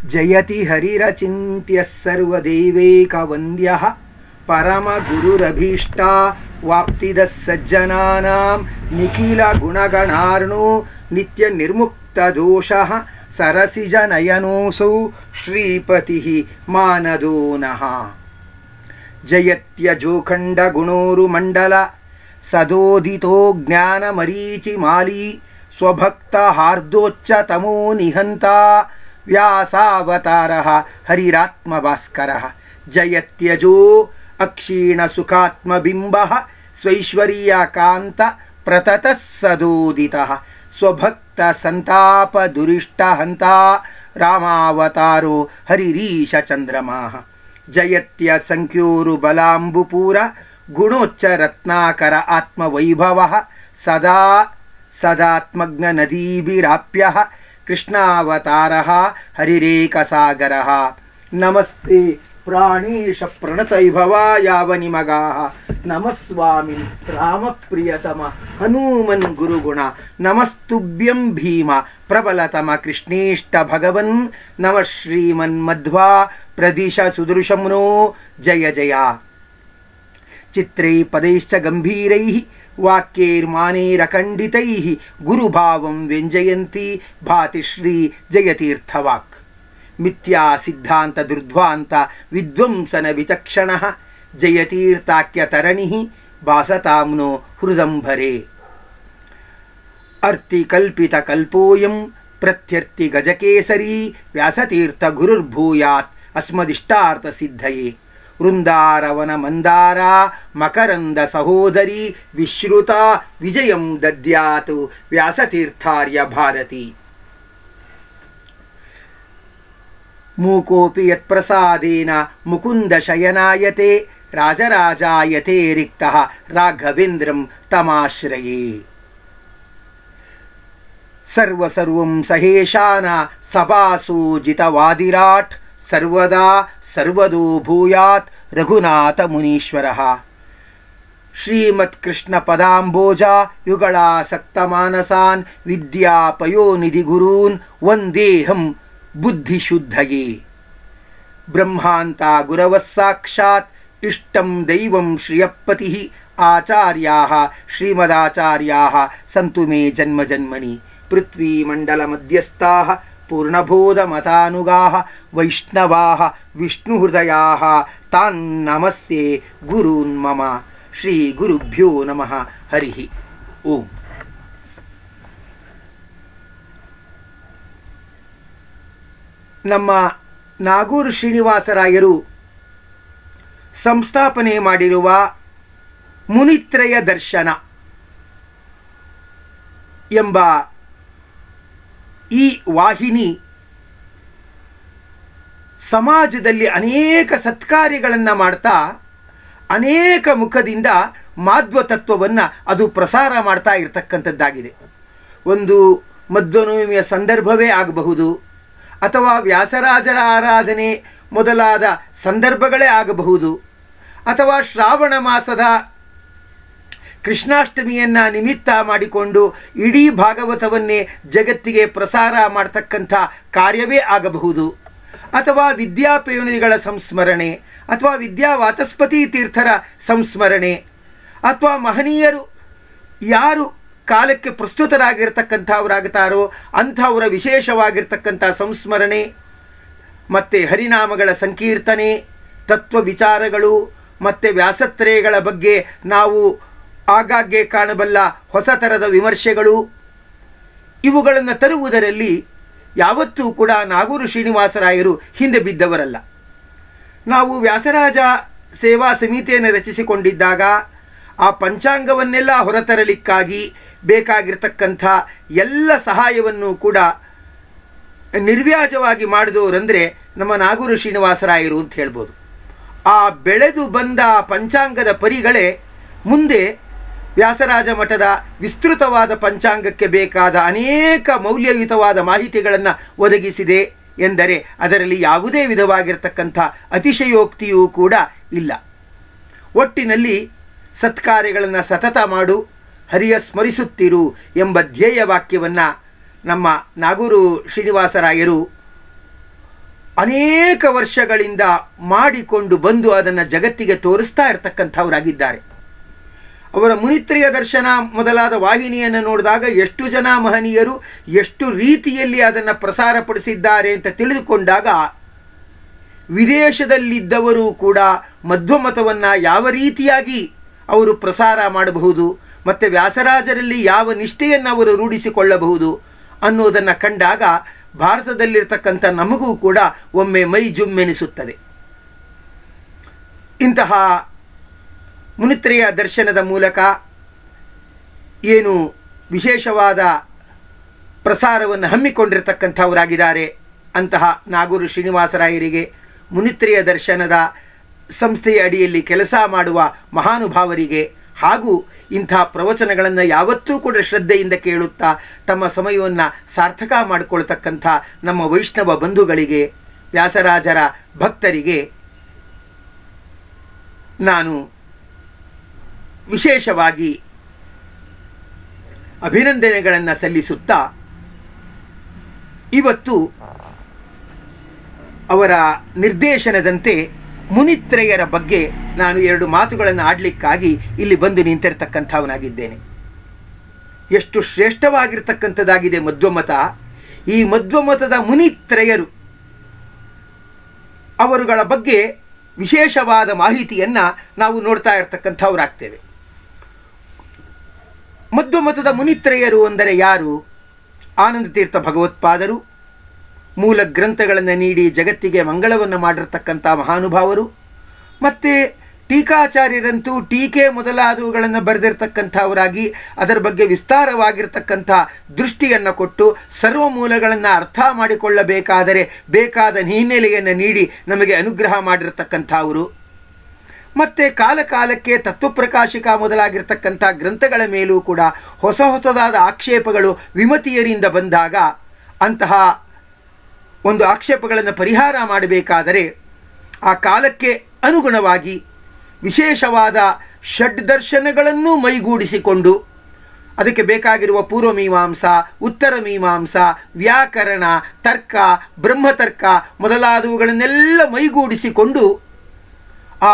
ಜಯತಿ ಹರಿರಚಿಂತ್ಯ ಸರ್ವದೇವೈಕವಂದ್ಯ ಪರಮಗುರುರಭೀಷ್ಟ ವಾಪ್ತಿದ ಸಜ್ಜನಾನಾಂ ನಿಖಿಲ ಗುಣಗಣಾರ್ಣೋ ನಿತ್ಯ ನಿರ್ಮುಕ್ತ ದೋಷಃ ಸರಸಿಜ ನಯನೋಸೌ ಶ್ರೀಪತಿ ಮಾನದೋ ನಃ ಜಯತ್ಯಜೋಖಂಡ ಗುಣೋರು ಮಂಡಲ ಸದೋದಿತೋ ಜ್ಞಾನ ಮರೀಚಿ ಮಾಲಿ ಸ್ವಭಕ್ತ ಹಾರ್ದೋಚ್ಚ ತಮೋ ನಿಹಂತ ವ್ಯಾಸಾವತಾರ ಹರಿರಾತ್ಮ ಭಾಸ್ಕರ ಜಯತ್ಯಜೋ ಅಕ್ಷೀಣ ಸುಖಾತ್ಮಬಿಂಬ ಸ್ವೈಶ್ವರ್ಯ ಕಾಂತ ಪ್ರತತಃ ಸದೋದಿತ ಸ್ವಭಕ್ತ ಸಂತಾಪ ದುರಿಷ್ಟ ಹಂತ ರಾಮಾವತಾರೋ ಹರಿರೀಶ ಚಂದ್ರಮಾ ಜಯತ್ಯ ಸಂಖ್ಯೋರು ಬಲಾಂಬುಪೂರ ಗುಣೋಚ್ಚ ರತ್ನಾಕರ ಆತ್ಮವೈಭವ ಸದಾ ಸದಾತ್ಮಜ್ಞ ನದೀಭಿರಾಪ್ಯ ಕೃಷ್ಣಾವತಾರ ಹರಿರೇಕಸಾಗರ ನಮಸ್ತೆ ಪ್ರಾಣೇಶ ಪ್ರಣತೈಭವ ಯಾವ ನಿಮಗಾ ನಮಸ್ವಾಮಿ ರಾಮಪ್ರಿಯತಮ ಹನುಮನ್ ಗುರುಗುಣ ನಮಸ್ತುಭ್ಯಂ ಭೀಮ ಪ್ರಬಲತಮ ಕೃಷ್ಣೇಷ್ಟ ಭಗವನ್ ನಮ ಶ್ರೀಮನ್ಮಧ್ವಾ ಪ್ರದಿಶ ಸುದೃಶಂನೋ ಜಯ ಜಯ ಚಿತ್ರೈ ಪದೈಶ್ಚ ಗಂಭೀರೈಃ ವಾಕ್ಯೈರ್ಮಾನೈರಖಂಡಿತೈಃ ಗುರುಭಾವಂ ವ್ಯಂಜಯಂತಿ ಭಾತಿ ಶ್ರೀ ಜಯತೀರ್ಥವಾಕ್ ಮಿಥ್ಯಾ ಸಿದ್ಧಾಂತ ದುರ್ಧ್ವಾಂತ ವಿದ್ವಂಸನ ವಿಚಕ್ಷಣ ಜಯತೀರ್ಥಾಖ್ಯ ತರಣಿ ಭಾಸತಾಮ್ನೋ ಹೃದಂಭರೆ ಅರ್ತಿ ಕಲ್ಪಿತ ಕಲ್ಪೋಯಂ ಪ್ರತ್ಯರ್ಥಿ ಗಜಕೇಸರಿ ವ್ಯಾಸತೀರ್ಥ ಗುರುರ್ಭೂಯಾತ್ ಅಸ್ಮದಿಷ್ಟಾರ್ಥ ಸಿದ್ಧಯೇ ವೃಂದಾರವನ ಮಂದಾರ ಮಕರಂದ ಸಹೋದರಿ ವಿಶ್ರುತ ವಿಜಯಂ ದದ್ಯಾತು ವ್ಯಾಸತೀರ್ಥಾರ್ಯ ಭಾರತಿ ಮೂಕೋಪಿ ಯತ್ಪ್ರಸಾದೇನ ಮುಕುಂದ ಶಯನಾಯತೆ ರಾಜರಾಜಾಯತೆ ರಿಕ್ತಃ ರಾಘವೇಂದ್ರಂ ತಮಾಶ್ರಯೇ ಸರ್ವಸರ್ವಂ ಸಹೇಶಾನ ಸಭಾಸು ಜಿತವಾದಿರಾಟ್ ಸರ್ವದಾ ಸರ್ವದೋ ಭೂಯಾತ್ ರಘುನಾಥ ಮುನೀಶ್ವರಃ ಶ್ರೀಮತ್ಕೃಷ್ಣ ಪದಾಂಬೋಜ ಯುಗಳಾಸಕ್ತ ಮಾನಸಾನ್ ವಿದ್ಯಾಪಯೋನಿಧಿ ಗುರೂನ್ ವಂದೇಹಂ ಬುದ್ಧಿಶುದ್ಧಯೇ ಬ್ರಹ್ಮಾಂತ ಗುರವಃ ಸಾಕ್ಷಾತ್ ಇಷ್ಟಂ ದೈವಂ ಶ್ರಿಯಪತಿ ಆಚಾರ್ಯಾः ಶ್ರೀಮದಾಚಾರ್ಯಾः ಸಂತು ಮೇ ಜನ್ಮ ಜನ್ಮನಿ ಪೃಥ್ವೀಮಂಡಲ ಮಧ್ಯಸ್ಥಾः पूर्णबोधमतानुगाः वैष्णवाः विष्णुहृदयाः तान् नमस्ये गुरून् मम श्रीगुरुभ्यो नमः हरिः ಓಂ ನಮ್ಮ ನಾಗೂರು ಶ್ರೀನಿವಾಸರಾಯರು ಸಂಸ್ಥಾಪನೆ ಮಾಡಿರುವ ಮುನಿತ್ರಯ ದರ್ಶನ ಎಂಬ ಈ ವಾಹಿನಿ ಸಮಾಜದಲ್ಲಿ ಅನೇಕ ಸತ್ಕಾರ್ಯಗಳನ್ನು ಮಾಡ್ತಾ ಅನೇಕ ಮುಖದಿಂದ ಮಾಧ್ವ ತತ್ವವನ್ನು ಅದು ಪ್ರಸಾರ ಮಾಡ್ತಾ ಇರತಕ್ಕಂಥದ್ದಾಗಿದೆ ಒಂದು ಮಧ್ವನವಮಿಯ ಸಂದರ್ಭವೇ ಆಗಬಹುದು ಅಥವಾ ವ್ಯಾಸರಾಜರ ಆರಾಧನೆ ಮೊದಲಾದ ಸಂದರ್ಭಗಳೇ ಆಗಬಹುದು ಅಥವಾ ಶ್ರಾವಣ ಮಾಸದ ಕೃಷ್ಣಾಷ್ಟಮಿಯನ್ನ ನಿಮಿತ್ತ ಮಾಡಿಕೊಂಡು ಇಡೀ ಭಾಗವತವನ್ನೇ ಜಗತ್ತಿಗೆ ಪ್ರಸಾರ ಮಾಡತಕ್ಕಂಥ ಕಾರ್ಯವೇ ಆಗಬಹುದು ಅಥವಾ ವಿದ್ಯಾಪಯೋನಿಗಳ ಸಂಸ್ಮರಣೆ ಅಥವಾ ವಿದ್ಯಾ ವಾಚಸ್ಪತಿ ತೀರ್ಥರ ಸಂಸ್ಮರಣೆ ಅಥವಾ ಮಹನೀಯರು ಯಾರು ಕಾಲಕ್ಕೆ ಪ್ರಸ್ತುತರಾಗಿರ್ತಕ್ಕಂಥವರಾಗುತ್ತಾರೋ ಅಂಥವರ ವಿಶೇಷವಾಗಿರ್ತಕ್ಕಂಥ ಸಂಸ್ಮರಣೆ ಮತ್ತು ಹರಿನಾಮಗಳ ಸಂಕೀರ್ತನೆ ತತ್ವ ವಿಚಾರಗಳು ಮತ್ತು ವ್ಯಾಸತ್ರಯಗಳ ಬಗ್ಗೆ ನಾವು ಆಗಾಗ್ಗೆ ಕಾಣಬಲ್ಲ ಹೊಸ ಥರದ ವಿಮರ್ಶೆಗಳು ಇವುಗಳನ್ನು ತರುವುದರಲ್ಲಿ ಯಾವತ್ತೂ ಕೂಡ ನಾಗೂರು ಶ್ರೀನಿವಾಸರಾಯರು ಹಿಂದೆ ಬಿದ್ದವರಲ್ಲ ನಾವು ವ್ಯಾಸರಾಜ ಸೇವಾ ಸಮಿತಿಯನ್ನು ರಚಿಸಿಕೊಂಡಿದ್ದಾಗ ಆ ಪಂಚಾಂಗವನ್ನೆಲ್ಲ ಹೊರತರಲಿಕ್ಕಾಗಿ ಬೇಕಾಗಿರ್ತಕ್ಕಂಥ ಎಲ್ಲ ಸಹಾಯವನ್ನು ಕೂಡ ನಿರ್ವ್ಯಾಜವಾಗಿ ಮಾಡಿದವರಂದರೆ ನಮ್ಮ ನಾಗೂರು ಶ್ರೀನಿವಾಸರಾಯರು ಅಂತ ಹೇಳ್ಬೋದು ಆ ಬೆಳೆದು ಬಂದ ಪಂಚಾಂಗದ ಪರಿಗಳೇ ಮುಂದೆ ವ್ಯಾಸರಾಜ ಮಠದ ವಿಸ್ತೃತವಾದ ಪಂಚಾಂಗಕ್ಕೆ ಬೇಕಾದ ಅನೇಕ ಮೌಲ್ಯಯುತವಾದ ಮಾಹಿತಿಗಳನ್ನು ಒದಗಿಸಿದೆ ಎಂದರೆ ಅದರಲ್ಲಿ ಯಾವುದೇ ವಿಧವಾಗಿರ್ತಕ್ಕಂಥ ಅತಿಶಯೋಕ್ತಿಯೂ ಕೂಡ ಇಲ್ಲ ಒಟ್ಟಿನಲ್ಲಿ ಸತ್ಕಾರ್ಯಗಳನ್ನು ಸತತ ಮಾಡು ಹರಿಯ ಸ್ಮರಿಸುತ್ತಿರು ಎಂಬ ಧ್ಯೇಯ ವಾಕ್ಯವನ್ನು ನಮ್ಮ ನಾಗೂರು ಶ್ರೀನಿವಾಸರಾಯರು ಅನೇಕ ವರ್ಷಗಳಿಂದ ಮಾಡಿಕೊಂಡು ಬಂದು ಅದನ್ನು ಜಗತ್ತಿಗೆ ತೋರಿಸ್ತಾ ಇರತಕ್ಕಂಥವರಾಗಿದ್ದಾರೆ ಅವರ ಮುನಿತ್ರಿಯ ದರ್ಶನ ಮೊದಲಾದ ವಾಹಿನಿಯನ್ನು ನೋಡಿದಾಗ ಎಷ್ಟು ಜನ ಮಹನೀಯರು ಎಷ್ಟು ರೀತಿಯಲ್ಲಿ ಅದನ್ನು ಪ್ರಸಾರಪಡಿಸಿದ್ದಾರೆ ಅಂತ ತಿಳಿದುಕೊಂಡಾಗ ವಿದೇಶದಲ್ಲಿದ್ದವರು ಕೂಡ ಮಧ್ವಮತವನ್ನು ಯಾವ ರೀತಿಯಾಗಿ ಅವರು ಪ್ರಸಾರ ಮಾಡಬಹುದು ಮತ್ತು ವ್ಯಾಸರಾಜರಲ್ಲಿ ಯಾವ ನಿಷ್ಠೆಯನ್ನು ಅವರು ರೂಢಿಸಿಕೊಳ್ಳಬಹುದು ಅನ್ನೋದನ್ನು ಕಂಡಾಗ ಭಾರತದಲ್ಲಿರ್ತಕ್ಕಂಥ ನಮಗೂ ಕೂಡ ಒಮ್ಮೆ ಮೈ ಜುಮ್ಮೆನಿಸುತ್ತದೆ ಇಂತಹ ಮುನಿತ್ರೆಯ ದರ್ಶನದ ಮೂಲಕ ಏನು ವಿಶೇಷವಾದ ಪ್ರಸಾರವನ್ನು ಹಮ್ಮಿಕೊಂಡಿರ್ತಕ್ಕಂಥವರಾಗಿದ್ದಾರೆ ಅಂತಹ ನಾಗೂರು ಶ್ರೀನಿವಾಸರಾಯರಿಗೆ ಮುನಿತ್ರೆಯ ದರ್ಶನದ ಸಂಸ್ಥೆಯ ಅಡಿಯಲ್ಲಿ ಕೆಲಸ ಮಾಡುವ ಮಹಾನುಭಾವರಿಗೆ ಹಾಗೂ ಇಂಥ ಪ್ರವಚನಗಳನ್ನು ಯಾವತ್ತೂ ಕೂಡ ಶ್ರದ್ಧೆಯಿಂದ ಕೇಳುತ್ತಾ ತಮ್ಮ ಸಮಯವನ್ನು ಸಾರ್ಥಕ ಮಾಡಿಕೊಳ್ತಕ್ಕಂಥ ನಮ್ಮ ವೈಷ್ಣವ ಬಂಧುಗಳಿಗೆ ವ್ಯಾಸರಾಜರ ಭಕ್ತರಿಗೆ ನಾನು ವಿಶೇಷವಾಗಿ ಅಭಿನಂದನೆಗಳನ್ನು ಸಲ್ಲಿಸುತ್ತಾ ಇವತ್ತು ಅವರ ನಿರ್ದೇಶನದಂತೆ ಮುನಿತ್ರಯರ ಬಗ್ಗೆ ನಾನು ಎರಡು ಮಾತುಗಳನ್ನು ಆಡಲಿಕ್ಕಾಗಿ ಇಲ್ಲಿ ಬಂದು ನಿಂತಿರ್ತಕ್ಕಂಥವನಾಗಿದ್ದೇನೆ ಎಷ್ಟು ಶ್ರೇಷ್ಠವಾಗಿರ್ತಕ್ಕಂಥದ್ದಾಗಿದೆ ಮಧ್ವಮತ ಈ ಮಧ್ವಮತದ ಮುನಿತ್ರಯರು ಅವರುಗಳ ಬಗ್ಗೆ ವಿಶೇಷವಾದ ಮಾಹಿತಿಯನ್ನು ನಾವು ನೋಡ್ತಾ ಇರ್ತಕ್ಕಂಥವರಾಗ್ತೇವೆ ಮಧ್ವಮತದ ಮುನಿತ್ರಯರು ಅಂದರೆ ಯಾರು ಆನಂದ ತೀರ್ಥ ಭಗವತ್ಪಾದರು ಮೂಲ ಗ್ರಂಥಗಳನ್ನು ನೀಡಿ ಜಗತ್ತಿಗೆ ಮಂಗಳವನ್ನು ಮಾಡಿರ್ತಕ್ಕಂಥ ಮಹಾನುಭಾವರು ಮತ್ತು ಟೀಕಾಚಾರ್ಯರಂತೂ ಟೀಕೆ ಮೊದಲಾದವುಗಳನ್ನು ಬರೆದಿರ್ತಕ್ಕಂಥವರಾಗಿ ಅದರ ಬಗ್ಗೆ ವಿಸ್ತಾರವಾಗಿರ್ತಕ್ಕಂಥ ದೃಷ್ಟಿಯನ್ನು ಕೊಟ್ಟು ಸರ್ವ ಮೂಲಗಳನ್ನು ಅರ್ಥ ಮಾಡಿಕೊಳ್ಳಬೇಕಾದರೆ ಬೇಕಾದ ಹಿನ್ನೆಲೆಯನ್ನು ನೀಡಿ ನಮಗೆ ಅನುಗ್ರಹ ಮಾಡಿರ್ತಕ್ಕಂಥವರು ಮತ್ತು ಕಾಲ ಕಾಲಕ್ಕೆ ತತ್ವಪ್ರಕಾಶಿಕ ಮೊದಲಾಗಿರ್ತಕ್ಕಂಥ ಗ್ರಂಥಗಳ ಮೇಲೂ ಕೂಡ ಹೊಸ ಹೊಸದಾದ ಆಕ್ಷೇಪಗಳು ವಿಮತಿಯರಿಂದ ಬಂದಾಗ ಅಂತಹ ಒಂದು ಆಕ್ಷೇಪಗಳನ್ನು ಪರಿಹಾರ ಮಾಡಬೇಕಾದರೆ ಆ ಕಾಲಕ್ಕೆ ಅನುಗುಣವಾಗಿ ವಿಶೇಷವಾದ ಷಡ್ ದರ್ಶನಗಳನ್ನು ಮೈಗೂಡಿಸಿಕೊಂಡು ಅದಕ್ಕೆ ಬೇಕಾಗಿರುವ ಪೂರ್ವ ಮೀಮಾಂಸಾ ಉತ್ತರ ಮೀಮಾಂಸಾ ವ್ಯಾಕರಣ ತರ್ಕ ಬ್ರಹ್ಮತರ್ಕ ಮೊದಲಾದವುಗಳನ್ನೆಲ್ಲ ಮೈಗೂಡಿಸಿಕೊಂಡು ಆ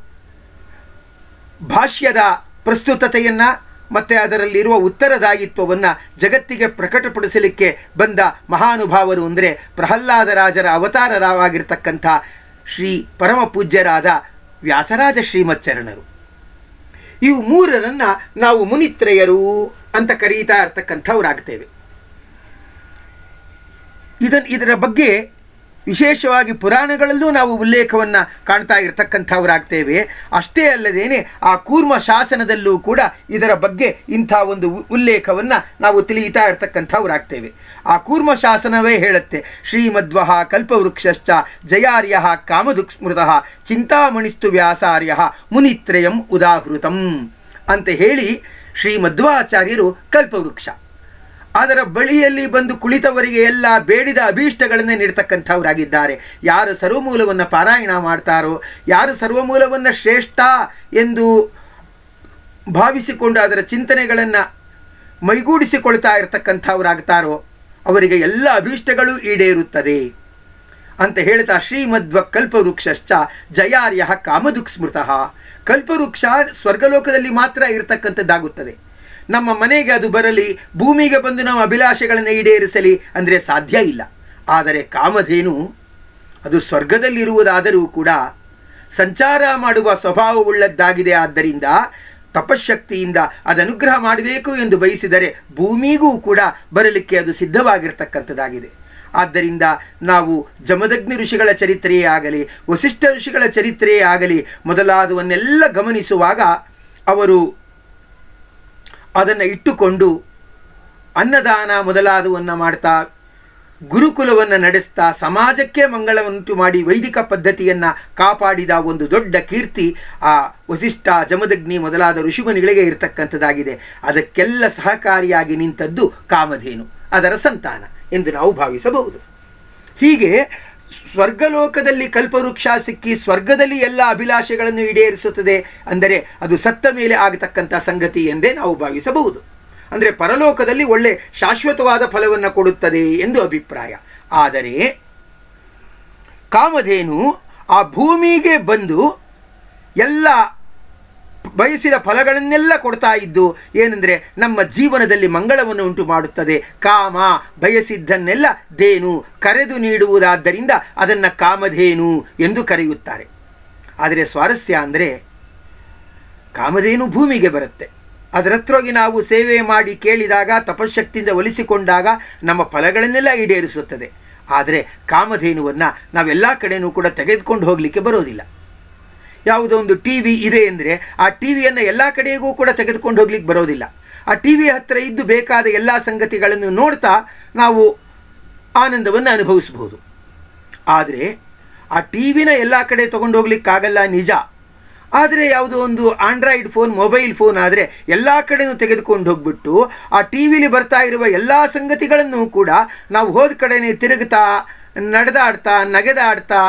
ಭಾಷ್ಯದ ಪ್ರಸ್ತುತತೆಯನ್ನು ಮತ್ತು ಅದರಲ್ಲಿರುವ ಉತ್ತರದಾಯಿತ್ವವನ್ನು ಜಗತ್ತಿಗೆ ಪ್ರಕಟಪಡಿಸಲಿಕ್ಕೆ ಬಂದ ಮಹಾನುಭಾವರು ಅಂದರೆ ಪ್ರಹ್ಲಾದರಾಜರ ಅವತಾರರಾಗಿರ್ತಕ್ಕಂಥ ಶ್ರೀ ಪರಮ ಪೂಜ್ಯರಾದ ವ್ಯಾಸರಾಜ ಶ್ರೀಮಚ್ಚರಣರು ಇವು ಮೂರರನ್ನು ನಾವು ಮುನಿತ್ರಯರು ಅಂತ ಕರೀತಾ ಇರ್ತಕ್ಕಂಥವ್ರಾಗ್ತೇವೆ ಇದನ್ ಇದರ ಬಗ್ಗೆ ವಿಶೇಷವಾಗಿ ಪುರಾಣಗಳಲ್ಲೂ ನಾವು ಉಲ್ಲೇಖವನ್ನು ಕಾಣ್ತಾ ಇರತಕ್ಕಂಥವರಾಗ್ತೇವೆ ಅಷ್ಟೇ ಅಲ್ಲದೇನೆ ಆ ಕೂರ್ಮ ಶಾಸನದಲ್ಲೂ ಕೂಡ ಇದರ ಬಗ್ಗೆ ಇಂಥ ಒಂದು ಉಲ್ಲೇಖವನ್ನು ನಾವು ತಿಳಿಯುತ್ತಾ ಇರತಕ್ಕಂಥವರಾಗ್ತೇವೆ ಆ ಕೂರ್ಮ ಶಾಸನವೇ ಹೇಳುತ್ತೆ ಶ್ರೀಮಧ್ವ ಕಲ್ಪವೃಕ್ಷಶ್ಚ ಜಯಾರ್ಯ ಕಾಮದುಕ್ ಸ್ಮೃತ ಚಿಂತಾಮಣಿಸ್ತು ವ್ಯಾಸಾರ್ಯ ಮುನಿತ್ರಯಂ ಉದಾಹೃತಂ ಅಂತ ಹೇಳಿ ಶ್ರೀಮಧ್ವಾಚಾರ್ಯರು ಕಲ್ಪವೃಕ್ಷ ಅದರ ಬಳಿಯಲ್ಲಿ ಬಂದು ಕುಳಿತವರಿಗೆ ಎಲ್ಲ ಬೇಡಿದ ಅಭೀಷ್ಟಗಳನ್ನು ನೀಡ್ತಕ್ಕಂಥವರಾಗಿದ್ದಾರೆ ಯಾರು ಸರ್ವಮೂಲವನ್ನು ಪಾರಾಯಣ ಮಾಡ್ತಾರೋ ಯಾರು ಸರ್ವಮೂಲವನ್ನು ಶ್ರೇಷ್ಠ ಎಂದು ಭಾವಿಸಿಕೊಂಡು ಅದರ ಚಿಂತನೆಗಳನ್ನು ಮೈಗೂಡಿಸಿಕೊಳ್ತಾ ಇರತಕ್ಕಂಥವರಾಗ್ತಾರೋ ಅವರಿಗೆ ಎಲ್ಲ ಅಭೀಷ್ಟಗಳು ಈಡೇರುತ್ತದೆ ಅಂತ ಹೇಳ್ತಾ ಶ್ರೀಮಧ್ವ ಕಲ್ಪವೃಕ್ಷಶ್ಚ ಜಯಾರ್ಯ ಕಾಮದುಕ್ ಸ್ಮೃತಃ ಕಲ್ಪವೃಕ್ಷ ಸ್ವರ್ಗಲೋಕದಲ್ಲಿ ಮಾತ್ರ ಇರತಕ್ಕಂಥದ್ದಾಗುತ್ತದೆ ನಮ್ಮ ಮನೆಗೆ ಅದು ಬರಲಿ ಭೂಮಿಗೆ ಬಂದು ನಾವು ಅಭಿಲಾಷೆಗಳನ್ನು ಈಡೇರಿಸಲಿ ಅಂದರೆ ಸಾಧ್ಯ ಇಲ್ಲ ಆದರೆ ಕಾಮಧೇನು ಅದು ಸ್ವರ್ಗದಲ್ಲಿರುವುದಾದರೂ ಕೂಡ ಸಂಚಾರ ಮಾಡುವ ಸ್ವಭಾವವುಳ್ಳದ್ದಾಗಿದೆ ಆದ್ದರಿಂದ ತಪಶಕ್ತಿಯಿಂದ ಅದು ಅನುಗ್ರಹ ಮಾಡಬೇಕು ಎಂದು ಬಯಸಿದರೆ ಭೂಮಿಗೂ ಕೂಡ ಬರಲಿಕ್ಕೆ ಅದು ಸಿದ್ಧವಾಗಿರ್ತಕ್ಕಂಥದ್ದಾಗಿದೆ ಆದ್ದರಿಂದ ನಾವು ಜಮದಗ್ನಿ ಋಷಿಗಳ ಚರಿತ್ರೆಯೇ ಆಗಲಿ ವಸಿಷ್ಠ ಋಷಿಗಳ ಚರಿತ್ರೆಯೇ ಆಗಲಿ ಮೊದಲಾದವನ್ನೆಲ್ಲ ಗಮನಿಸುವಾಗ ಅವರು ಅದನ್ನು ಇಟ್ಟುಕೊಂಡು ಅನ್ನದಾನ ಮೊದಲಾದವನ್ನು ಮಾಡ್ತಾ ಗುರುಕುಲವನ್ನು ನಡೆಸ್ತಾ ಸಮಾಜಕ್ಕೆ ಮಂಗಳವನ್ನುಂಟು ಮಾಡಿ ವೈದಿಕ ಪದ್ಧತಿಯನ್ನು ಕಾಪಾಡಿದ ಒಂದು ದೊಡ್ಡ ಕೀರ್ತಿ ಆ ವಸಿಷ್ಠ ಜಮದಗ್ನಿ ಮೊದಲಾದ ಋಷಿಮುನಿಗಳಿಗೆ ಇರತಕ್ಕಂಥದ್ದಾಗಿದೆ ಅದಕ್ಕೆಲ್ಲ ಸಹಕಾರಿಯಾಗಿ ನಿಂತದ್ದು ಕಾಮಧೇನು ಅದರ ಸಂತಾನ ಎಂದು ನಾವು ಭಾವಿಸಬಹುದು ಹೀಗೆ ಸ್ವರ್ಗಲೋಕದಲ್ಲಿ ಕಲ್ಪವೃಕ್ಷ ಸಿಕ್ಕಿ ಸ್ವರ್ಗದಲ್ಲಿ ಎಲ್ಲ ಅಭಿಲಾಷೆಗಳನ್ನು ಈಡೇರಿಸುತ್ತದೆ ಅಂದರೆ ಅದು ಸತ್ತ ಮೇಲೆ ಆಗತಕ್ಕಂಥ ಸಂಗತಿ ಎಂದೇ ನಾವು ಭಾವಿಸಬಹುದು ಅಂದರೆ ಪರಲೋಕದಲ್ಲಿ ಒಳ್ಳೆ ಶಾಶ್ವತವಾದ ಫಲವನ್ನು ಕೊಡುತ್ತದೆ ಎಂದು ಅಭಿಪ್ರಾಯ ಆದರೆ ಕಾಮಧೇನು ಆ ಭೂಮಿಗೆ ಬಂದು ಎಲ್ಲ ಬಯಸಿದ ಫಲಗಳನ್ನೆಲ್ಲ ಕೊಡ್ತಾ ಇದ್ದು ಏನೆಂದರೆ ನಮ್ಮ ಜೀವನದಲ್ಲಿ ಮಂಗಳವನ್ನು ಉಂಟು ಮಾಡುತ್ತದೆ ಕಾಮ ಬಯಸಿದ್ದನ್ನೆಲ್ಲ ದೇನು ಕರೆದು ನೀಡುವುದಾದ್ದರಿಂದ ಅದನ್ನು ಕಾಮಧೇನು ಎಂದು ಕರೆಯುತ್ತಾರೆ ಆದರೆ ಸ್ವಾರಸ್ಯ ಅಂದರೆ ಕಾಮಧೇನು ಭೂಮಿಗೆ ಬರುತ್ತೆ ಅದರ ಹತ್ರ ಹೋಗಿ ನಾವು ಸೇವೆ ಮಾಡಿ ಕೇಳಿದಾಗ ತಪಶಕ್ತಿಯಿಂದ ಒಲಿಸಿಕೊಂಡಾಗ ನಮ್ಮ ಫಲಗಳನ್ನೆಲ್ಲ ಈಡೇರಿಸುತ್ತದೆ ಆದರೆ ಕಾಮಧೇನುವನ್ನು ನಾವೆಲ್ಲ ಕಡೆನೂ ಕೂಡ ತೆಗೆದುಕೊಂಡು ಹೋಗಲಿಕ್ಕೆ ಬರೋದಿಲ್ಲ ಯಾವುದೋ ಒಂದು ಟಿ ವಿ ಇದೆ ಅಂದರೆ ಆ ಟಿ ವಿಯನ್ನು ಎಲ್ಲ ಕಡೆಗೂ ಕೂಡ ತೆಗೆದುಕೊಂಡು ಹೋಗ್ಲಿಕ್ಕೆ ಬರೋದಿಲ್ಲ ಆ ಟಿ ವಿ ಹತ್ತಿರ ಇದ್ದು ಬೇಕಾದ ಎಲ್ಲ ಸಂಗತಿಗಳನ್ನು ನೋಡ್ತಾ ನಾವು ಆನಂದವನ್ನು ಅನುಭವಿಸಬಹುದು ಆದರೆ ಆ ಟಿ ವಿನ ಎಲ್ಲ ಕಡೆ ತೊಗೊಂಡು ಹೋಗ್ಲಿಕ್ಕಾಗಲ್ಲ ನಿಜ ಆದರೆ ಯಾವುದೋ ಒಂದು ಆಂಡ್ರಾಯ್ಡ್ ಫೋನ್ ಮೊಬೈಲ್ ಫೋನ್ ಆದರೆ ಎಲ್ಲ ಕಡೆನೂ ತೆಗೆದುಕೊಂಡು ಹೋಗ್ಬಿಟ್ಟು ಆ ಟಿ ವಿಲಿ ಬರ್ತಾ ಇರುವ ಎಲ್ಲ ಸಂಗತಿಗಳನ್ನು ಕೂಡ ನಾವು ಹೋದ ಕಡೆನೇ ತಿರುಗ್ತಾ ನಡೆದಾಡ್ತಾ ನಗೆದಾಡ್ತಾ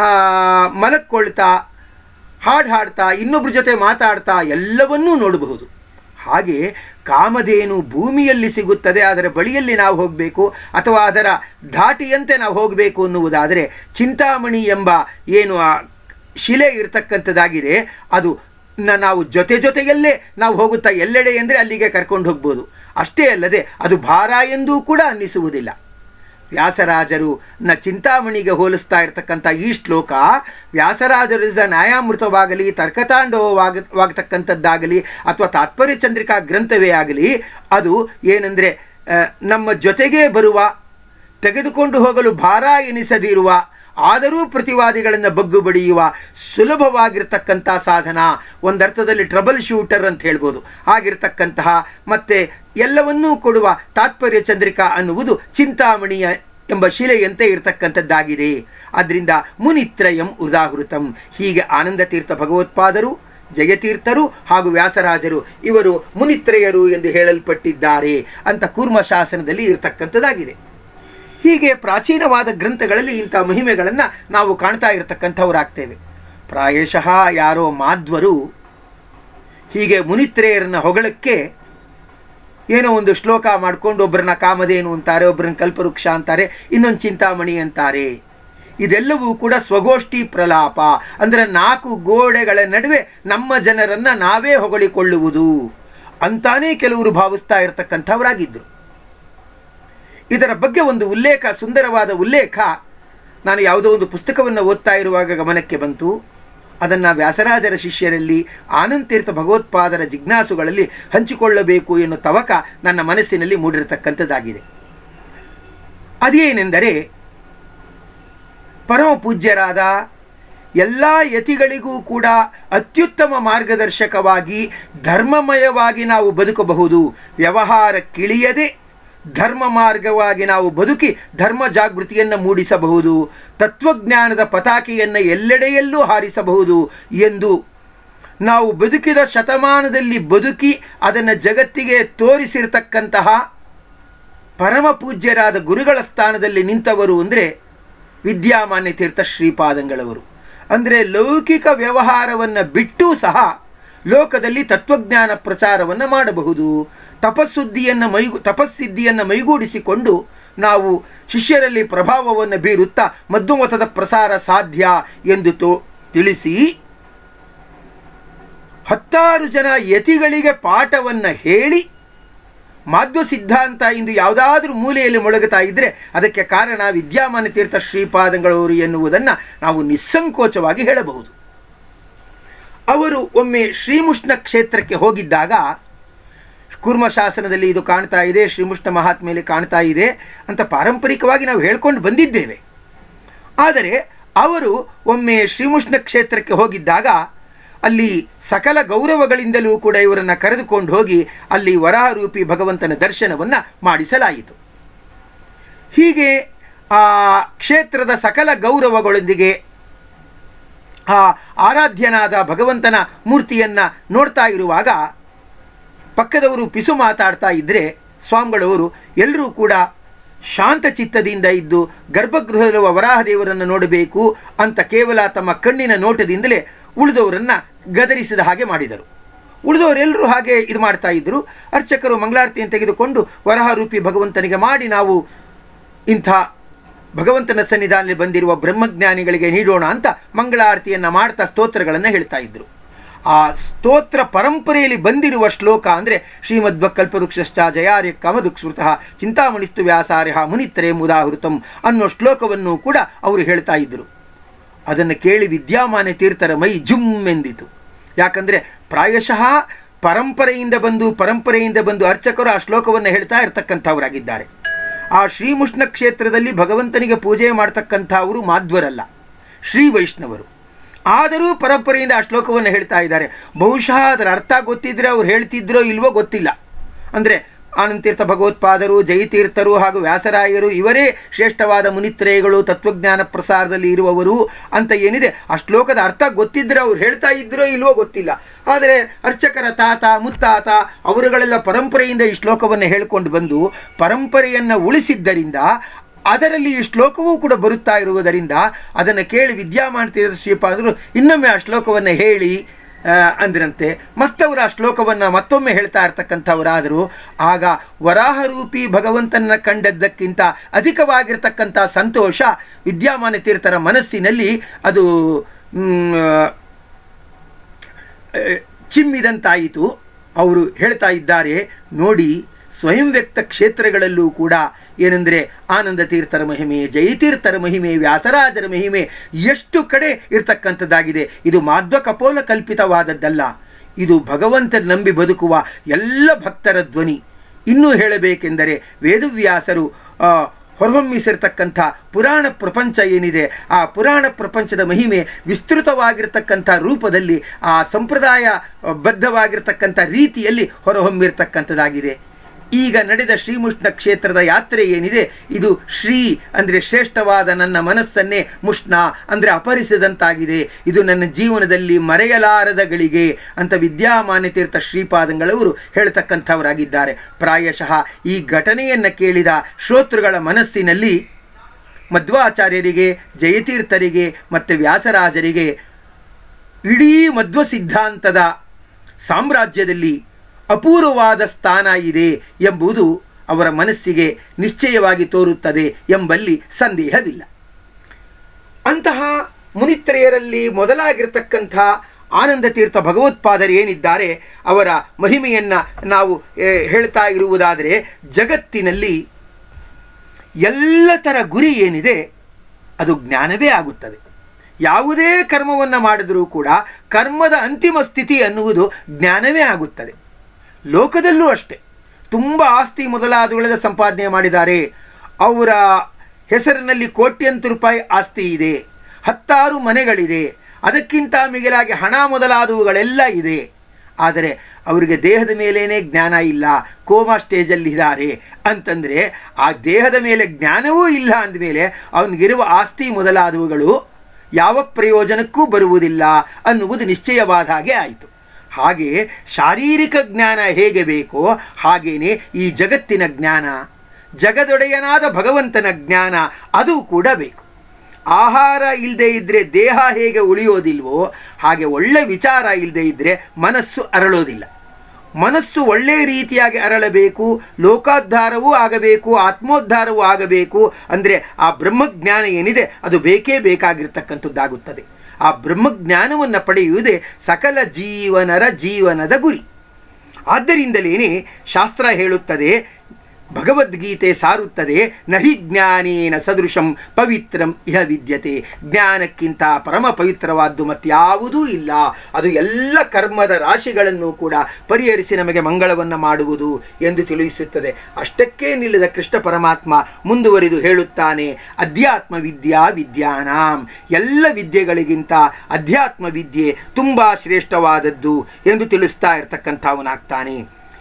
ಮಲಕ್ಕೊಳ್ತಾ ಹಾಡು ಹಾಡ್ತಾ ಇನ್ನೊಬ್ಬರ ಜೊತೆ ಮಾತಾಡ್ತಾ ಎಲ್ಲವನ್ನೂ ನೋಡಬಹುದು ಹಾಗೆ ಕಾಮಧೇನು ಭೂಮಿಯಲ್ಲಿ ಸಿಗುತ್ತದೆ ಅದರ ಬಳಿಯಲ್ಲಿ ನಾವು ಹೋಗಬೇಕು ಅಥವಾ ಅದರ ಧಾಟಿಯಂತೆ ನಾವು ಹೋಗಬೇಕು ಅನ್ನುವುದಾದರೆ ಚಿಂತಾಮಣಿ ಎಂಬ ಏನು ಆ ಶಿಲೆ ಇರತಕ್ಕಂಥದ್ದಾಗಿದೆ ಅದು ನ- ನಾವು ಜೊತೆ ಜೊತೆಯಲ್ಲೇ ನಾವು ಹೋಗುತ್ತಾ ಎಲ್ಲೆಡೆ ಎಂದರೆ ಅಲ್ಲಿಗೆ ಕರ್ಕೊಂಡು ಹೋಗ್ಬೋದು ಅಷ್ಟೇ ಅಲ್ಲದೆ ಅದು ಭಾರ ಎಂದೂ ಕೂಡ ಅನ್ನಿಸುವುದಿಲ್ಲ ವ್ಯಾಸರಾಜರು ನ ಚಿಂತಾಮಣಿಗೆ ಹೋಲಿಸ್ತಾ ಇರತಕ್ಕಂಥ ಈ ಶ್ಲೋಕ ವ್ಯಾಸರಾಜರಿಸಿದ ನ್ಯಾಯಾಮೃತವಾಗಲಿ ತರ್ಕತಾಂಡವವಾಗ ವಾಗತಕ್ಕಂಥದ್ದಾಗಲಿ ಅಥವಾ ತಾತ್ಪರ್ಯ ಚಂದ್ರಿಕಾ ಗ್ರಂಥವೇ ಆಗಲಿ ಅದು ಏನೆಂದರೆ ನಮ್ಮ ಜೊತೆಗೇ ಬರುವ ತೆಗೆದುಕೊಂಡು ಹೋಗಲು ಭಾರ ಎನಿಸದಿರುವ ಆದರೂ ಪ್ರತಿವಾದಿಗಳನ್ನು ಬಗ್ಗು ಬಡಿಯುವ ಸುಲಭವಾಗಿರ್ತಕ್ಕಂಥ ಸಾಧನ ಒಂದರ್ಥದಲ್ಲಿ ಟ್ರಬಲ್ ಶೂಟರ್ ಅಂತ ಹೇಳ್ಬೋದು ಆಗಿರ್ತಕ್ಕಂತಹ ಮತ್ತು ಎಲ್ಲವನ್ನೂ ಕೊಡುವ ತಾತ್ಪರ್ಯ ಚಂದ್ರಿಕಾ ಅನ್ನುವುದು ಚಿಂತಾಮಣಿಯ ಎಂಬ ಶಿಲೆಯಂತೆ ಇರತಕ್ಕಂಥದ್ದಾಗಿದೆ ಆದ್ದರಿಂದ ಮುನಿತ್ರಯಂ ಉದಾಹೃತಂ ಹೀಗೆ ಆನಂದ ತೀರ್ಥ ಭಗವತ್ಪಾದರು ಜಯತೀರ್ಥರು ಹಾಗೂ ವ್ಯಾಸರಾಜರು ಇವರು ಮುನಿತ್ರಯರು ಎಂದು ಹೇಳಲ್ಪಟ್ಟಿದ್ದಾರೆ ಅಂತ ಕೂರ್ಮ ಶಾಸನದಲ್ಲಿ ಇರತಕ್ಕಂಥದ್ದಾಗಿದೆ ಹೀಗೆ ಪ್ರಾಚೀನವಾದ ಗ್ರಂಥಗಳಲ್ಲಿ ಇಂಥ ಮಹಿಮೆಗಳನ್ನು ನಾವು ಕಾಣ್ತಾ ಇರತಕ್ಕಂಥವರಾಗ್ತೇವೆ ಪ್ರಾಯಶಃ ಯಾರೋ ಮಾಧ್ವರು ಹೀಗೆ ಮುನಿತ್ರೇಯರನ್ನ ಹೊಗಳಕ್ಕೆ ಏನೋ ಒಂದು ಶ್ಲೋಕ ಮಾಡ್ಕೊಂಡು ಒಬ್ಬರನ್ನ ಕಾಮಧೇನು ಅಂತಾರೆ ಒಬ್ಬರನ್ನ ಕಲ್ಪವೃಕ್ಷ ಅಂತಾರೆ ಇನ್ನೊಂದು ಚಿಂತಾಮಣಿ ಅಂತಾರೆ ಇದೆಲ್ಲವೂ ಕೂಡ ಸ್ವಗೋಷ್ಠಿ ಪ್ರಲಾಪ ಅಂದರೆ ನಾಲ್ಕು ಗೋಡೆಗಳ ನಡುವೆ ನಮ್ಮ ಜನರನ್ನ ನಾವೇ ಹೊಗಳಿಕೊಳ್ಳುವುದು ಅಂತಾನೇ ಕೆಲವರು ಭಾವಿಸ್ತಾ ಇರತಕ್ಕಂಥವರಾಗಿದ್ದರು ಇದರ ಬಗ್ಗೆ ಒಂದು ಉಲ್ಲೇಖ ಸುಂದರವಾದ ಉಲ್ಲೇಖ ನಾನು ಯಾವುದೋ ಒಂದು ಪುಸ್ತಕವನ್ನು ಓದ್ತಾ ಇರುವಾಗ ಗಮನಕ್ಕೆ ಬಂತು ಅದನ್ನು ವ್ಯಾಸರಾಜರ ಶಿಷ್ಯರಲ್ಲಿ ಆನಂದ ತೀರ್ಥ ಭಗವತ್ಪಾದರ ಜಿಜ್ಞಾಸುಗಳಲ್ಲಿ ಹಂಚಿಕೊಳ್ಳಬೇಕು ಎನ್ನುವ ತವಕ ನನ್ನ ಮನಸ್ಸಿನಲ್ಲಿ ಮೂಡಿರತಕ್ಕಂಥದ್ದಾಗಿದೆ ಅದೇನೆಂದರೆ ಪರಮ ಪೂಜ್ಯರಾದ ಎಲ್ಲ ಯತಿಗಳಿಗೂ ಕೂಡ ಅತ್ಯುತ್ತಮ ಮಾರ್ಗದರ್ಶಕವಾಗಿ ಧರ್ಮಮಯವಾಗಿ ನಾವು ಬದುಕಬಹುದು ವ್ಯವಹಾರಕ್ಕಿಳಿಯದೆ ಧರ್ಮ ಮಾರ್ಗವಾಗಿ ನಾವು ಬದುಕಿ ಧರ್ಮ ಜಾಗೃತಿಯನ್ನು ಮೂಡಿಸಬಹುದು ತತ್ವಜ್ಞಾನದ ಪತಾಕೆಯನ್ನು ಎಲ್ಲೆಡೆಯಲ್ಲೂ ಹಾರಿಸಬಹುದು ಎಂದು ನಾವು ಬದುಕಿದ ಶತಮಾನದಲ್ಲಿ ಬದುಕಿ ಅದನ್ನು ಜಗತ್ತಿಗೆ ತೋರಿಸಿರ್ತಕ್ಕಂತಹ ಪರಮ ಪೂಜ್ಯರಾದ ಗುರುಗಳ ಸ್ಥಾನದಲ್ಲಿ ನಿಂತವರು ಅಂದರೆ ವಿದ್ಯಾಮಾನ್ಯ ತೀರ್ಥ ಶ್ರೀಪಾದಂಗಳವರು ಅಂದರೆ ಲೌಕಿಕ ವ್ಯವಹಾರವನ್ನು ಬಿಟ್ಟೂ ಸಹ ಲೋಕದಲ್ಲಿ ತತ್ವಜ್ಞಾನ ಪ್ರಚಾರವನ್ನು ಮಾಡಬಹುದು ತಪಸ್ಸುದ್ದಿಯನ್ನು ಮೈಗು ತಪಸ್ಸಿದ್ದಿಯನ್ನು ಮೈಗೂಡಿಸಿಕೊಂಡು ನಾವು ಶಿಷ್ಯರಲ್ಲಿ ಪ್ರಭಾವವನ್ನು ಬೀರುತ್ತಾ ಮಧ್ಯಮತದ ಪ್ರಸಾರ ಸಾಧ್ಯ ಎಂದು ತೋ ತಿಳಿಸಿ ಹತ್ತಾರು ಜನ ಯತಿಗಳಿಗೆ ಪಾಠವನ್ನು ಹೇಳಿ ಮಾಧ್ವ ಸಿದ್ಧಾಂತ ಇಂದು ಯಾವುದಾದ್ರೂ ಮೂಲೆಯಲ್ಲಿ ಮೊಳಗುತ್ತಾ ಇದ್ದರೆ ಅದಕ್ಕೆ ಕಾರಣ ವಿದ್ಯಾಮಾನ್ಯ ತೀರ್ಥ ಶ್ರೀಪಾದಂಗಳವರು ಎನ್ನುವುದನ್ನು ನಾವು ನಿಸ್ಸಂಕೋಚವಾಗಿ ಹೇಳಬಹುದು ಅವರು ಒಮ್ಮೆ ಶ್ರೀಮುಷ್ಣ ಕ್ಷೇತ್ರಕ್ಕೆ ಹೋಗಿದ್ದಾಗ ಕೂರ್ಮ ಶಾಸನದಲ್ಲಿ ಇದು ಕಾಣ್ತಾ ಇದೆ ಶ್ರೀಮುಷ್ಣ ಮಹಾತ್ಮೆಯಲ್ಲಿ ಕಾಣ್ತಾ ಇದೆ ಅಂತ ಪಾರಂಪರಿಕವಾಗಿ ನಾವು ಹೇಳ್ಕೊಂಡು ಬಂದಿದ್ದೇವೆ ಆದರೆ ಅವರು ಒಮ್ಮೆ ಶ್ರೀಮುಷ್ಣ ಕ್ಷೇತ್ರಕ್ಕೆ ಹೋಗಿದ್ದಾಗ ಅಲ್ಲಿ ಸಕಲ ಗೌರವಗಳಿಂದಲೂ ಕೂಡ ಇವರನ್ನು ಕರೆದುಕೊಂಡು ಹೋಗಿ ಅಲ್ಲಿ ವರಾಹರೂಪಿ ಭಗವಂತನ ದರ್ಶನವನ್ನು ಮಾಡಿಸಲಾಯಿತು ಹೀಗೆ ಆ ಕ್ಷೇತ್ರದ ಸಕಲ ಗೌರವಗಳೊಂದಿಗೆ ಆ ಆರಾಧ್ಯನಾದ ಭಗವಂತನ ಮೂರ್ತಿಯನ್ನು ನೋಡ್ತಾ ಇರುವಾಗ ಪಕ್ಕದವರು ಪಿಸು ಮಾತಾಡ್ತಾ ಇದ್ದರೆ ಸ್ವಾಮಿಗಳವರು ಎಲ್ಲರೂ ಕೂಡ ಶಾಂತ ಚಿತ್ತದಿಂದ ಇದ್ದು ಗರ್ಭಗೃಹದಲ್ಲಿರುವ ವರಾಹದೇವರನ್ನು ನೋಡಬೇಕು ಅಂತ ಕೇವಲ ತಮ್ಮ ಕಣ್ಣಿನ ನೋಟದಿಂದಲೇ ಉಳಿದವರನ್ನು ಗದರಿಸಿದ ಹಾಗೆ ಮಾಡಿದರು ಉಳಿದವರೆಲ್ಲರೂ ಹಾಗೆ ಇದು ಮಾಡ್ತಾ ಇದ್ದರು ಅರ್ಚಕರು ಮಂಗಳಾರತಿಯನ್ನು ತೆಗೆದುಕೊಂಡು ವರಹರೂಪಿ ಭಗವಂತನಿಗೆ ಮಾಡಿ ನಾವು ಇಂಥ ಭಗವಂತನ ಸನ್ನಿಧಾನದಲ್ಲಿ ಬಂದಿರುವ ಬ್ರಹ್ಮಜ್ಞಾನಿಗಳಿಗೆ ನೀಡೋಣ ಅಂತ ಮಂಗಳಾರತಿಯನ್ನು ಮಾಡ್ತಾ ಸ್ತೋತ್ರಗಳನ್ನು ಹೇಳ್ತಾ ಇದ್ರು ಆ ಸ್ತೋತ್ರ ಪರಂಪರೆಯಲ್ಲಿ ಬಂದಿರುವ ಶ್ಲೋಕ ಅಂದರೆ ಶ್ರೀಮದ್ವ ಕಲ್ಪವೃಕ್ಷಶ್ಚ ಜಯಾರ್ಯ ಕಮದುಕ್ ಸ್ಮೃತಃ ಚಿಂತಾಮಣಿಸ್ತು ವ್ಯಾಸಾರ್ಯ ಮುನಿತ್ರೇ ಮುದಾಹೃತಂ ಅನ್ನೋ ಶ್ಲೋಕವನ್ನು ಕೂಡ ಅವರು ಹೇಳ್ತಾ ಇದ್ದರು ಅದನ್ನು ಕೇಳಿ ವಿದ್ಯಾಮಾನ್ಯ ತೀರ್ಥರ ಮೈ ಜುಮ್ ಎಂದಿತು ಯಾಕಂದರೆ ಪ್ರಾಯಶಃ ಪರಂಪರೆಯಿಂದ ಬಂದು ಪರಂಪರೆಯಿಂದ ಬಂದು ಅರ್ಚಕರು ಆ ಶ್ಲೋಕವನ್ನು ಹೇಳ್ತಾ ಇರತಕ್ಕಂಥವರಾಗಿದ್ದಾರೆ ಆ ಶ್ರೀಮುಷ್ಣ ಕ್ಷೇತ್ರದಲ್ಲಿ ಭಗವಂತನಿಗೆ ಪೂಜೆ ಮಾಡ್ತಕ್ಕಂಥವರು ಮಾಧ್ವರಲ್ಲ ಶ್ರೀ ವೈಷ್ಣವರು ಆದರೂ ಪರಂಪರೆಯಿಂದ ಆ ಶ್ಲೋಕವನ್ನು ಹೇಳ್ತಾ ಇದ್ದಾರೆ ಬಹುಶಃ ಅದರ ಅರ್ಥ ಗೊತ್ತಿದ್ರೆ ಅವ್ರು ಹೇಳ್ತಿದ್ರೋ ಇಲ್ವೋ ಗೊತ್ತಿಲ್ಲ ಅಂದರೆ ಆನಂತೀರ್ಥ ಭಗವತ್ಪಾದರು ಜಯತೀರ್ಥರು ಹಾಗೂ ವ್ಯಾಸರಾಯರು ಇವರೇ ಶ್ರೇಷ್ಠವಾದ ಮುನಿತ್ರಯಗಳು ತತ್ವಜ್ಞಾನ ಪ್ರಸಾರದಲ್ಲಿ ಇರುವವರು ಅಂತ ಏನಿದೆ ಆ ಶ್ಲೋಕದ ಅರ್ಥ ಗೊತ್ತಿದ್ರೆ ಅವ್ರು ಹೇಳ್ತಾ ಇದ್ರೋ ಇಲ್ವೋ ಗೊತ್ತಿಲ್ಲ ಆದರೆ ಅರ್ಚಕರ ತಾತ ಮುತ್ತಾತ ಅವರುಗಳೆಲ್ಲ ಪರಂಪರೆಯಿಂದ ಈ ಶ್ಲೋಕವನ್ನು ಹೇಳ್ಕೊಂಡು ಬಂದು ಪರಂಪರೆಯನ್ನು ಉಳಿಸಿದ್ದರಿಂದ ಅದರಲ್ಲಿ ಈ ಶ್ಲೋಕವೂ ಕೂಡ ಬರುತ್ತಾ ಇರುವುದರಿಂದ ಅದನ್ನು ಕೇಳಿ ವಿದ್ಯಾಮಾನ ಶ್ರೀಪಾದರು ಇನ್ನೊಮ್ಮೆ ಆ ಶ್ಲೋಕವನ್ನು ಹೇಳಿ ಆ, ಅಂದ್ರಂತೆ ಮತ್ತವರು ಆ ಶ್ಲೋಕವನ್ನು ಮತ್ತೊಮ್ಮೆ ಹೇಳ್ತಾ ಇರ್ತಕ್ಕಂಥವರಾದರು ಆಗ ವರಾಹರೂಪಿ ಭಗವಂತನ ಕಂಡದ್ದಕ್ಕಿಂತ ಅಧಿಕವಾಗಿರ್ತಕ್ಕಂಥ ಸಂತೋಷ ವಿದ್ಯಾಮಾನ ತೀರ್ಥರ ಮನಸ್ಸಿನಲ್ಲಿ ಅದು ಮ್, ಆ, ಚಿಮ್ಮಿದಂತಾಯಿತು ಅವರು ಹೇಳ್ತಾ ಇದ್ದಾರೆ ನೋಡಿ ಸ್ವಯಂ ವ್ಯಕ್ತ ಕ್ಷೇತ್ರಗಳಲ್ಲೂ ಕೂಡ ಏನೆಂದರೆ ಆನಂದ ತೀರ್ಥರ ಮಹಿಮೆ ಜಯತೀರ್ಥರ ಮಹಿಮೆ ವ್ಯಾಸರಾಜರ ಮಹಿಮೆ ಎಷ್ಟು ಕಡೆ ಇರ್ತಕ್ಕಂಥದ್ದಾಗಿದೆ ಇದು ಮಾಧ್ವ ಕಪೋಲ ಕಲ್ಪಿತವಾದದ್ದಲ್ಲ ಇದು ಭಗವಂತ ನಂಬಿ ಬದುಕುವ ಎಲ್ಲ ಭಕ್ತರ ಧ್ವನಿ ಇನ್ನೂ ಹೇಳಬೇಕೆಂದರೆ ವೇದವ್ಯಾಸರು ಆ, ಹೊರಹೊಮ್ಮಿಸಿರ್ತಕ್ಕಂಥ ಪುರಾಣ ಪ್ರಪಂಚ ಏನಿದೆ ಆ ಪುರಾಣ ಪ್ರಪಂಚದ ಮಹಿಮೆ ವಿಸ್ತೃತವಾಗಿರ್ತಕ್ಕಂಥ ರೂಪದಲ್ಲಿ ಆ ಸಂಪ್ರದಾಯ ಆ, ಬದ್ಧವಾಗಿರ್ತಕ್ಕಂಥ ರೀತಿಯಲ್ಲಿ ಹೊರಹೊಮ್ಮಿರ್ತಕ್ಕಂಥದ್ದಾಗಿದೆ ಈಗ ನಡೆದ ಶ್ರೀಮುಷ್ಣ ಕ್ಷೇತ್ರದ ಯಾತ್ರೆ ಏನಿದೆ ಇದು ಶ್ರೀ ಅಂದರೆ ಶ್ರೇಷ್ಠವಾದ ನನ್ನ ಮನಸ್ಸನ್ನೇ ಮುಷ್ಣ ಅಂದರೆ ಅಪಹರಿಸಿದಂತಾಗಿದೆ ಇದು ನನ್ನ ಜೀವನದಲ್ಲಿ ಮರೆಯಲಾರದ ಗಳಿಗೆ ಅಂತ ವಿದ್ಯಾಮಾನ್ಯ ತೀರ್ಥ ಶ್ರೀಪಾದಂಗಳವರು ಹೇಳ್ತಕ್ಕಂಥವರಾಗಿದ್ದಾರೆ ಪ್ರಾಯಶಃ ಈ ಘಟನೆಯನ್ನು ಕೇಳಿದ ಶ್ರೋತೃಗಳ ಮನಸ್ಸಿನಲ್ಲಿ ಮಧ್ವಾಚಾರ್ಯರಿಗೆ ಜಯತೀರ್ಥರಿಗೆ ಮತ್ತು ವ್ಯಾಸರಾಜರಿಗೆ ಇಡೀ ಮಧ್ವ ಸಿದ್ಧಾಂತದ ಸಾಮ್ರಾಜ್ಯದಲ್ಲಿ ಅಪೂರ್ವವಾದ ಸ್ಥಾನ ಇದೆ ಎಂಬುದು ಅವರ ಮನಸ್ಸಿಗೆ ನಿಶ್ಚಯವಾಗಿ ತೋರುತ್ತದೆ ಎಂಬಲ್ಲಿ ಸಂದೇಹವಿಲ್ಲ ಅಂತಹ ಮುನಿತ್ರಯರಲ್ಲಿ ಮೊದಲಾಗಿರ್ತಕ್ಕಂಥ ಆನಂದ ತೀರ್ಥ ಭಗವತ್ಪಾದರು ಏನಿದ್ದಾರೆ ಅವರ ಮಹಿಮೆಯನ್ನು ನಾವು ಏ, ಹೇಳ್ತಾ ಇರುವುದಾದರೆ ಜಗತ್ತಿನಲ್ಲಿ ಎಲ್ಲ ಥರ ಗುರಿ ಏನಿದೆ ಅದು ಜ್ಞಾನವೇ ಆಗುತ್ತದೆ ಯಾವುದೇ ಕರ್ಮವನ್ನು ಮಾಡಿದರೂ ಕೂಡ ಕರ್ಮದ ಅಂತಿಮ ಸ್ಥಿತಿ ಅನ್ನುವುದು ಜ್ಞಾನವೇ ಆಗುತ್ತದೆ ಲೋಕದಲ್ಲೂ ಅಷ್ಟೆ ತುಂಬ ಆಸ್ತಿ ಮೊದಲಾದವುಗಳ ಸಂಪಾದನೆ ಮಾಡಿದ್ದಾರೆ ಅವರ ಹೆಸರಿನಲ್ಲಿ ಕೋಟ್ಯಂತರ ರೂಪಾಯಿ ಆಸ್ತಿ ಇದೆ ಹತ್ತಾರು ಮನೆಗಳಿದೆ ಅದಕ್ಕಿಂತ ಮಿಗಿಲಾಗಿ ಹಣ ಮೊದಲಾದವುಗಳೆಲ್ಲ ಇದೆ ಆದರೆ ಅವರಿಗೆ ದೇಹದ ಮೇಲೇನೆ ಜ್ಞಾನ ಇಲ್ಲ ಕೋಮಾ ಸ್ಟೇಜಲ್ಲಿದ್ದಾರೆ ಅಂತಂದರೆ ಆ ದೇಹದ ಮೇಲೆ ಜ್ಞಾನವೂ ಇಲ್ಲ ಅಂದಮೇಲೆ ಅವನಿಗಿರುವ ಆಸ್ತಿ ಮೊದಲಾದವುಗಳು ಯಾವ ಪ್ರಯೋಜನಕ್ಕೂ ಬರುವುದಿಲ್ಲ ಅನ್ನುವುದು ನಿಶ್ಚಯವಾದ ಹಾಗೆ ಆಯಿತು ಹಾಗೆ ಶಾರೀರಿಕ ಜ್ಞಾನ ಹೇಗೆ ಬೇಕೋ ಹಾಗೇನೆ ಈ ಜಗತ್ತಿನ ಜ್ಞಾನ ಜಗದೊಡೆಯನಾದ ಭಗವಂತನ ಜ್ಞಾನ ಅದು ಕೂಡ ಬೇಕು ಆಹಾರ ಇಲ್ಲದೆ ಇದ್ದರೆ ದೇಹ ಹೇಗೆ ಉಳಿಯೋದಿಲ್ವೋ ಹಾಗೆ ಒಳ್ಳೆ ವಿಚಾರ ಇಲ್ಲದೆ ಇದ್ದರೆ ಮನಸ್ಸು ಅರಳೋದಿಲ್ಲ ಮನಸ್ಸು ಒಳ್ಳೆ ರೀತಿಯಾಗಿ ಅರಳಬೇಕು ಲೋಕೋದ್ಧಾರವೂ ಆಗಬೇಕು ಆತ್ಮೋದ್ಧಾರವೂ ಆಗಬೇಕು ಅಂದರೆ ಆ ಬ್ರಹ್ಮಜ್ಞಾನ ಏನಿದೆ ಅದು ಬೇಕೇ ಬೇಕಾಗಿರ್ತಕ್ಕಂಥದ್ದಾಗುತ್ತದೆ ಆ ಬ್ರಹ್ಮಜ್ಞಾನವನ್ನು ಪಡೆಯುವುದೇ ಸಕಲ ಜೀವನರ ಜೀವನದ ಗುರಿ ಆದ್ದರಿಂದಲೇನೆ ಶಾಸ್ತ್ರ ಹೇಳುತ್ತದೆ ಭಗವದ್ಗೀತೆ ಸಾರುತ್ತದೆ ನಹಿ ಜ್ಞಾನೇನ ಸದೃಶಂ ಪವಿತ್ರಂ ಇಹ ವಿದ್ಯತೆ ಜ್ಞಾನಕ್ಕಿಂತ ಪರಮ ಪವಿತ್ರವಾದ್ದು ಮತ್ಯಾವುದೂ ಇಲ್ಲ ಅದು ಎಲ್ಲ ಕರ್ಮದ ರಾಶಿಗಳನ್ನು ಕೂಡ ಪರಿಹರಿಸಿ ನಮಗೆ ಮಂಗಳವನ್ನು ಮಾಡುವುದು ಎಂದು ತಿಳಿಸುತ್ತದೆ ಅಷ್ಟಕ್ಕೇ ನಿಲ್ಲದ ಕೃಷ್ಣ ಪರಮಾತ್ಮ ಮುಂದುವರಿದು ಹೇಳುತ್ತಾನೆ ಅಧ್ಯಾತ್ಮ ವಿದ್ಯಾ ವಿದ್ಯಾನಾಂ ಎಲ್ಲ ವಿದ್ಯೆಗಳಿಗಿಂತ ಅಧ್ಯಾತ್ಮ ವಿದ್ಯೆ ತುಂಬ ಶ್ರೇಷ್ಠವಾದದ್ದು ಎಂದು ತಿಳಿಸ್ತಾ ಇರ್ತಕ್ಕಂಥವನಾಗ್ತಾನೆ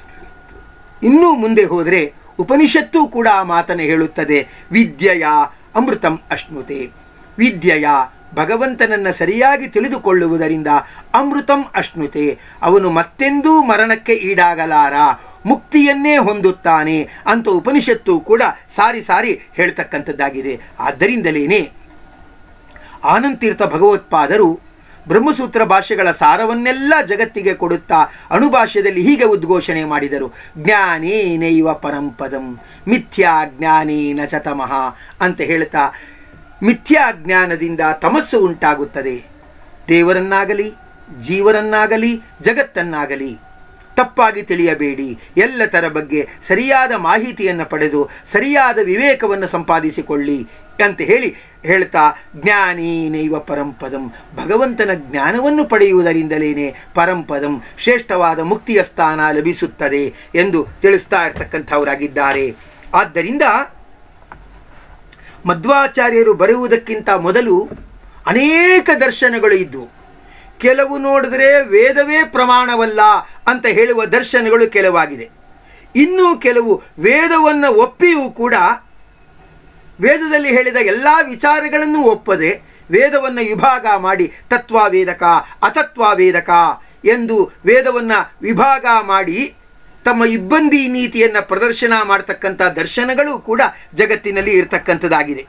ಇನ್ನೂ ಮುಂದೆ ಹೋದರೆ ಉಪನಿಷತ್ತು ಕೂಡ ಆ ಮಾತನ್ನು ಹೇಳುತ್ತದೆ ವಿದ್ಯೆಯ ಅಮೃತಂ ಅಶ್ನುತೆ ವಿದ್ಯೆಯ ಭಗವಂತನನ್ನು ಸರಿಯಾಗಿ ತಿಳಿದುಕೊಳ್ಳುವುದರಿಂದ ಅಮೃತಂ ಅಶ್ನುತೆ ಅವನು ಮತ್ತೆಂದೂ ಮರಣಕ್ಕೆ ಈಡಾಗಲಾರ ಮುಕ್ತಿಯನ್ನೇ ಹೊಂದುತ್ತಾನೆ ಅಂತ ಉಪನಿಷತ್ತು ಕೂಡ ಸಾರಿ ಸಾರಿ ಹೇಳ್ತಕ್ಕಂಥದ್ದಾಗಿದೆ ಆದ್ದರಿಂದಲೇನೆ ಆನಂತೀರ್ಥ ಭಗವತ್ಪಾದರು ಬ್ರಹ್ಮಸೂತ್ರ ಭಾಷೆಗಳ ಸಾರವನ್ನೆಲ್ಲ ಜಗತ್ತಿಗೆ ಕೊಡುತ್ತಾ ಅಣುಭಾಷ್ಯದಲ್ಲಿ ಹೀಗೆ ಉದ್ಘೋಷಣೆ ಮಾಡಿದರು ಜ್ಞಾನೇನೈವ ಪರಂಪದಂ ಮಿಥ್ಯಾ ಜ್ಞಾನೇನ ಚ ತಮಃ ಅಂತ ಹೇಳ್ತಾ ಮಿಥ್ಯಾ ಜ್ಞಾನದಿಂದ ತಮಸ್ಸು ಉಂಟಾಗುತ್ತದೆ ದೇವರನ್ನಾಗಲಿ ಜೀವರನ್ನಾಗಲಿ ಜಗತ್ತನ್ನಾಗಲಿ ತಪ್ಪಾಗಿ ತಿಳಿಯಬೇಡಿ ಎಲ್ಲದರ ಬಗ್ಗೆ ಸರಿಯಾದ ಮಾಹಿತಿಯನ್ನು ಪಡೆದು ಸರಿಯಾದ ವಿವೇಕವನ್ನು ಸಂಪಾದಿಸಿಕೊಳ್ಳಿ ಅಂತ ಹೇಳಿ ಹೇಳ್ತಾ ಜ್ಞಾನೇನೈವ ಪರಂಪದಂ ಭಗವಂತನ ಜ್ಞಾನವನ್ನು ಪಡೆಯುವುದರಿಂದಲೇನೆ ಪರಂಪದಂ ಶ್ರೇಷ್ಠವಾದ ಮುಕ್ತಿಯ ಸ್ಥಾನ ಲಭಿಸುತ್ತದೆ ಎಂದು ತಿಳಿಸ್ತಾ ಇರ್ತಕ್ಕಂಥವರಾಗಿದ್ದಾರೆ ಆದ್ದರಿಂದ ಮಧ್ವಾಚಾರ್ಯರು ಬರುವುದಕ್ಕಿಂತ ಮೊದಲು ಅನೇಕ ದರ್ಶನಗಳು ಇದ್ದವು ಕೆಲವು ನೋಡಿದ್ರೆ ವೇದವೇ ಪ್ರಮಾಣವಲ್ಲ ಅಂತ ಹೇಳುವ ದರ್ಶನಗಳು ಕೆಲವಾಗಿದೆ ಇನ್ನೂ ಕೆಲವು ವೇದವನ್ನು ಒಪ್ಪಿಯೂ ಕೂಡ ವೇದದಲ್ಲಿ ಹೇಳಿದ ಎಲ್ಲ ವಿಚಾರಗಳನ್ನು ಒಪ್ಪದೆ ವೇದವನ್ನು ವಿಭಾಗ ಮಾಡಿ ತತ್ವವೇದಕ ಅತತ್ವವೇದಕ ಎಂದು ವೇದವನ್ನು ವಿಭಾಗ ಮಾಡಿ ತಮ್ಮ ಇಬ್ಬಂದಿ ನೀತಿಯನ್ನು ಪ್ರದರ್ಶನ ಮಾಡತಕ್ಕಂಥ ದರ್ಶನಗಳು ಕೂಡ ಜಗತ್ತಿನಲ್ಲಿ ಇರತಕ್ಕಂಥದ್ದಾಗಿದೆ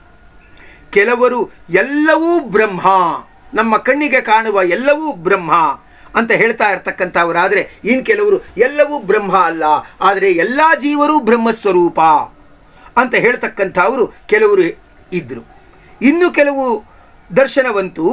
ಕೆಲವರು ಎಲ್ಲವೂ ಬ್ರಹ್ಮ ನಮ್ಮ ಕಣ್ಣಿಗೆ ಕಾಣುವ ಎಲ್ಲವೂ ಬ್ರಹ್ಮ ಅಂತ ಹೇಳ್ತಾ ಇರ್ತಕ್ಕಂಥವರಾದರೆ ಇನ್ನು ಕೆಲವರು ಎಲ್ಲವೂ ಬ್ರಹ್ಮ ಅಲ್ಲ ಆದರೆ ಎಲ್ಲ ಜೀವರು ಬ್ರಹ್ಮಸ್ವರೂಪ ಅಂತ ಹೇಳ್ತಕ್ಕಂಥವರು ಕೆಲವರು ಇದ್ದರು ಇನ್ನು ಕೆಲವು ದರ್ಶನವಂತೂ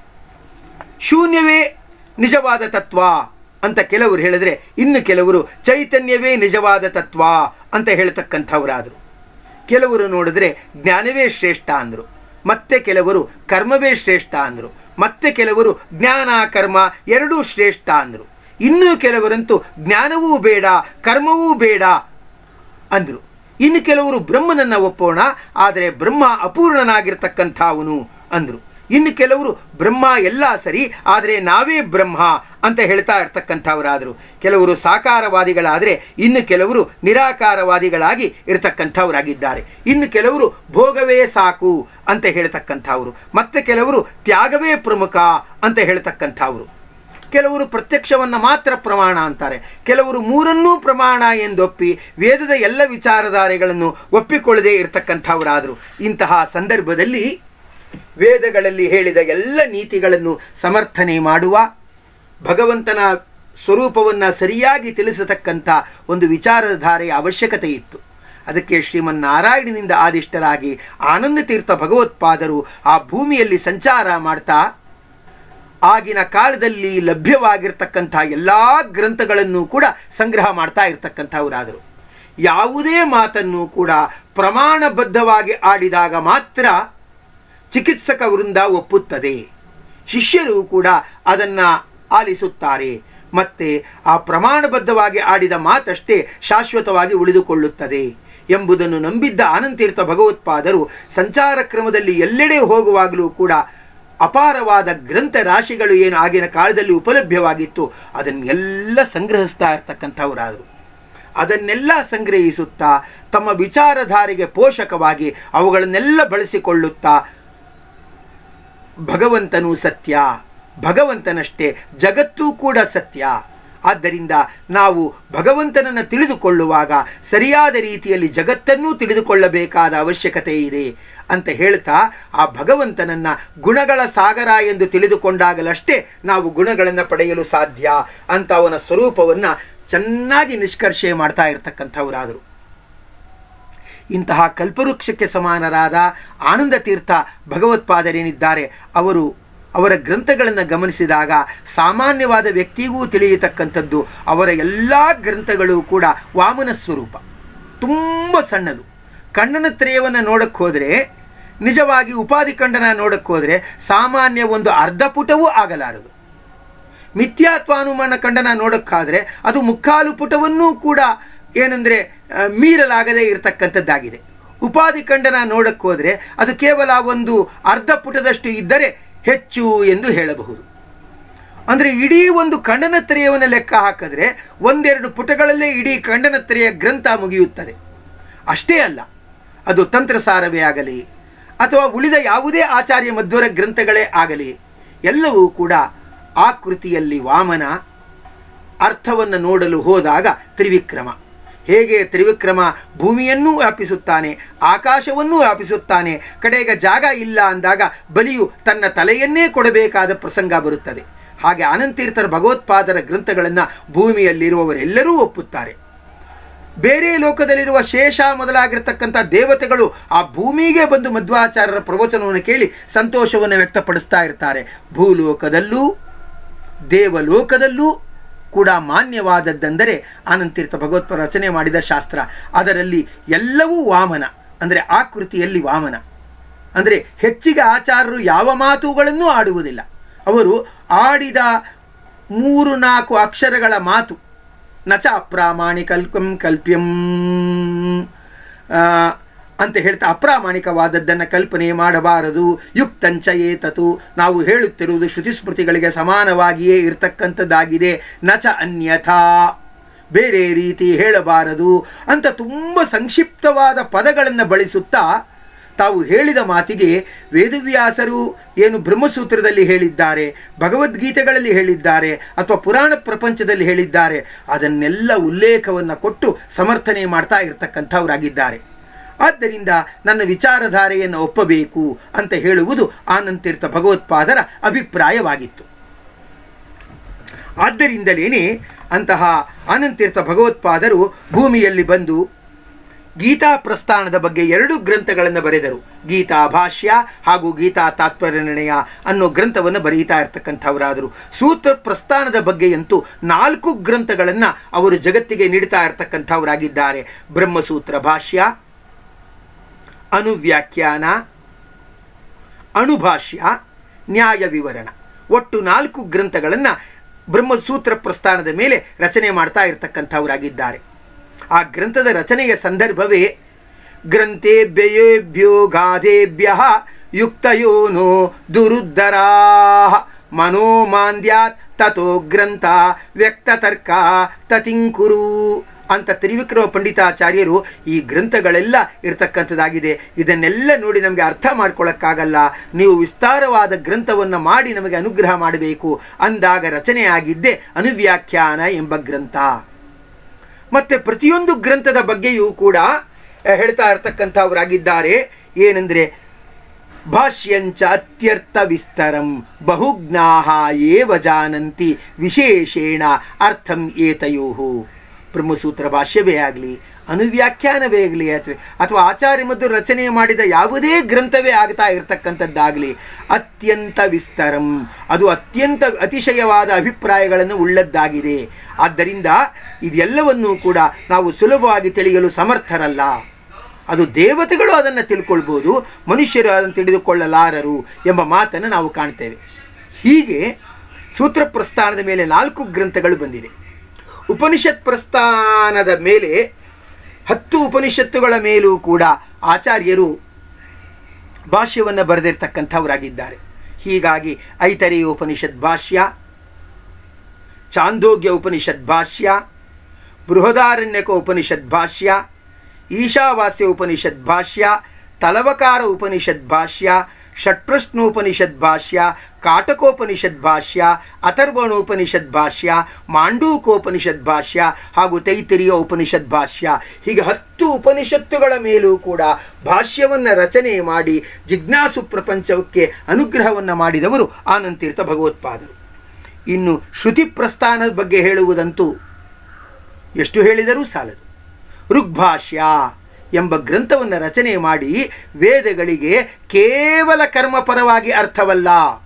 ಶೂನ್ಯವೇ ನಿಜವಾದ ತತ್ವ ಅಂತ ಕೆಲವರು ಹೇಳಿದ್ರೆ ಇನ್ನು ಕೆಲವರು ಚೈತನ್ಯವೇ ನಿಜವಾದ ತತ್ವ ಅಂತ ಹೇಳ್ತಕ್ಕಂಥವರಾದರು ಕೆಲವರು ನೋಡಿದ್ರೆ ಜ್ಞಾನವೇ ಶ್ರೇಷ್ಠ ಅಂದರು ಮತ್ತೆ ಕೆಲವರು ಕರ್ಮವೇ ಶ್ರೇಷ್ಠ ಅಂದರು ಮತ್ತೆ ಕೆಲವರು ಜ್ಞಾನ ಕರ್ಮ ಎರಡೂ ಶ್ರೇಷ್ಠ ಅಂದರು ಇನ್ನೂ ಕೆಲವರಂತೂ ಜ್ಞಾನವೂ ಬೇಡ ಕರ್ಮವೂ ಬೇಡ ಅಂದರು ಇನ್ನು ಕೆಲವರು ಬ್ರಹ್ಮನನ್ನು ಒಪ್ಪೋಣ ಆದರೆ ಬ್ರಹ್ಮ ಅಪೂರ್ಣನಾಗಿರ್ತಕ್ಕಂಥವನು ಅಂದರು ಇನ್ನು ಕೆಲವರು ಬ್ರಹ್ಮ ಎಲ್ಲ ಸರಿ ಆದರೆ ನಾವೇ ಬ್ರಹ್ಮ ಅಂತ ಹೇಳ್ತಾ ಇರ್ತಕ್ಕಂಥವರಾದರು ಕೆಲವರು ಸಾಕಾರವಾದಿಗಳಾದರೆ ಇನ್ನು ಕೆಲವರು ನಿರಾಕಾರವಾದಿಗಳಾಗಿ ಇರತಕ್ಕಂಥವರಾಗಿದ್ದಾರೆ ಇನ್ನು ಕೆಲವರು ಭೋಗವೇ ಸಾಕು ಅಂತ ಹೇಳ್ತಕ್ಕಂಥವ್ರು ಮತ್ತೆ ಕೆಲವರು ತ್ಯಾಗವೇ ಪ್ರಮುಖ ಅಂತ ಹೇಳ್ತಕ್ಕಂಥವ್ರು ಕೆಲವರು ಪ್ರತ್ಯಕ್ಷವನ್ನು ಮಾತ್ರ ಪ್ರಮಾಣ ಅಂತಾರೆ ಕೆಲವರು ಮೂರನ್ನೂ ಪ್ರಮಾಣ ಎಂದೊಪ್ಪಿ ವೇದದ ಎಲ್ಲ ವಿಚಾರಧಾರೆಗಳನ್ನು ಒಪ್ಪಿಕೊಳ್ಳದೆ ಇರತಕ್ಕಂಥವರಾದರು ಇಂತಹ ಸಂದರ್ಭದಲ್ಲಿ ವೇದಗಳಲ್ಲಿ ಹೇಳಿದ ಎಲ್ಲ ನೀತಿಗಳನ್ನು ಸಮರ್ಥನೆ ಮಾಡುವ ಭಗವಂತನ ಸ್ವರೂಪವನ್ನು ಸರಿಯಾಗಿ ತಿಳಿಸತಕ್ಕಂಥ ಒಂದು ವಿಚಾರಧಾರೆಯ ಅವಶ್ಯಕತೆ ಇತ್ತು ಅದಕ್ಕೆ ಶ್ರೀಮನ್ನಾರಾಯಣನಿಂದ ಆದಿಷ್ಟರಾಗಿ ಆನಂದ ತೀರ್ಥ ಭಗವತ್ಪಾದರು ಆ ಭೂಮಿಯಲ್ಲಿ ಸಂಚಾರ ಮಾಡ್ತಾ ಆಗಿನ ಕಾಲದಲ್ಲಿ ಲಭ್ಯವಾಗಿರ್ತಕ್ಕಂಥ ಎಲ್ಲ ಗ್ರಂಥಗಳನ್ನು ಕೂಡ ಸಂಗ್ರಹ ಮಾಡ್ತಾ ಇರ್ತಕ್ಕಂಥವರಾದರು ಯಾವುದೇ ಮಾತನ್ನು ಕೂಡ ಪ್ರಮಾಣಬದ್ಧವಾಗಿ ಆಡಿದಾಗ ಮಾತ್ರ ಚಿಕಿತ್ಸಕ ವೃಂದ ಒಪ್ಪುತ್ತದೆ ಶಿಷ್ಯರು ಕೂಡ ಅದನ್ನು ಆಲಿಸುತ್ತಾರೆ ಮತ್ತೆ ಆ ಪ್ರಮಾಣಬದ್ಧವಾಗಿ ಆಡಿದ ಮಾತಷ್ಟೇ ಶಾಶ್ವತವಾಗಿ ಉಳಿದುಕೊಳ್ಳುತ್ತದೆ ಎಂಬುದನ್ನು ನಂಬಿದ್ದ ಆನಂತೀರ್ಥ ಭಗವತ್ಪಾದರು ಸಂಚಾರ ಕ್ರಮದಲ್ಲಿ ಎಲ್ಲೆಡೆ ಹೋಗುವಾಗಲೂ ಕೂಡ ಅಪಾರವಾದ ಗ್ರಂಥ ರಾಶಿಗಳು ಏನು ಆಗಿನ ಕಾಲದಲ್ಲಿ ಉಪಲಭ್ಯವಾಗಿತ್ತು ಅದನ್ನೆಲ್ಲ ಸಂಗ್ರಹಿಸ್ತಾ ಇರ್ತಕ್ಕಂಥವರಾದರು ಅದನ್ನೆಲ್ಲ ಸಂಗ್ರಹಿಸುತ್ತಾ ತಮ್ಮ ವಿಚಾರಧಾರೆಗೆ ಪೋಷಕವಾಗಿ ಅವುಗಳನ್ನೆಲ್ಲ ಬಳಸಿಕೊಳ್ಳುತ್ತಾ ಭಗವಂತನು ಸತ್ಯ ಭಗವಂತನಷ್ಟೇ ಜಗತ್ತೂ ಕೂಡ ಸತ್ಯ ಆದ್ದರಿಂದ ನಾವು ಭಗವಂತನನ್ನು ತಿಳಿದುಕೊಳ್ಳುವಾಗ ಸರಿಯಾದ ರೀತಿಯಲ್ಲಿ ಜಗತ್ತನ್ನೂ ತಿಳಿದುಕೊಳ್ಳಬೇಕಾದ ಅವಶ್ಯಕತೆ ಇದೆ ಅಂತ ಹೇಳ್ತಾ ಆ ಭಗವಂತನನ್ನ ಗುಣಗಳ ಸಾಗರ ಎಂದು ತಿಳಿದುಕೊಂಡಾಗಲಷ್ಟೇ ನಾವು ಗುಣಗಳನ್ನು ಪಡೆಯಲು ಸಾಧ್ಯ ಅಂತ ಅವನ ಸ್ವರೂಪವನ್ನು ಚೆನ್ನಾಗಿ ನಿಷ್ಕರ್ಷೆ ಮಾಡ್ತಾ ಇರತಕ್ಕಂಥವರಾದರು ಇಂತಹ ಕಲ್ಪವೃಕ್ಷಕ್ಕೆ ಸಮಾನರಾದ ಆನಂದ ತೀರ್ಥ ಭಗವತ್ಪಾದರೇನಿದ್ದಾರೆ ಅವರು ಅವರ ಗ್ರಂಥಗಳನ್ನು ಗಮನಿಸಿದಾಗ ಸಾಮಾನ್ಯವಾದ ವ್ಯಕ್ತಿಗೂ ತಿಳಿಯತಕ್ಕಂಥದ್ದು ಅವರ ಎಲ್ಲ ಗ್ರಂಥಗಳು ಕೂಡ ವಾಮನ ಸ್ವರೂಪ ತುಂಬ ಸಣ್ಣದು ಕಣ್ಣನ ತ್ರಯವನ್ನು ನೋಡಕ್ಕೆ ಹೋದರೆ ನಿಜವಾಗಿ ಉಪಾಧಿ ಖಂಡನ ನೋಡಕ್ಕೆ ಹೋದರೆ ಸಾಮಾನ್ಯ ಒಂದು ಅರ್ಧ ಪುಟವೂ ಆಗಲಾರದು ಮಿಥ್ಯಾತ್ವಾನುಮಾನ ಖಂಡನ ನೋಡೋಕ್ಕಾದರೆ ಅದು ಮುಕ್ಕಾಲು ಪುಟವನ್ನೂ ಕೂಡ ಏನಂದರೆ ಮೀರಲಾಗದೇ ಇರತಕ್ಕಂಥದ್ದಾಗಿದೆ ಉಪಾಧಿ ಖಂಡನ ನೋಡಕ್ಕೆ ಹೋದರೆ ಅದು ಕೇವಲ ಒಂದು ಅರ್ಧ ಪುಟದಷ್ಟು ಇದ್ದರೆ ಹೆಚ್ಚು ಎಂದು ಹೇಳಬಹುದು ಅಂದರೆ ಇಡೀ ಒಂದು ಖಂಡನತ್ರಯವನ್ನು ಲೆಕ್ಕ ಹಾಕಿದ್ರೆ ಒಂದೆರಡು ಪುಟಗಳಲ್ಲೇ ಇಡೀ ಖಂಡನತ್ರಯ ಗ್ರಂಥ ಮುಗಿಯುತ್ತದೆ ಅಷ್ಟೇ ಅಲ್ಲ ಅದು ತಂತ್ರಸಾರವೇ ಆಗಲಿ ಅಥವಾ ಉಳಿದ ಯಾವುದೇ ಆಚಾರ್ಯ ಮಧ್ವರ ಗ್ರಂಥಗಳೇ ಆಗಲಿ ಎಲ್ಲವೂ ಕೂಡ ಆಕೃತಿಯಲ್ಲಿ ವಾಮನ ಅರ್ಥವನ್ನು ನೋಡಲು ಹೋದಾಗ ತ್ರಿವಿಕ್ರಮ ಹೇಗೆ ತ್ರಿವಿಕ್ರಮ ಭೂಮಿಯನ್ನೂ ವ್ಯಾಪಿಸುತ್ತಾನೆ ಆಕಾಶವನ್ನೂ ವ್ಯಾಪಿಸುತ್ತಾನೆ ಕಡೆಗೆ ಜಾಗ ಇಲ್ಲ ಅಂದಾಗ ಬಲಿಯು ತನ್ನ ತಲೆಯನ್ನೇ ಕೊಡಬೇಕಾದ ಪ್ರಸಂಗ ಬರುತ್ತದೆ ಹಾಗೆ ಅನಂತೀರ್ಥರ ಭಗವತ್ಪಾದರ ಗ್ರಂಥಗಳನ್ನು ಭೂಮಿಯಲ್ಲಿರುವವರೆಲ್ಲರೂ ಒಪ್ಪುತ್ತಾರೆ ಬೇರೆ ಲೋಕದಲ್ಲಿರುವ ಶೇಷ ಮೊದಲಾಗಿರ್ತಕ್ಕಂಥ ದೇವತೆಗಳು ಆ ಭೂಮಿಗೆ ಬಂದು ಮಧ್ವಾಚಾರ್ಯರ ಪ್ರವಚನವನ್ನು ಕೇಳಿ ಸಂತೋಷವನ್ನು ವ್ಯಕ್ತಪಡಿಸ್ತಾ ಇರ್ತಾರೆ ಭೂಲೋಕದಲ್ಲೂ ದೇವಲೋಕದಲ್ಲೂ ಕೂಡ ಮಾನ್ಯವಾದದ್ದೆಂದರೆ ಅನಂತೀರ್ಥ ಭಗವತ್ಪ ರಚನೆ ಮಾಡಿದ ಶಾಸ್ತ್ರ ಅದರಲ್ಲಿ ಎಲ್ಲವೂ ವಾಮನ ಅಂದರೆ ಆಕೃತಿಯಲ್ಲಿ ವಾಮನ ಅಂದರೆ ಹೆಚ್ಚಿಗೆ ಆಚಾರ್ಯರು ಯಾವ ಮಾತುಗಳನ್ನೂ ಆಡುವುದಿಲ್ಲ ಅವರು ಆಡಿದ ಮೂರು ನಾಲ್ಕು ಅಕ್ಷರಗಳ ಮಾತು ನಚ ಅಪ್ರಾಮಾಣಿಕಲ್ಪಂ ಕಲ್ಪ್ಯಂ ಆ, ಅಂತ ಹೇಳ್ತಾ ಅಪ್ರಾಮಾಣಿಕವಾದದ್ದನ್ನು ಕಲ್ಪನೆ ಮಾಡಬಾರದು ಯುಕ್ತಂಚ ಏತತು ನಾವು ಹೇಳುತ್ತಿರುವುದು ಶ್ರುತಿಸ್ಮೃತಿಗಳಿಗೆ ಸಮಾನವಾಗಿಯೇ ಇರತಕ್ಕಂಥದ್ದಾಗಿದೆ ನಚ ಅನ್ಯಥಾ ಬೇರೆ ರೀತಿ ಹೇಳಬಾರದು ಅಂತ ತುಂಬ ಸಂಕ್ಷಿಪ್ತವಾದ ಪದಗಳನ್ನು ಬಳಸುತ್ತಾ ತಾವು ಹೇಳಿದ ಮಾತಿಗೆ ವೇದವ್ಯಾಸರು ಏನು ಬ್ರಹ್ಮಸೂತ್ರದಲ್ಲಿ ಹೇಳಿದ್ದಾರೆ ಭಗವದ್ಗೀತೆಗಳಲ್ಲಿ ಹೇಳಿದ್ದಾರೆ ಅಥವಾ ಪುರಾಣ ಪ್ರಪಂಚದಲ್ಲಿ ಹೇಳಿದ್ದಾರೆ ಅದನ್ನೆಲ್ಲ ಉಲ್ಲೇಖವನ್ನು ಕೊಟ್ಟು ಸಮರ್ಥನೆ ಮಾಡ್ತಾ ಇರತಕ್ಕಂಥವರಾಗಿದ್ದಾರೆ ಆದ್ದರಿಂದ ನನ್ನ ವಿಚಾರಧಾರೆಯನ್ನು ಒಪ್ಪಬೇಕು ಅಂತ ಹೇಳುವುದು ಆನಂತೀರ್ಥ ಭಗವತ್ಪಾದರ ಅಭಿಪ್ರಾಯವಾಗಿತ್ತು ಆದ್ದರಿಂದಲೇನೆ ಅಂತಹ ಆನಂತೀರ್ಥ ಭಗವತ್ಪಾದರು ಭೂಮಿಯಲ್ಲಿ ಬಂದು ಗೀತಾ ಪ್ರಸ್ಥಾನದ ಬಗ್ಗೆ ಎರಡು ಗ್ರಂಥಗಳನ್ನು ಬರೆದರು ಗೀತಾ ಭಾಷ್ಯ ಹಾಗೂ ಗೀತಾ ತಾತ್ಪರ್ಯ ನಿರ್ಣಯ ಅನ್ನೋ ಗ್ರಂಥವನ್ನು ಬರೀತಾ ಇರ್ತಕ್ಕಂಥವರಾದರು ಸೂತ್ರ ಪ್ರಸ್ಥಾನದ ಬಗ್ಗೆಯಂತೂ ನಾಲ್ಕು ಗ್ರಂಥಗಳನ್ನು ಅವರು ಜಗತ್ತಿಗೆ ನೀಡ್ತಾ ಇರ್ತಕ್ಕಂಥವರಾಗಿದ್ದಾರೆ ಬ್ರಹ್ಮಸೂತ್ರ ಭಾಷ್ಯ ಅನುವ್ಯಾಖ್ಯಾನ ಅಣುಭಾಷ್ಯ ನ್ಯಾಯ ವಿವರಣ ಒಟ್ಟು ನಾಲ್ಕು ಗ್ರಂಥಗಳನ್ನು ಬ್ರಹ್ಮಸೂತ್ರ ಪ್ರಸ್ಥಾನದ ಮೇಲೆ ರಚನೆ ಮಾಡ್ತಾ ಇರತಕ್ಕಂಥವರಾಗಿದ್ದಾರೆ ಆ ಗ್ರಂಥದ ರಚನೆಯ ಸಂದರ್ಭವೇ ಗ್ರಂಥೇಭ್ಯೇಭ್ಯೋ ಗಾಧೇಭ್ಯ ಯುಕ್ತಯೋನೋ ದುರುದ್ದರಾ ಮನೋಮಾಂದ್ಯಾತ್ ತಥೋ ಗ್ರಂಥ ವ್ಯಕ್ತತರ್ಕ ತತಿಂಕುರು ಅಂತ ತ್ರಿವಿಕ್ರಮ ಪಂಡಿತಾಚಾರ್ಯರು ಈ ಗ್ರಂಥಗಳೆಲ್ಲ ಇರತಕ್ಕಂಥದ್ದಾಗಿದೆ ಇದನ್ನೆಲ್ಲ ನೋಡಿ ನಮಗೆ ಅರ್ಥ ಮಾಡ್ಕೊಳ್ಳೋಕ್ಕಾಗಲ್ಲ ನೀವು ವಿಸ್ತಾರವಾದ ಗ್ರಂಥವನ್ನು ಮಾಡಿ ನಮಗೆ ಅನುಗ್ರಹ ಮಾಡಬೇಕು ಅಂದಾಗ ರಚನೆಯಾಗಿದ್ದೇ ಅನುವ್ಯಾಖ್ಯಾನ ಎಂಬ ಗ್ರಂಥ ಮತ್ತೆ ಪ್ರತಿಯೊಂದು ಗ್ರಂಥದ ಬಗ್ಗೆಯೂ ಕೂಡ ಆ, ಹೇಳ್ತಾ ಇರ್ತಕ್ಕಂಥವರಾಗಿದ್ದಾರೆ ಏನೆಂದರೆ ಭಾಷ್ಯಂಚ ಅತ್ಯರ್ಥ ವಿಸ್ತರಂ ಬಹುಜ್ಞಾಹ ಏವ ಜಾನಂತಿ ವಿಶೇಷೇಣ ಅರ್ಥಂ ಏತಯೋ ಬ್ರಹ್ಮಸೂತ್ರ ಭಾಷ್ಯವೇ ಆಗಲಿ ಅನುವ್ಯಾಖ್ಯಾನವೇ ಆಗಲಿ ಅಥವಾ ಅಥವಾ ಆಚಾರ್ಯ ಮತ್ತು ರಚನೆ ಮಾಡಿದ ಯಾವುದೇ ಗ್ರಂಥವೇ ಆಗ್ತಾ ಇರತಕ್ಕಂಥದ್ದಾಗಲಿ ಅತ್ಯಂತ ವಿಸ್ತರಂ ಅದು ಅತ್ಯಂತ ಅತಿಶಯವಾದ ಅಭಿಪ್ರಾಯಗಳನ್ನು ಉಳ್ಳದ್ದಾಗಿದೆ ಆದ್ದರಿಂದ ಇದೆಲ್ಲವನ್ನೂ ಕೂಡ ನಾವು ಸುಲಭವಾಗಿ ತಿಳಿಯಲು ಸಮರ್ಥರಲ್ಲ ಅದು ದೇವತೆಗಳು ಅದನ್ನು ತಿಳ್ಕೊಳ್ಬೋದು ಮನುಷ್ಯರು ಅದನ್ನು ತಿಳಿದುಕೊಳ್ಳಲಾರರು ಎಂಬ ಮಾತನ್ನು ನಾವು ಕಾಣ್ತೇವೆ ಹೀಗೆ ಸೂತ್ರ ಪ್ರಸ್ಥಾನದ ಮೇಲೆ ನಾಲ್ಕು ಗ್ರಂಥಗಳು ಬಂದಿದೆ ಉಪನಿಷತ್ ಪ್ರಸ್ಥಾನದ ಮೇಲೆ ಹತ್ತು ಉಪನಿಷತ್ತುಗಳ ಮೇಲೂ ಕೂಡ ಆಚಾರ್ಯರು ಭಾಷ್ಯವನ್ನು ಬರೆದಿರ್ತಕ್ಕಂಥವರಾಗಿದ್ದಾರೆ ಹೀಗಾಗಿ ಐತರೇಯ ಉಪನಿಷತ್ ಭಾಷ್ಯ ಚಾಂದೋಗ್ಯ ಉಪನಿಷತ್ ಭಾಷ್ಯ ಬೃಹದಾರಣ್ಯಕ ಉಪನಿಷತ್ ಭಾಷ್ಯ ಈಶಾವಾಸ್ಯ ಉಪನಿಷತ್ ಭಾಷ್ಯ ತಲವಕಾರ ಉಪನಿಷತ್ ಭಾಷ್ಯ ಷಟ್ಪ್ರಶ್ನೋಪನಿಷತ್ ಭಾಷ್ಯ ಕಾಟಕೋಪನಿಷತ್ ಭಾಷ್ಯ ಅಥರ್ವಣೋಪನಿಷತ್ ಭಾಷ್ಯ ಮಾಂಡೂಕೋಪನಿಷತ್ ಭಾಷ್ಯ ಹಾಗೂ ತೈತಿರಿಯ ಉಪನಿಷತ್ ಭಾಷ್ಯ ಹೀಗೆ ಹತ್ತು ಉಪನಿಷತ್ತುಗಳ ಮೇಲೂ ಕೂಡ ಭಾಷ್ಯವನ್ನು ರಚನೆ ಮಾಡಿ ಜಿಜ್ಞಾಸು ಪ್ರಪಂಚಕ್ಕೆ ಅನುಗ್ರಹವನ್ನು ಮಾಡಿದವರು ಆನಂತೀರ್ಥ ಭಗವತ್ಪಾದರು ಇನ್ನು ಶ್ರುತಿ ಪ್ರಸ್ಥಾನದ ಬಗ್ಗೆ ಹೇಳುವುದಂತೂ ಎಷ್ಟು ಹೇಳಿದರೂ ಸಾಲದು ಋಗ್ಭಾಷ್ಯ ಎಂಬ ಗ್ರಂಥವನ್ನು ರಚನೆ ಮಾಡಿ ವೇದಗಳಿಗೆ ಕೇವಲ ಕರ್ಮಪರವಾಗಿ ಅರ್ಥವಲ್ಲ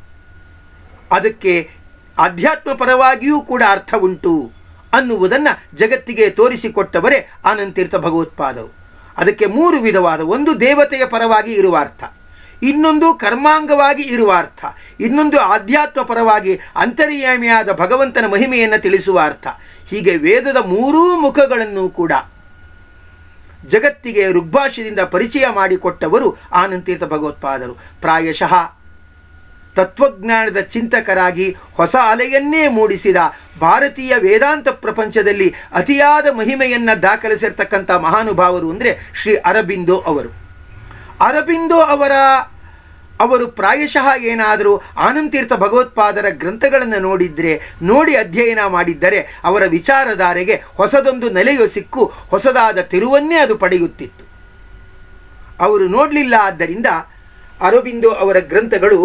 ಅದಕ್ಕೆ ಆಧ್ಯಾತ್ಮ ಪರವಾಗಿಯೂ ಕೂಡ ಅರ್ಥ ಉಂಟು ಅನ್ನುವುದನ್ನು ಜಗತ್ತಿಗೆ ತೋರಿಸಿಕೊಟ್ಟವರೇ ಆನಂತೀರ್ಥ ಭಗವತ್ಪಾದವು ಅದಕ್ಕೆ ಮೂರು ವಿಧವಾದ ಒಂದು ದೇವತೆಯ ಪರವಾಗಿ ಇರುವ ಅರ್ಥ ಇನ್ನೊಂದು ಕರ್ಮಾಂಗವಾಗಿ ಇರುವ ಅರ್ಥ ಇನ್ನೊಂದು ಆಧ್ಯಾತ್ಮ ಪರವಾಗಿ ಅಂತರ್ಯಾಮಿಯಾದ ಭಗವಂತನ ಮಹಿಮೆಯನ್ನು ತಿಳಿಸುವ ಅರ್ಥ ಹೀಗೆ ವೇದದ ಮೂರೂ ಮುಖಗಳನ್ನು ಕೂಡ ಜಗತ್ತಿಗೆ ಋಗ್ಭಾಷ್ಯದಿಂದ ಪರಿಚಯ ಮಾಡಿಕೊಟ್ಟವರು ಆನಂತೀರ್ಥ ಭಗವತ್ಪಾದರು ಪ್ರಾಯಶಃ ತತ್ವಜ್ಞಾನದ ಚಿಂತಕರಾಗಿ ಹೊಸ ಅಲೆಯನ್ನೇ ಮೂಡಿಸಿದ ಭಾರತೀಯ ವೇದಾಂತ ಪ್ರಪಂಚದಲ್ಲಿ ಅತಿಯಾದ ಮಹಿಮೆಯನ್ನು ದಾಖಲಿಸಿರ್ತಕ್ಕಂಥ ಮಹಾನುಭಾವರು ಅಂದರೆ ಶ್ರೀ ಅರಬಿಂದೋ ಅವರು ಅರಬಿಂದೋ ಅವರ ಅವರು ಪ್ರಾಯಶಃ ಏನಾದರೂ ಆನಂತೀರ್ಥ ಭಗವತ್ಪಾದರ ಗ್ರಂಥಗಳನ್ನು ನೋಡಿದ್ರೆ ನೋಡಿ ಅಧ್ಯಯನ ಮಾಡಿದ್ದರೆ ಅವರ ವಿಚಾರಧಾರೆಗೆ ಹೊಸದೊಂದು ನೆಲೆಯು ಸಿಕ್ಕು ಹೊಸದಾದ ತಿರುವನ್ನೇ ಅದು ಪಡೆಯುತ್ತಿತ್ತು ಅವರು ನೋಡಲಿಲ್ಲ ಆದ್ದರಿಂದ ಅರಬಿಂದೋ ಅವರ ಗ್ರಂಥಗಳು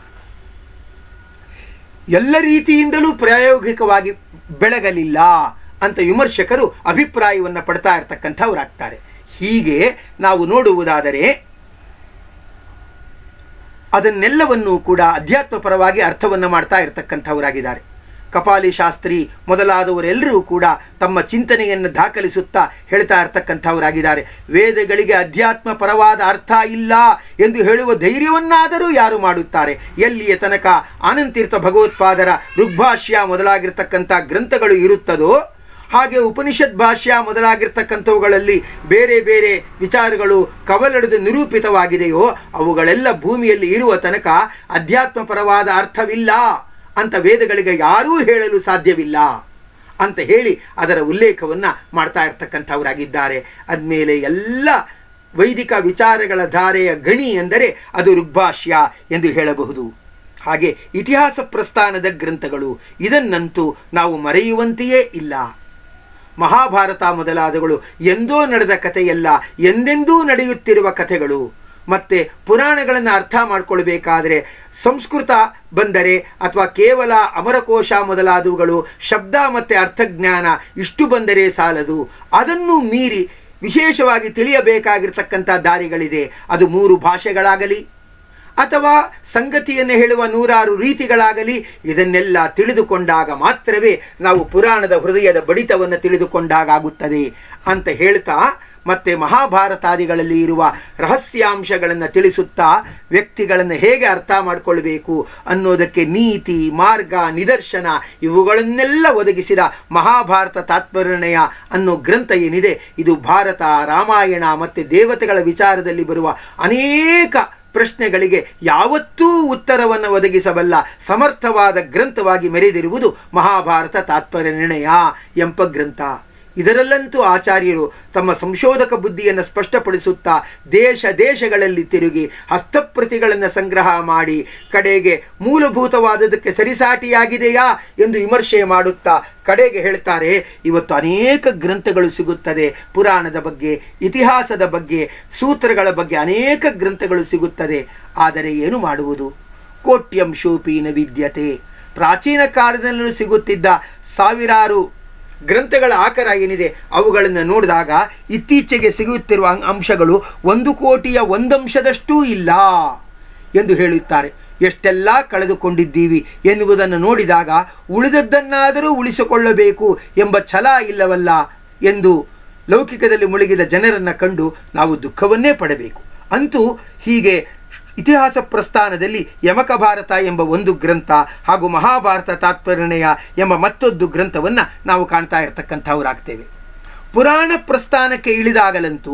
ಎಲ್ಲ ರೀತಿಯಿಂದಲೂ ಪ್ರಾಯೋಗಿಕವಾಗಿ ಬೆಳಗಲಿಲ್ಲ ಅಂತ ವಿಮರ್ಶಕರು ಅಭಿಪ್ರಾಯವನ್ನು ಪಡ್ತಾ ಇರತಕ್ಕಂಥವ್ರಾಗ್ತಾರೆ ಹೀಗೆ ನಾವು ನೋಡುವುದಾದರೆ ಅದನ್ನೆಲ್ಲವನ್ನೂ ಕೂಡ ಅಧ್ಯಾತ್ಮಪರವಾಗಿ ಅರ್ಥವನ್ನು ಮಾಡ್ತಾ ಇರತಕ್ಕಂಥವರಾಗಿದ್ದಾರೆ ಕಪಾಲಿ ಶಾಸ್ತ್ರಿ ಮೊದಲಾದವರೆಲ್ಲರೂ ಕೂಡ ತಮ್ಮ ಚಿಂತನೆಯನ್ನು ದಾಖಲಿಸುತ್ತಾ ಹೇಳ್ತಾ ಇರ್ತಕ್ಕಂಥವರಾಗಿದ್ದಾರೆ ವೇದಗಳಿಗೆ ಅಧ್ಯಾತ್ಮ ಪರವಾದ ಅರ್ಥ ಇಲ್ಲ ಎಂದು ಹೇಳುವ ಧೈರ್ಯವನ್ನಾದರೂ ಯಾರು ಮಾಡುತ್ತಾರೆ ಎಲ್ಲಿಯ ತನಕ ಆನಂತೀರ್ಥ ಭಗವತ್ಪಾದರ ಋಗ್ಭಾಷ್ಯ ಮೊದಲಾಗಿರ್ತಕ್ಕಂಥ ಗ್ರಂಥಗಳು ಇರುತ್ತದೋ ಹಾಗೆ ಉಪನಿಷತ್ ಭಾಷ್ಯ ಮೊದಲಾಗಿರ್ತಕ್ಕಂಥವುಗಳಲ್ಲಿ ಬೇರೆ ಬೇರೆ ವಿಚಾರಗಳು ಕವಲಡೆದು ನಿರೂಪಿತವಾಗಿದೆಯೋ ಅವುಗಳೆಲ್ಲ ಭೂಮಿಯಲ್ಲಿ ಇರುವ ತನಕ ಅಧ್ಯಾತ್ಮಪರವಾದ ಅರ್ಥವಿಲ್ಲ ಅಂತ ವೇದಗಳಿಗೆ ಯಾರೂ ಹೇಳಲು ಸಾಧ್ಯವಿಲ್ಲ ಅಂತ ಹೇಳಿ ಅದರ ಉಲ್ಲೇಖವನ್ನು ಮಾಡ್ತಾ ಇರ್ತಕ್ಕಂಥವರಾಗಿದ್ದಾರೆ ಅದ್ಮೇಲೆ ಎಲ್ಲ ವೈದಿಕ ವಿಚಾರಗಳ ಧಾರೆಯ ಗಣಿ ಎಂದರೆ ಅದು ಋಗ್ಭಾಷ್ಯ ಎಂದು ಹೇಳಬಹುದು ಹಾಗೆ ಇತಿಹಾಸ ಪ್ರಸ್ಥಾನದ ಗ್ರಂಥಗಳು ಇದನ್ನಂತೂ ನಾವು ಮರೆಯುವಂತೆಯೇ ಇಲ್ಲ ಮಹಾಭಾರತ ಮೊದಲಾದಗಳು ಎಂದೋ ನಡೆದ ಕಥೆಯಲ್ಲ ಎಂದೆಂದೂ ನಡೆಯುತ್ತಿರುವ ಕಥೆಗಳು ಮತ್ತೆ ಪುರಾಣಗಳನ್ನು ಅರ್ಥ ಮಾಡ್ಕೊಳ್ಬೇಕಾದ್ರೆ ಸಂಸ್ಕೃತ ಬಂದರೆ ಅಥವಾ ಕೇವಲ ಅಮರಕೋಶ ಮೊದಲಾದವುಗಳು ಶಬ್ದ ಮತ್ತು ಅರ್ಥಜ್ಞಾನ ಇಷ್ಟು ಬಂದರೆ ಸಾಲದು ಅದನ್ನು ಮೀರಿ ವಿಶೇಷವಾಗಿ ತಿಳಿಯಬೇಕಾಗಿರ್ತಕ್ಕಂಥ ದಾರಿಗಳಿದೆ ಅದು ಮೂರು ಭಾಷೆಗಳಾಗಲಿ ಅಥವಾ ಸಂಗತಿಯನ್ನು ಹೇಳುವ ನೂರಾರು ರೀತಿಗಳಾಗಲಿ ಇದನ್ನೆಲ್ಲ ತಿಳಿದುಕೊಂಡಾಗ ಮಾತ್ರವೇ ನಾವು ಪುರಾಣದ ಹೃದಯದ ಬಡಿತವನ್ನು ತಿಳಿದುಕೊಂಡಾಗುತ್ತದೆ ಅಂತ ಹೇಳ್ತಾ ಮತ್ತೆ ಮಹಾಭಾರತಾದಿಗಳಲ್ಲಿ ಇರುವ ರಹಸ್ಯಾಂಶಗಳನ್ನು ತಿಳಿಸುತ್ತಾ ವ್ಯಕ್ತಿಗಳನ್ನು ಹೇಗೆ ಅರ್ಥ ಮಾಡಿಕೊಳ್ಬೇಕು ಅನ್ನೋದಕ್ಕೆ ನೀತಿ ಮಾರ್ಗ ನಿದರ್ಶನ ಇವುಗಳನ್ನೆಲ್ಲ ಒದಗಿಸಿದ ಮಹಾಭಾರತ ತಾತ್ಪರ್ಯಣಯ ಅನ್ನೋ ಗ್ರಂಥ ಏನಿದೆ ಇದು ಭಾರತ ರಾಮಾಯಣ ಮತ್ತು ದೇವತೆಗಳ ವಿಚಾರದಲ್ಲಿ ಬರುವ ಅನೇಕ ಪ್ರಶ್ನೆಗಳಿಗೆ ಯಾವತ್ತೂ ಉತ್ತರವನ್ನು ಒದಗಿಸಬಲ್ಲ ಸಮರ್ಥವಾದ ಗ್ರಂಥವಾಗಿ ಮೆರೆದಿರುವುದು ಮಹಾಭಾರತ ತಾತ್ಪರ್ಯ ನಿರ್ಣಯ ಎಂಬ ಗ್ರಂಥ ಇದರಲ್ಲಂತೂ ಆಚಾರ್ಯರು ತಮ್ಮ ಸಂಶೋಧಕ ಬುದ್ಧಿಯನ್ನು ಸ್ಪಷ್ಟಪಡಿಸುತ್ತಾ ದೇಶ ದೇಶಗಳಲ್ಲಿ ತಿರುಗಿ ಹಸ್ತಪ್ರತಿಗಳನ್ನು ಸಂಗ್ರಹ ಮಾಡಿ ಕಡೆಗೆ ಮೂಲಭೂತವಾದದಕ್ಕೆ ಸರಿಸಾಟಿಯಾಗಿದೆಯಾ ಎಂದು ವಿಮರ್ಶೆ ಮಾಡುತ್ತಾ ಕಡೆಗೆ ಹೇಳ್ತಾರೆ ಇವತ್ತು ಅನೇಕ ಗ್ರಂಥಗಳು ಸಿಗುತ್ತದೆ ಪುರಾಣದ ಬಗ್ಗೆ ಇತಿಹಾಸದ ಬಗ್ಗೆ ಸೂತ್ರಗಳ ಬಗ್ಗೆ ಅನೇಕ ಗ್ರಂಥಗಳು ಸಿಗುತ್ತದೆ ಆದರೆ ಏನು ಮಾಡುವುದು ಕೋಟ್ಯಂ ಶೋಪೀನ ವಿದ್ಯತೆ ಪ್ರಾಚೀನ ಕಾಲದಲ್ಲೂ ಸಿಗುತ್ತಿದ್ದ ಸಾವಿರಾರು ಗ್ರಂಥಗಳ ಆಕಾರ ಏನಿದೆ ಅವುಗಳನ್ನು ನೋಡಿದಾಗ ಇತ್ತೀಚೆಗೆ ಸಿಗುತ್ತಿರುವ ಅಂ- ಅಂಶಗಳು ಒಂದು ಕೋಟಿಯ ಒಂದಂಶದಷ್ಟೂ ಇಲ್ಲ ಎಂದು ಹೇಳುತ್ತಾರೆ ಎಷ್ಟೆಲ್ಲ ಕಳೆದುಕೊಂಡಿದ್ದೀವಿ ಎನ್ನುವುದನ್ನು ನೋಡಿದಾಗ ಉಳಿದದ್ದನ್ನಾದರೂ ಉಳಿಸಿಕೊಳ್ಳಬೇಕು ಎಂಬ ಛಲ ಇಲ್ಲವಲ್ಲ ಎಂದು ಲೌಕಿಕದಲ್ಲಿ ಮುಳುಗಿದ ಜನರನ್ನು ಕಂಡು ನಾವು ದುಃಖವನ್ನೇ ಪಡಬೇಕು ಅಂತೂ ಹೀಗೆ ಇತಿಹಾಸ ಪ್ರಸ್ಥಾನದಲ್ಲಿ ಯಮಕ ಭಾರತ ಎಂಬ ಒಂದು ಗ್ರಂಥ ಹಾಗೂ ಮಹಾಭಾರತ ತಾತ್ಪರ್ಯಣಯ ಎಂಬ ಮತ್ತೊಂದು ಗ್ರಂಥವನ್ನು ನಾವು ಕಾಣ್ತಾ ಇರತಕ್ಕಂಥವರಾಗ್ತೇವೆ ಪುರಾಣ ಪ್ರಸ್ಥಾನಕ್ಕೆ ಇಳಿದಾಗಲಂತೂ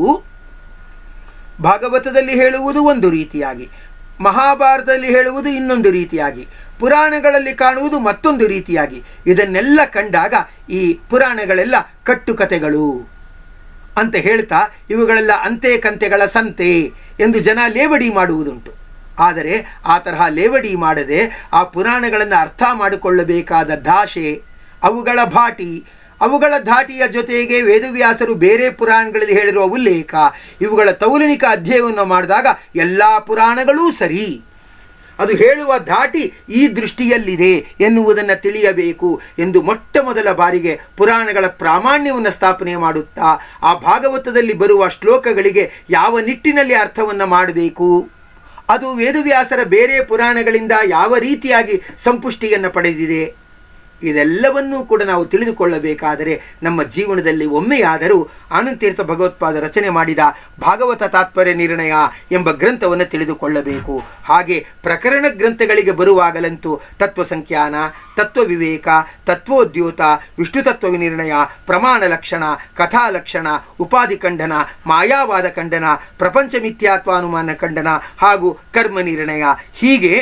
ಭಾಗವತದಲ್ಲಿ ಹೇಳುವುದು ಒಂದು ರೀತಿಯಾಗಿ ಮಹಾಭಾರತದಲ್ಲಿ ಹೇಳುವುದು ಇನ್ನೊಂದು ರೀತಿಯಾಗಿ ಪುರಾಣಗಳಲ್ಲಿ ಕಾಣುವುದು ಮತ್ತೊಂದು ರೀತಿಯಾಗಿ ಇದನ್ನೆಲ್ಲ ಕಂಡಾಗ ಈ ಪುರಾಣಗಳೆಲ್ಲ ಕಟ್ಟುಕತೆಗಳು ಅಂತ ಹೇಳ್ತಾ ಇವುಗಳೆಲ್ಲ ಅಂತೆ ಕಂತೆಗಳ ಸಂತೆ ಎಂದು ಜನ ಲೇವಡಿ ಮಾಡುವುದುಂಟು ಆದರೆ ಆ ತರಹ ಲೇವಡಿ ಮಾಡದೆ ಆ ಪುರಾಣಗಳನ್ನು ಅರ್ಥ ಮಾಡಿಕೊಳ್ಳಬೇಕಾದ ಭಾಷೆ ಅವುಗಳ ಭಾಟಿ ಅವುಗಳ ಧಾಟಿಯ ಜೊತೆಗೆ ವೇದವ್ಯಾಸರು ಬೇರೆ ಪುರಾಣಗಳಲ್ಲಿ ಹೇಳಿರುವ ಉಲ್ಲೇಖ ಇವುಗಳ ತೌಲನಿಕ ಅಧ್ಯಯನವನ್ನು ಮಾಡಿದಾಗ ಎಲ್ಲ ಪುರಾಣಗಳೂ ಸರಿ ಅದು ಹೇಳುವ ಧಾಟಿ ಈ ದೃಷ್ಟಿಯಲ್ಲಿದೆ ಎನ್ನುವುದನ್ನು ತಿಳಿಯಬೇಕು ಎಂದು ಮೊಟ್ಟ ಮೊದಲ ಬಾರಿಗೆ ಪುರಾಣಗಳ ಪ್ರಾಮಾಣ್ಯವನ್ನು ಸ್ಥಾಪನೆ ಮಾಡುತ್ತಾ ಆ ಭಾಗವತದಲ್ಲಿ ಬರುವ ಶ್ಲೋಕಗಳಿಗೆ ಯಾವ ನಿಟ್ಟಿನಲ್ಲಿ ಅರ್ಥವನ್ನು ಮಾಡಬೇಕು ಅದು ವೇದವ್ಯಾಸರ ಬೇರೆ ಪುರಾಣಗಳಿಂದ ಯಾವ ರೀತಿಯಾಗಿ ಸಂಪುಷ್ಟಿಯನ್ನು ಪಡೆದಿದೆ ಇದೆಲ್ಲವನ್ನೂ ಕೂಡ ನಾವು ತಿಳಿದುಕೊಳ್ಳಬೇಕಾದರೆ ನಮ್ಮ ಜೀವನದಲ್ಲಿ ಒಮ್ಮೆಯಾದರೂ ಆನಂತೀರ್ಥ ಭಗವತ್ಪಾದ ರಚನೆ ಮಾಡಿದ ಭಾಗವತ ತಾತ್ಪರ್ಯ ನಿರ್ಣಯ ಎಂಬ ಗ್ರಂಥವನ್ನು ತಿಳಿದುಕೊಳ್ಳಬೇಕು ಹಾಗೆ ಪ್ರಕರಣ ಗ್ರಂಥಗಳಿಗೆ ಬರುವಾಗಲಂತೂ ತತ್ವ ಸಂಖ್ಯಾನ ತತ್ವ ವಿವೇಕ ತತ್ವೋದ್ಯೋತ ವಿಷ್ಣು ತತ್ವ ನಿರ್ಣಯ ಪ್ರಮಾಣ ಲಕ್ಷಣ ಕಥಾ ಲಕ್ಷಣ ಉಪಾಧಿ ಖಂಡನ ಮಾಯಾವಾದ ಖಂಡನ ಪ್ರಪಂಚ ಮಿಥ್ಯಾತ್ವಾನುಮಾನ ಖಂಡನ ಹಾಗೂ ಕರ್ಮ ನಿರ್ಣಯ ಹೀಗೆ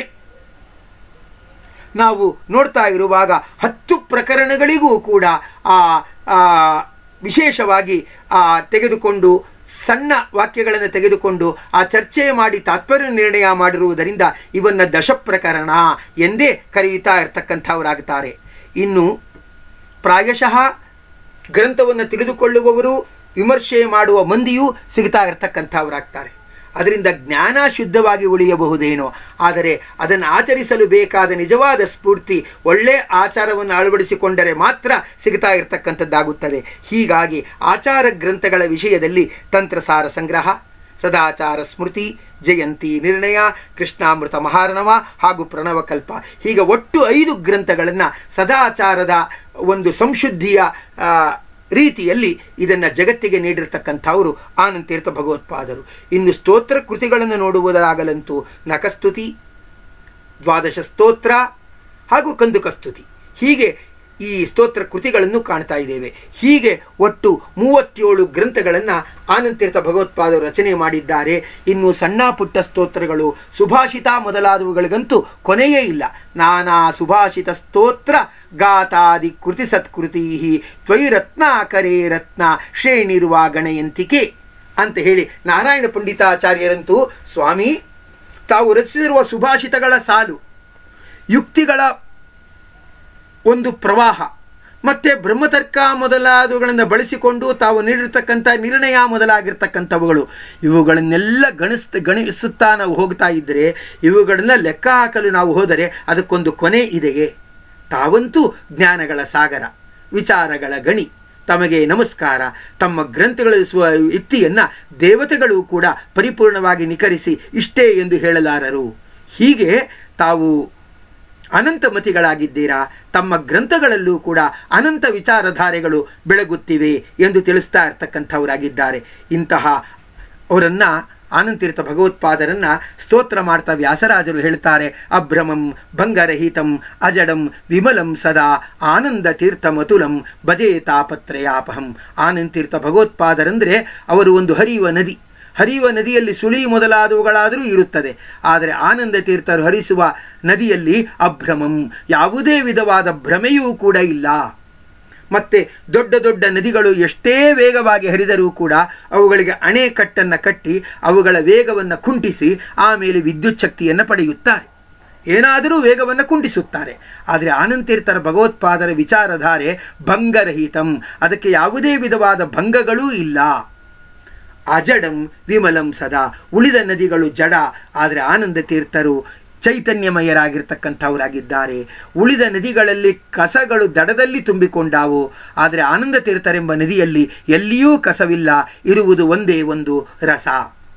ನಾವು ನೋಡ್ತಾ ಇರುವಾಗ ಹತ್ತು ಪ್ರಕರಣಗಳಿಗೂ ಕೂಡ ಆ ಆ, ವಿಶೇಷವಾಗಿ ಆ, ತೆಗೆದುಕೊಂಡು ಸಣ್ಣ ವಾಕ್ಯಗಳನ್ನು ತೆಗೆದುಕೊಂಡು ಆ ಚರ್ಚೆ ಮಾಡಿ ತಾತ್ಪರ್ಯ ನಿರ್ಣಯ ಮಾಡಿರುವುದರಿಂದ ಇವನ್ನ ದಶಪ್ರಕರಣ ಎಂದೇ ಕರೆಯುತ್ತಾ ಇರತಕ್ಕಂಥವರಾಗುತ್ತಾರೆ ಇನ್ನು ಪ್ರಾಯಶಃ ಗ್ರಂಥವನ್ನು ತಿಳಿದುಕೊಳ್ಳುವವರು ವಿಮರ್ಶೆ ಮಾಡುವ ಮಂದಿಯೂ ಸಿಗ್ತಾ ಇರತಕ್ಕಂಥವರಾಗ್ತಾರೆ ಅದರಿಂದ ಜ್ಞಾನ ಶುದ್ಧವಾಗಿ ಉಳಿಯಬಹುದೇನೋ ಆದರೆ ಅದನ್ನು ಆಚರಿಸಲು ಬೇಕಾದ ನಿಜವಾದ ಸ್ಫೂರ್ತಿ ಒಳ್ಳೆ ಆಚಾರವನ್ನು ಅಳವಡಿಸಿಕೊಂಡರೆ ಮಾತ್ರ ಸಿಗ್ತಾ ಇರತಕ್ಕಂಥದ್ದಾಗುತ್ತದೆ ಹೀಗಾಗಿ ಆಚಾರ ಗ್ರಂಥಗಳ ವಿಷಯದಲ್ಲಿ ತಂತ್ರಸಾರ ಸಂಗ್ರಹ ಸದಾಚಾರ ಸ್ಮೃತಿ ಜಯಂತಿ ನಿರ್ಣಯ ಕೃಷ್ಣಾಮೃತ ಮಹಾರಣವ ಹಾಗೂ ಪ್ರಣವಕಲ್ಪ ಹೀಗೆ ಒಟ್ಟು ಐದು ಗ್ರಂಥಗಳನ್ನು ಸದಾಚಾರದ ಒಂದು ಸಂಶುದ್ಧಿಯ ಆ, ರೀತಿಯಲ್ಲಿ ಇದನ್ನು ಜಗತ್ತಿಗೆ ನೀಡಿರ್ತಕ್ಕಂಥವರು ಆನಂತೀರ್ಥ ಭಗವತ್ಪಾದರು ಇನ್ನು ಸ್ತೋತ್ರ ಕೃತಿಗಳನ್ನು ನೋಡುವುದಾಗಲಂತೂ ನಕಸ್ತುತಿ ದ್ವಾದಶ ಸ್ತೋತ್ರ ಹಾಗೂ ಕಂದುಕ ಸ್ತುತಿ ಹೀಗೆ ಈ ಸ್ತೋತ್ರ ಕೃತಿಗಳನ್ನು ಕಾಣ್ತಾ ಇದ್ದೇವೆ ಹೀಗೆ ಒಟ್ಟು ಮೂವತ್ತೇಳು ಗ್ರಂಥಗಳನ್ನು ಆನಂತೀರ್ಥ ಭಗವತ್ಪಾದರು ರಚನೆ ಮಾಡಿದ್ದಾರೆ ಇನ್ನು ಸಣ್ಣ ಪುಟ್ಟ ಸ್ತೋತ್ರಗಳು ಸುಭಾಷಿತ ಮೊದಲಾದವುಗಳಿಗಂತೂ ಕೊನೆಯೇ ಇಲ್ಲ ನಾನಾ ಸುಭಾಷಿತ ಸ್ತೋತ್ರ ಗಾತಾದಿ ಕೃತಿ ಸತ್ಕೃತಿ ತ್ವಯಿ ರತ್ನಾಕರೇ ರತ್ನ ಶ್ರೇಣಿರುವ ಗಣಯಂತಿಕೆ ಅಂತ ಹೇಳಿ ನಾರಾಯಣ ಪಂಡಿತಾಚಾರ್ಯರಂತೂ ಸ್ವಾಮಿ ತಾವು ರಚಿಸಿರುವ ಸುಭಾಷಿತಗಳ ಸಾಲು ಯುಕ್ತಿಗಳ ಒಂದು ಪ್ರವಾಹ ಮತ್ತೆ ಬ್ರಹ್ಮತರ್ಕ ಮೊದಲಾದವುಗಳನ್ನು ಬಳಸಿಕೊಂಡು ತಾವು ನೀಡಿರ್ತಕ್ಕಂಥ ನಿರ್ಣಯ ಮೊದಲಾಗಿರ್ತಕ್ಕಂಥವುಗಳು ಇವುಗಳನ್ನೆಲ್ಲ ಗಣಿಸ್ ಗಣಿಸುತ್ತಾ ನಾವು ಹೋಗ್ತಾ ಇದ್ದರೆ ಇವುಗಳನ್ನ ಲೆಕ್ಕ ಹಾಕಲು ನಾವು ಹೋದರೆ ಅದಕ್ಕೊಂದು ಕೊನೆ ಇದೆಯೇ ತಾವಂತೂ ಜ್ಞಾನಗಳ ಸಾಗರ ವಿಚಾರಗಳ ಗಣಿ ತಮಗೆ ನಮಸ್ಕಾರ ತಮ್ಮ ಗ್ರಂಥಗಳ ಸ್ವ ಯುಕ್ತಿಯನ್ನು ದೇವತೆಗಳು ಕೂಡ ಪರಿಪೂರ್ಣವಾಗಿ ನಿಖರಿಸಿ ಇಷ್ಟೇ ಎಂದು ಹೇಳಲಾರರು ಹೀಗೆ ತಾವು ಅನಂತಮತಿಗಳಾಗಿದ್ದೀರಾ ತಮ್ಮ ಗ್ರಂಥಗಳಲ್ಲೂ ಕೂಡ ಅನಂತ ವಿಚಾರಧಾರೆಗಳು ಬೆಳಗುತ್ತಿವೆ ಎಂದು ತಿಳಿಸ್ತಾ ಇರ್ತಕ್ಕಂಥವರಾಗಿದ್ದಾರೆ ಇಂತಹ ಅವರನ್ನು ಆನಂತೀರ್ಥ ಭಗವತ್ಪಾದರನ್ನ ಸ್ತೋತ್ರ ಮಾಡ್ತಾ ವ್ಯಾಸರಾಜರು ಹೇಳ್ತಾರೆ ಅಭ್ರಮಂ ಭಂಗರಹಿತಂ ಅಜಡಂ ವಿಮಲಂ ಸದಾ ಆನಂದ ತೀರ್ಥಮತುಲಂ ಭಜೇ ತಾಪತ್ರಯಾಪಹಂ ಆನಂತೀರ್ಥ ಭಗವತ್ಪಾದರಂದರೆ ಅವರು ಒಂದು ಹರಿಯುವ ನದಿ ಹರಿಯುವ ನದಿಯಲ್ಲಿ ಸುಳಿ ಮೊದಲಾದವುಗಳಾದರೂ ಇರುತ್ತದೆ ಆದರೆ ಆನಂದ ತೀರ್ಥರು ಹರಿಸುವ ನದಿಯಲ್ಲಿ ಅಭ್ರಮಂ ಯಾವುದೇ ವಿಧವಾದ ಭ್ರಮೆಯೂ ಕೂಡ ಇಲ್ಲ ಮತ್ತೆ ದೊಡ್ಡ ದೊಡ್ಡ ನದಿಗಳು ಎಷ್ಟೇ ವೇಗವಾಗಿ ಹರಿದರೂ ಕೂಡ ಅವುಗಳಿಗೆ ಅಣೆಕಟ್ಟನ್ನು ಕಟ್ಟಿ ಅವುಗಳ ವೇಗವನ್ನು ಕುಂಟಿಸಿ ಆಮೇಲೆ ವಿದ್ಯುತ್ ಶಕ್ತಿಯನ್ನು ಪಡೆಯುತ್ತಾರೆ ಏನಾದರೂ ವೇಗವನ್ನು ಕುಂಟಿಸುತ್ತಾರೆ ಆದರೆ ಆನಂತೀರ್ಥರ ಭಗವತ್ಪಾದರ ವಿಚಾರಧಾರೆ ಭಂಗರಹಿತಂ ಅದಕ್ಕೆ ಯಾವುದೇ ವಿಧವಾದ ಭಂಗಗಳೂ ಇಲ್ಲ ಅಜಡಂ ವಿಮಲಂ ಸದಾ ಉಳಿದ ನದಿಗಳು ಜಡ ಆದರೆ ಆನಂದ ತೀರ್ಥರು ಚೈತನ್ಯಮಯರಾಗಿರ್ತಕ್ಕಂಥವರಾಗಿದ್ದಾರೆ ಉಳಿದ ನದಿಗಳಲ್ಲಿ ಕಸಗಳು ದಡದಲ್ಲಿ ತುಂಬಿಕೊಂಡಾವು ಆದರೆ ಆನಂದ ತೀರ್ಥರೆಂಬ ನದಿಯಲ್ಲಿ ಎಲ್ಲಿಯೂ ಕಸವಿಲ್ಲ ಇರುವುದು ಒಂದೇ ಒಂದು ರಸ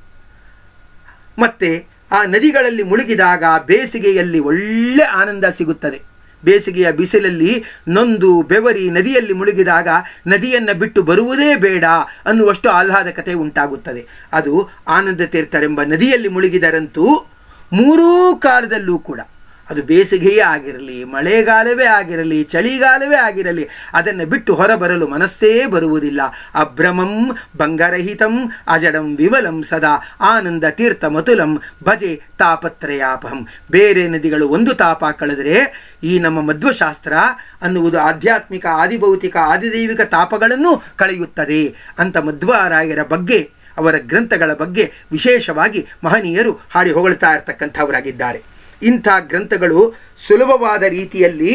ಮತ್ತೆ ಆ ನದಿಗಳಲ್ಲಿ ಮುಳುಗಿದಾಗ ಬೇಸಿಗೆಯಲ್ಲಿ ಒಳ್ಳೆ ಆನಂದ ಸಿಗುತ್ತದೆ ಬೇಸಿಗೆಯ ಬಿಸಿಲಲ್ಲಿ ನೊಂದು ಬೆವರಿ ನದಿಯಲ್ಲಿ ಮುಳುಗಿದಾಗ ನದಿಯನ್ನು ಬಿಟ್ಟು ಬರುವುದೇ ಬೇಡ ಅನ್ನುವಷ್ಟು ಆಹ್ಲಾದಕತೆ ಉಂಟಾಗುತ್ತದೆ ಅದು ಆನಂದ ತೀರ್ಥರೆಂಬ ನದಿಯಲ್ಲಿ ಮುಳುಗಿದರಂತೂ ಮೂರೂ ಕಾಲದಲ್ಲೂ ಕೂಡ ಅದು ಬೇಸಿಗೆಯೇ ಆಗಿರಲಿ ಮಳೆಗಾಲವೇ ಆಗಿರಲಿ ಚಳಿಗಾಲವೇ ಆಗಿರಲಿ ಅದನ್ನು ಬಿಟ್ಟು ಹೊರಬರಲು ಮನಸ್ಸೇ ಬರುವುದಿಲ್ಲ ಅಭ್ರಮಂ ಭಂಗರಹಿತಂ ಅಜಡಂ ವಿಮಲಂ ಸದಾ ಆನಂದ ತೀರ್ಥ ಮತುಲಂ ಭಜೆ ತಾಪತ್ರಯಾಪಹಂ ಬೇರೆ ನದಿಗಳು ಒಂದು ತಾಪ ಕಳೆದರೆ ಈ ನಮ್ಮ ಮಧ್ವಶಾಸ್ತ್ರ ಅನ್ನುವುದು ಆಧ್ಯಾತ್ಮಿಕ ಆದಿಭೌತಿಕ ಆದಿದೈವಿಕ ತಾಪಗಳನ್ನು ಕಳೆಯುತ್ತದೆ ಅಂತ ಮಧ್ವರಾಯರ ಬಗ್ಗೆ ಅವರ ಗ್ರಂಥಗಳ ಬಗ್ಗೆ ವಿಶೇಷವಾಗಿ ಮಹನೀಯರು ಹಾಡಿ ಹೊಗಳ್ತಾ ಇರ್ತಕ್ಕಂಥವರಾಗಿದ್ದಾರೆ ಇಂಥ ಗ್ರಂಥಗಳು ಸುಲಭವಾದ ರೀತಿಯಲ್ಲಿ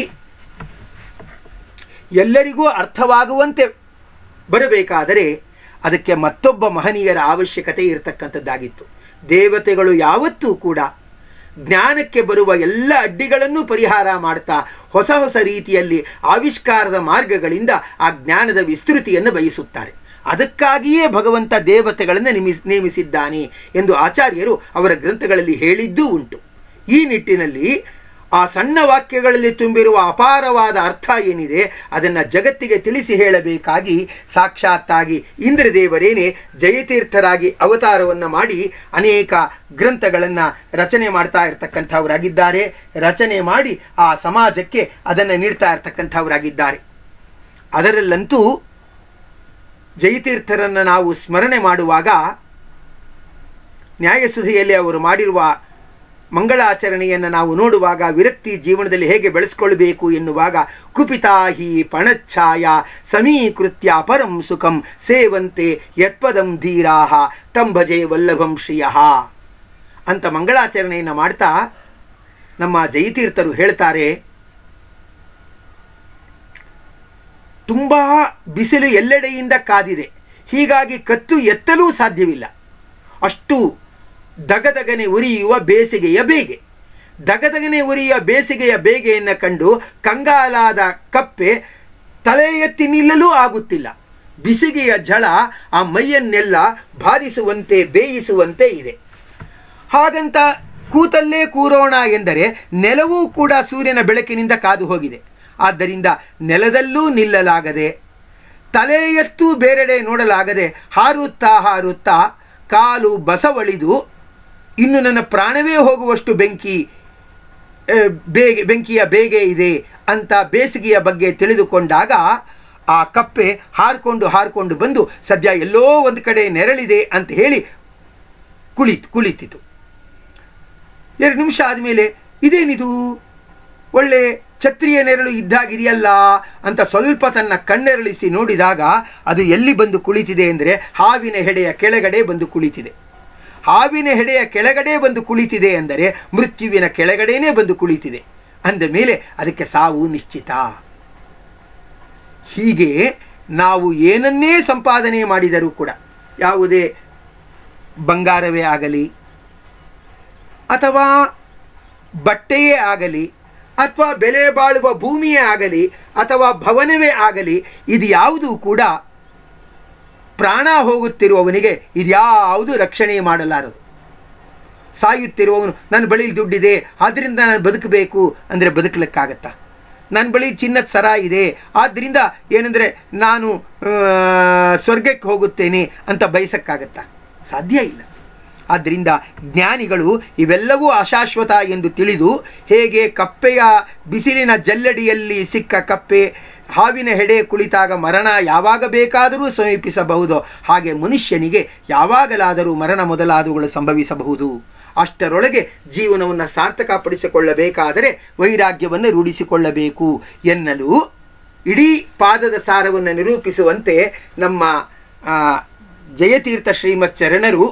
ಎಲ್ಲರಿಗೂ ಅರ್ಥವಾಗುವಂತೆ ಬರಬೇಕಾದರೆ ಅದಕ್ಕೆ ಮತ್ತೊಬ್ಬ ಮಹನೀಯರ ಅವಶ್ಯಕತೆ ಇರತಕ್ಕಂಥದ್ದಾಗಿತ್ತು ದೇವತೆಗಳು ಯಾವತ್ತೂ ಕೂಡ ಜ್ಞಾನಕ್ಕೆ ಬರುವ ಎಲ್ಲ ಅಡ್ಡಿಗಳನ್ನು ಪರಿಹಾರ ಮಾಡ್ತಾ ಹೊಸ ಹೊಸ ರೀತಿಯಲ್ಲಿ ಆವಿಷ್ಕಾರದ ಮಾರ್ಗಗಳಿಂದ ಆ ಜ್ಞಾನದ ವಿಸ್ತೃತಿಯನ್ನು ಬಯಸುತ್ತಾರೆ ಅದಕ್ಕಾಗಿಯೇ ಭಗವಂತ ದೇವತೆಗಳನ್ನು ನಿಮಿಸ್ ನೇಮಿಸಿದ್ದಾನೆ ಎಂದು ಆಚಾರ್ಯರು ಅವರ ಗ್ರಂಥಗಳಲ್ಲಿ ಹೇಳಿದ್ದೂ ಉಂಟು ಈ ನಿಟ್ಟಿನಲ್ಲಿ ಆ ಸಣ್ಣ ವಾಕ್ಯಗಳಲ್ಲಿ ತುಂಬಿರುವ ಅಪಾರವಾದ ಅರ್ಥ ಏನಿದೆ ಅದನ್ನು ಜಗತ್ತಿಗೆ ತಿಳಿಸಿ ಹೇಳಬೇಕಾಗಿ ಸಾಕ್ಷಾತ್ತಾಗಿ ಇಂದ್ರದೇವರೇನೆ ಜಯತೀರ್ಥರಾಗಿ ಅವತಾರವನ್ನು ಮಾಡಿ ಅನೇಕ ಗ್ರಂಥಗಳನ್ನು ರಚನೆ ಮಾಡ್ತಾ ಇರತಕ್ಕಂಥವರಾಗಿದ್ದಾರೆ ರಚನೆ ಮಾಡಿ ಆ ಸಮಾಜಕ್ಕೆ ಅದನ್ನು ನೀಡ್ತಾ ಇರತಕ್ಕಂಥವರಾಗಿದ್ದಾರೆ ಅದರಲ್ಲಂತೂ ಜಯತೀರ್ಥರನ್ನು ನಾವು ಸ್ಮರಣೆ ಮಾಡುವಾಗ ನ್ಯಾಯಸುಧಿಯಲ್ಲಿ ಅವರು ಮಾಡಿರುವ ಮಂಗಳಾಚರಣೆಯನ್ನು ನಾವು ನೋಡುವಾಗ ವಿರಕ್ತಿ ಜೀವನದಲ್ಲಿ ಹೇಗೆ ಬೆಳೆಸ್ಕೊಳ್ಬೇಕು ಎನ್ನುವಾಗ ಕುಪಿತಾಹಿ ಪಣಚ್ಛಾಯ ಸಮೀಕೃತ್ಯ ಪರಂ ಸುಖಂ ಸೇವಂತೆ ಯತ್ಪದಂ ಧೀರಾಹ ತಂಭಜೆ ವಲ್ಲಭಂ ಶ್ರಿಯಃ ಅಂತ ಮಂಗಳಾಚರಣೆಯನ್ನು ಮಾಡ್ತಾ ನಮ್ಮ ಜಯತೀರ್ಥರು ಹೇಳ್ತಾರೆ ತುಂಬ ಬಿಸಿಲು ಎಲ್ಲೆಡೆಯಿಂದ ಕಾದಿದೆ ಹೀಗಾಗಿ ಕತ್ತು ಎತ್ತಲೂ ಸಾಧ್ಯವಿಲ್ಲ ಅಷ್ಟು ದಗದಗನೆ ಉರಿಯುವ ಬೇಸಿಗೆಯ ಬೇಗೆ ದಗದಗನೆ ಉರಿಯುವ ಬೇಸಿಗೆಯ ಬೇಗೆಯನ್ನು ಕಂಡು ಕಂಗಾಲಾದ ಕಪ್ಪೆ ತಲೆ ಎತ್ತಿ ನಿಲ್ಲಲೂ ಆಗುತ್ತಿಲ್ಲ ಬಿಸಿಗೆಯ ಝಳ ಆ ಮೈಯನ್ನೆಲ್ಲ ಬಾಧಿಸುವಂತೆ ಬೇಯಿಸುವಂತೆ ಇದೆ ಹಾಗಂತ ಕೂತಲ್ಲೇ ಕೂರೋಣ ಎಂದರೆ ನೆಲವೂ ಕೂಡ ಸೂರ್ಯನ ಬೆಳಕಿನಿಂದ ಕಾದು ಹೋಗಿದೆ ಆದ್ದರಿಂದ ನೆಲದಲ್ಲೂ ನಿಲ್ಲಲಾಗದೆ ತಲೆ ಎತ್ತು ಬೇರೆಡೆ ನೋಡಲಾಗದೆ ಹಾರುತ್ತಾ ಹಾರುತ್ತಾ ಕಾಲು ಬಸವಳಿದು ಇನ್ನು ನನ್ನ ಪ್ರಾಣವೇ ಹೋಗುವಷ್ಟು ಬೆಂಕಿ ಆ, ಬೇಗೆ ಬೆಂಕಿಯ ಬೇಗೆ ಇದೆ ಅಂತ ಬೇಸಿಗೆಯ ಬಗ್ಗೆ ತಿಳಿದುಕೊಂಡಾಗ ಆ ಕಪ್ಪೆ ಹಾರ್ಕೊಂಡು ಹಾರ್ಕೊಂಡು ಬಂದು ಸದ್ಯ ಎಲ್ಲೋ ಒಂದು ಕಡೆ ನೆರಳಿದೆ ಅಂತ ಹೇಳಿ ಕುಳಿತು ಕುಳಿತಿತು ಎರಡು ನಿಮಿಷ ಆದಮೇಲೆ ಇದೇನಿದು ಒಳ್ಳೆ ಛತ್ರಿಯ ನೆರಳು ಇದ್ದಾಗಿದೆಯಲ್ಲ ಅಂತ ಸ್ವಲ್ಪ ತನ್ನ ಕಣ್ಣೆರಳಿಸಿ ನೋಡಿದಾಗ ಅದು ಎಲ್ಲಿ ಬಂದು ಕುಳಿತಿದೆ ಅಂದರೆ ಹಾವಿನ ಹೆಡೆಯ ಕೆಳಗಡೆ ಬಂದು ಕುಳಿತಿದೆ ಹಾವಿನ ಹೆಡೆಯ ಕೆಳಗಡೆ ಬಂದು ಕುಳಿತಿದೆ ಅಂದರೆ ಮೃತ್ಯುವಿನ ಕೆಳಗಡೆನೇ ಬಂದು ಕುಳಿತಿದೆ ಅಂದ ಮೇಲೆ ಅದಕ್ಕೆ ಸಾವು ನಿಶ್ಚಿತ ಹೀಗೆ ನಾವು ಏನನ್ನೇ ಸಂಪಾದನೆ ಮಾಡಿದರೂ ಕೂಡ ಯಾವುದೇ ಬಂಗಾರವೇ ಆಗಲಿ ಅಥವಾ ಬಟ್ಟೆಯೇ ಆಗಲಿ ಅಥವಾ ಬೆಲೆ ಬಾಳುವ ಭೂಮಿಯೇ ಆಗಲಿ ಅಥವಾ ಭವನವೇ ಆಗಲಿ ಇದು ಯಾವುದೂ ಕೂಡ ಪ್ರಾಣ ಹೋಗುತ್ತಿರುವವನಿಗೆ ಇದ್ಯಾವುದು ರಕ್ಷಣೆ ಮಾಡಲಾರದು ಸಾಯುತ್ತಿರುವವನು ನನ್ನ ಬಳಿ ದುಡ್ಡಿದೆ ಆದ್ದರಿಂದ ನಾನು ಬದುಕಬೇಕು ಅಂದರೆ ಬದುಕಲಿಕ್ಕಾಗತ್ತಾ ನನ್ನ ಬಳಿ ಚಿನ್ನದ ಸರ ಇದೆ ಆದ್ದರಿಂದ ಏನಂದರೆ ನಾನು ಆ, ಸ್ವರ್ಗಕ್ಕೆ ಹೋಗುತ್ತೇನೆ ಅಂತ ಬಯಸಕ್ಕಾಗತ್ತಾ ಸಾಧ್ಯ ಇಲ್ಲ ಆದ್ದರಿಂದ ಜ್ಞಾನಿಗಳು ಇವೆಲ್ಲವೂ ಅಶಾಶ್ವತ ಎಂದು ತಿಳಿದು ಹೇಗೆ ಕಪ್ಪೆಯ ಬಿಸಿಲಿನ ಜಲ್ಲಡಿಯಲ್ಲಿ ಸಿಕ್ಕ ಕಪ್ಪೆ ಹಾವಿನ ಹೆಡೆ ಕುಳಿತಾಗ ಮರಣ ಯಾವಾಗ ಬೇಕಾದರೂ ಸಮೀಪಿಸಬಹುದು ಹಾಗೆ ಮನುಷ್ಯನಿಗೆ ಯಾವಾಗಲಾದರೂ ಮರಣ ಮೊದಲಾದವುಗಳು ಸಂಭವಿಸಬಹುದು ಅಷ್ಟರೊಳಗೆ ಜೀವನವನ್ನು ಸಾರ್ಥಕಪಡಿಸಿಕೊಳ್ಳಬೇಕಾದರೆ ವೈರಾಗ್ಯವನ್ನು ರೂಢಿಸಿಕೊಳ್ಳಬೇಕು ಎನ್ನಲು ಇಡೀ ಪಾದದ ಸಾರವನ್ನು ನಿರೂಪಿಸುವಂತೆ ನಮ್ಮ ಆ, ಜಯತೀರ್ಥ ಶ್ರೀಮತ್ ಚರಣರು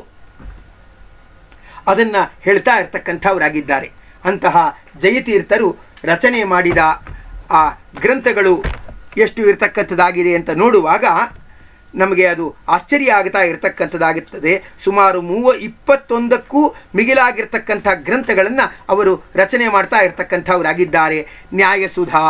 ಅದನ್ನು ಹೇಳ್ತಾ ಇರ್ತಕ್ಕಂಥವರಾಗಿದ್ದಾರೆ ಅಂತಹ ಜಯತೀರ್ಥರು ರಚನೆ ಮಾಡಿದ ಆ ಗ್ರಂಥಗಳು ಎಷ್ಟು ಇರತಕ್ಕಂಥದ್ದಾಗಿದೆ ಅಂತ ನೋಡುವಾಗ ನಮಗೆ ಅದು ಆಶ್ಚರ್ಯ ಆಗ್ತಾ ಇರತಕ್ಕಂಥದ್ದಾಗುತ್ತದೆ ಸುಮಾರು ಮೂವ ಇಪ್ಪತ್ತೊಂದಕ್ಕೂ ಮಿಗಿಲಾಗಿರ್ತಕ್ಕಂಥ ಗ್ರಂಥಗಳನ್ನು ಅವರು ರಚನೆ ಮಾಡ್ತಾ ಇರತಕ್ಕಂಥವರಾಗಿದ್ದಾರೆ ನ್ಯಾಯಸುಧಾ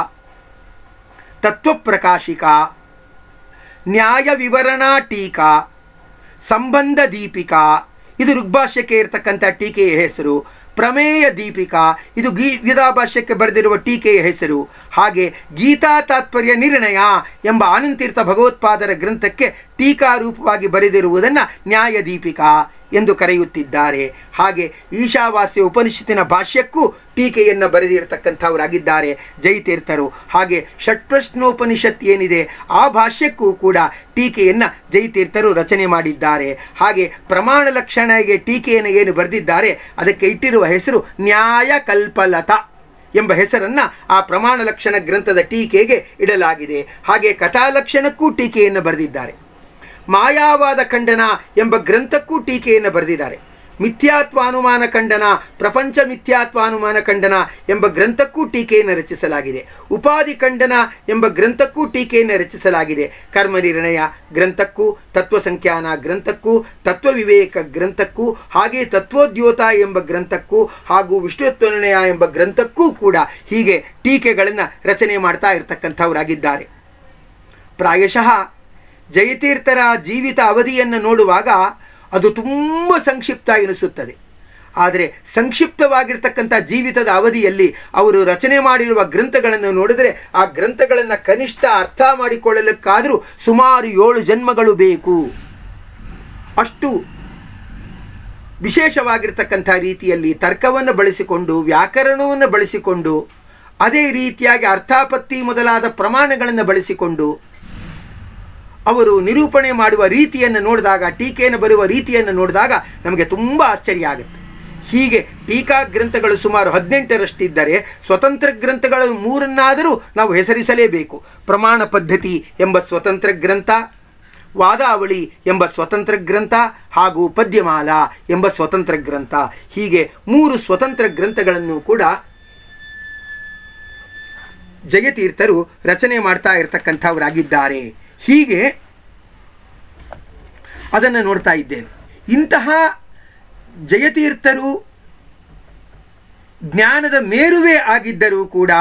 ತತ್ವಪ್ರಕಾಶಿಕಾ ನ್ಯಾಯ ವಿವರಣಾ ಟೀಕಾ ಸಂಬಂಧ ದೀಪಿಕಾ ಇದು ಋಗ್ಭಾಷ್ಯಕ್ಕೆ ಇರತಕ್ಕಂಥ ಟೀಕೆಯ ಹೆಸರು ಪ್ರಮೇಯ ದೀಪಿಕಾ ಇದು ಗೀ ಗೀತಾಭಾಷ್ಯಕ್ಕೆ ಬರೆದಿರುವ ಟೀಕೆಯ ಹೆಸರು ಹಾಗೆ ಗೀತಾ ತಾತ್ಪರ್ಯ ನಿರ್ಣಯ ಎಂಬ ಆನಂತೀರ್ಥ ಭಗವತ್ಪಾದರ ಗ್ರಂಥಕ್ಕೆ ಟೀಕಾ ರೂಪವಾಗಿ ಬರೆದಿರುವುದನ್ನು ನ್ಯಾಯ ದೀಪಿಕಾ ಎಂದು ಕರೆಯುತ್ತಿದ್ದಾರೆ ಹಾಗೆ ಈಶಾವಾಸ್ಯ ಉಪನಿಷತ್ತಿನ ಭಾಷ್ಯಕ್ಕೂ ಟೀಕೆಯನ್ನು ಬರೆದಿರತಕ್ಕಂಥವರಾಗಿದ್ದಾರೆ ಜೈತೀರ್ಥರು ಹಾಗೆ ಷಟ್ಪ್ರಶ್ನೋಪನಿಷತ್ ಏನಿದೆ ಆ ಭಾಷ್ಯಕ್ಕೂ ಕೂಡ ಟೀಕೆಯನ್ನು ಜೈತೀರ್ಥರು ರಚನೆ ಮಾಡಿದ್ದಾರೆ ಹಾಗೆ ಪ್ರಮಾಣ ಲಕ್ಷಣಗೆ ಟೀಕೆಯನ್ನು ಏನು ಬರೆದಿದ್ದಾರೆ ಅದಕ್ಕೆ ಇಟ್ಟಿರುವ ಹೆಸರು ನ್ಯಾಯ ಕಲ್ಪಲತಾ ಎಂಬ ಹೆಸರನ್ನು ಆ ಪ್ರಮಾಣ ಲಕ್ಷಣ ಗ್ರಂಥದ ಟೀಕೆಗೆ ಇಡಲಾಗಿದೆ ಹಾಗೆ ಕಥಾಲಕ್ಷಣಕ್ಕೂ ಟೀಕೆಯನ್ನು ಬರೆದಿದ್ದಾರೆ ಮಾಯಾವಾದ ಖಂಡನ ಎಂಬ ಗ್ರಂಥಕ್ಕೂ ಟೀಕೆಯನ್ನು ಬರೆದಿದ್ದಾರೆ ಮಿಥ್ಯಾತ್ವಾನುಮಾನ ಖಂಡನ ಪ್ರಪಂಚ ಮಿಥ್ಯಾತ್ವಾನುಮಾನ ಖಂಡನ ಎಂಬ ಗ್ರಂಥಕ್ಕೂ ಟೀಕೆಯನ್ನು ರಚಿಸಲಾಗಿದೆ ಉಪಾಧಿ ಖಂಡನ ಎಂಬ ಗ್ರಂಥಕ್ಕೂ ಟೀಕೆಯನ್ನು ರಚಿಸಲಾಗಿದೆ ಕರ್ಮ ನಿರ್ಣಯ ಗ್ರಂಥಕ್ಕೂ ತತ್ವಸಂಖ್ಯಾನ ಗ್ರಂಥಕ್ಕೂ ತತ್ವವಿವೇಕ ಗ್ರಂಥಕ್ಕೂ ಹಾಗೆ ತತ್ವೋದ್ಯೋತ ಎಂಬ ಗ್ರಂಥಕ್ಕೂ ಹಾಗೂ ವಿಷ್ಣುತ್ವನಿರ್ಣಯ ಎಂಬ ಗ್ರಂಥಕ್ಕೂ ಕೂಡ ಹೀಗೆ ಟೀಕೆಗಳನ್ನು ರಚನೆ ಮಾಡ್ತಾ ಇರತಕ್ಕಂಥವರಾಗಿದ್ದಾರೆ ಪ್ರಾಯಶಃ ಜಯತೀರ್ಥರ ಜೀವಿತ ಅವಧಿಯನ್ನು ನೋಡುವಾಗ ಅದು ತುಂಬ ಸಂಕ್ಷಿಪ್ತ ಎನಿಸುತ್ತದೆ ಆದರೆ ಸಂಕ್ಷಿಪ್ತವಾಗಿರ್ತಕ್ಕಂಥ ಜೀವಿತದ ಅವಧಿಯಲ್ಲಿ ಅವರು ರಚನೆ ಮಾಡಿರುವ ಗ್ರಂಥಗಳನ್ನು ನೋಡಿದರೆ ಆ ಗ್ರಂಥಗಳನ್ನು ಕನಿಷ್ಠ ಅರ್ಥ ಮಾಡಿಕೊಳ್ಳಲಿಕ್ಕಾದರೂ ಸುಮಾರು ಏಳು ಜನ್ಮಗಳು ಬೇಕು ಅಷ್ಟು ವಿಶೇಷವಾಗಿರ್ತಕ್ಕಂಥ ರೀತಿಯಲ್ಲಿ ತರ್ಕವನ್ನು ಬಳಸಿಕೊಂಡು ವ್ಯಾಕರಣವನ್ನು ಬಳಸಿಕೊಂಡು ಅದೇ ರೀತಿಯಾಗಿ ಅರ್ಥಾಪತ್ತಿ ಮೊದಲಾದ ಪ್ರಮಾಣಗಳನ್ನು ಬಳಸಿಕೊಂಡು ಅವರು ನಿರೂಪಣೆ ಮಾಡುವ ರೀತಿಯನ್ನು ನೋಡಿದಾಗ ಟೀಕೆಯನ್ನು ಬರುವ ರೀತಿಯನ್ನು ನೋಡಿದಾಗ ನಮಗೆ ತುಂಬ ಆಶ್ಚರ್ಯ ಆಗುತ್ತೆ ಹೀಗೆ ಟೀಕಾ ಗ್ರಂಥಗಳು ಸುಮಾರು ಹದಿನೆಂಟರಷ್ಟಿದ್ದರೆ ಸ್ವತಂತ್ರ ಗ್ರಂಥಗಳ ಮೂರನ್ನಾದರೂ ನಾವು ಹೆಸರಿಸಲೇಬೇಕು ಪ್ರಮಾಣ ಪದ್ಧತಿ ಎಂಬ ಸ್ವತಂತ್ರ ಗ್ರಂಥ ವಾದಾವಳಿ ಎಂಬ ಸ್ವತಂತ್ರ ಗ್ರಂಥ ಹಾಗೂ ಪದ್ಯಮಾಲಾ ಎಂಬ ಸ್ವತಂತ್ರ ಗ್ರಂಥ ಹೀಗೆ ಮೂರು ಸ್ವತಂತ್ರ ಗ್ರಂಥಗಳನ್ನು ಕೂಡ ಜಯತೀರ್ಥರು ರಚನೆ ಮಾಡ್ತಾ ಇರತಕ್ಕಂಥವರಾಗಿದ್ದಾರೆ ಹೀಗೆ ಅದನ್ನು ನೋಡ್ತಾ ಇದ್ದೇನೆ ಇಂತಹ ಜಯತೀರ್ಥರು ಜ್ಞಾನದ ಮೇರುವೆ ಆಗಿದ್ದರೂ ಕೂಡ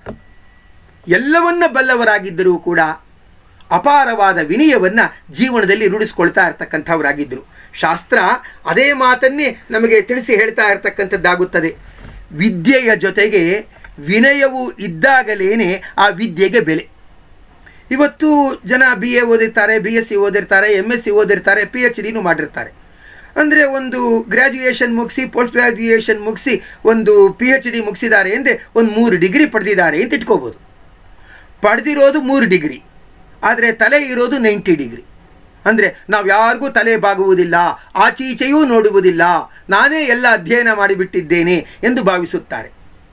ಎಲ್ಲವನ್ನ ಬಲ್ಲವರಾಗಿದ್ದರೂ ಕೂಡ ಅಪಾರವಾದ ವಿನಯವನ್ನು ಜೀವನದಲ್ಲಿ ರೂಢಿಸ್ಕೊಳ್ತಾ ಇರ್ತಕ್ಕಂಥವರಾಗಿದ್ದರು ಶಾಸ್ತ್ರ ಅದೇ ಮಾತನ್ನೇ ನಮಗೆ ತಿಳಿಸಿ ಹೇಳ್ತಾ ಇರ್ತಕ್ಕಂಥದ್ದಾಗುತ್ತದೆ ವಿದ್ಯೆಯ ಜೊತೆಗೆ ವಿನಯವು ಇದ್ದಾಗಲೇನೆ ಆ ವಿದ್ಯೆಗೆ ಬೆಲೆ ಇವತ್ತು ಜನ ಬಿ ಎ ಓದಿರ್ತಾರೆ ಬಿ ಎಸ್ ಸಿ ಓದಿರ್ತಾರೆ ಎಮ್ ಎಸ್ ಸಿ ಓದಿರ್ತಾರೆ ಪಿ ಎಚ್ ಡಿನೂ ಮಾಡಿರ್ತಾರೆ ಅಂದರೆ ಒಂದು ಗ್ರ್ಯಾಜುಯೇಷನ್ ಮುಗಿಸಿ ಪೋಸ್ಟ್ ಗ್ರ್ಯಾಜುಯೇಷನ್ ಮುಗಿಸಿ ಒಂದು ಪಿ ಎಚ್ ಡಿ ಮುಗಿಸಿದ್ದಾರೆ ಅಂದರೆ ಒಂದು ಮೂರು ಡಿಗ್ರಿ ಪಡೆದಿದ್ದಾರೆ ಅಂತ ಇಟ್ಕೋಬೋದು ಪಡೆದಿರೋದು ಮೂರು ಡಿಗ್ರಿ ಆದರೆ ತಲೆ ಇರೋದು ನೈಂಟಿ ಡಿಗ್ರಿ ಅಂದರೆ ನಾವು ಯಾರಿಗೂ ತಲೆ ಬಾಗುವುದಿಲ್ಲ ಆಚೀಚೆಯೂ ನೋಡುವುದಿಲ್ಲ ನಾನೇ ಎಲ್ಲ ಅಧ್ಯಯನ ಮಾಡಿಬಿಟ್ಟಿದ್ದೇನೆ ಎಂದು ಭಾವಿಸುತ್ತಾರೆ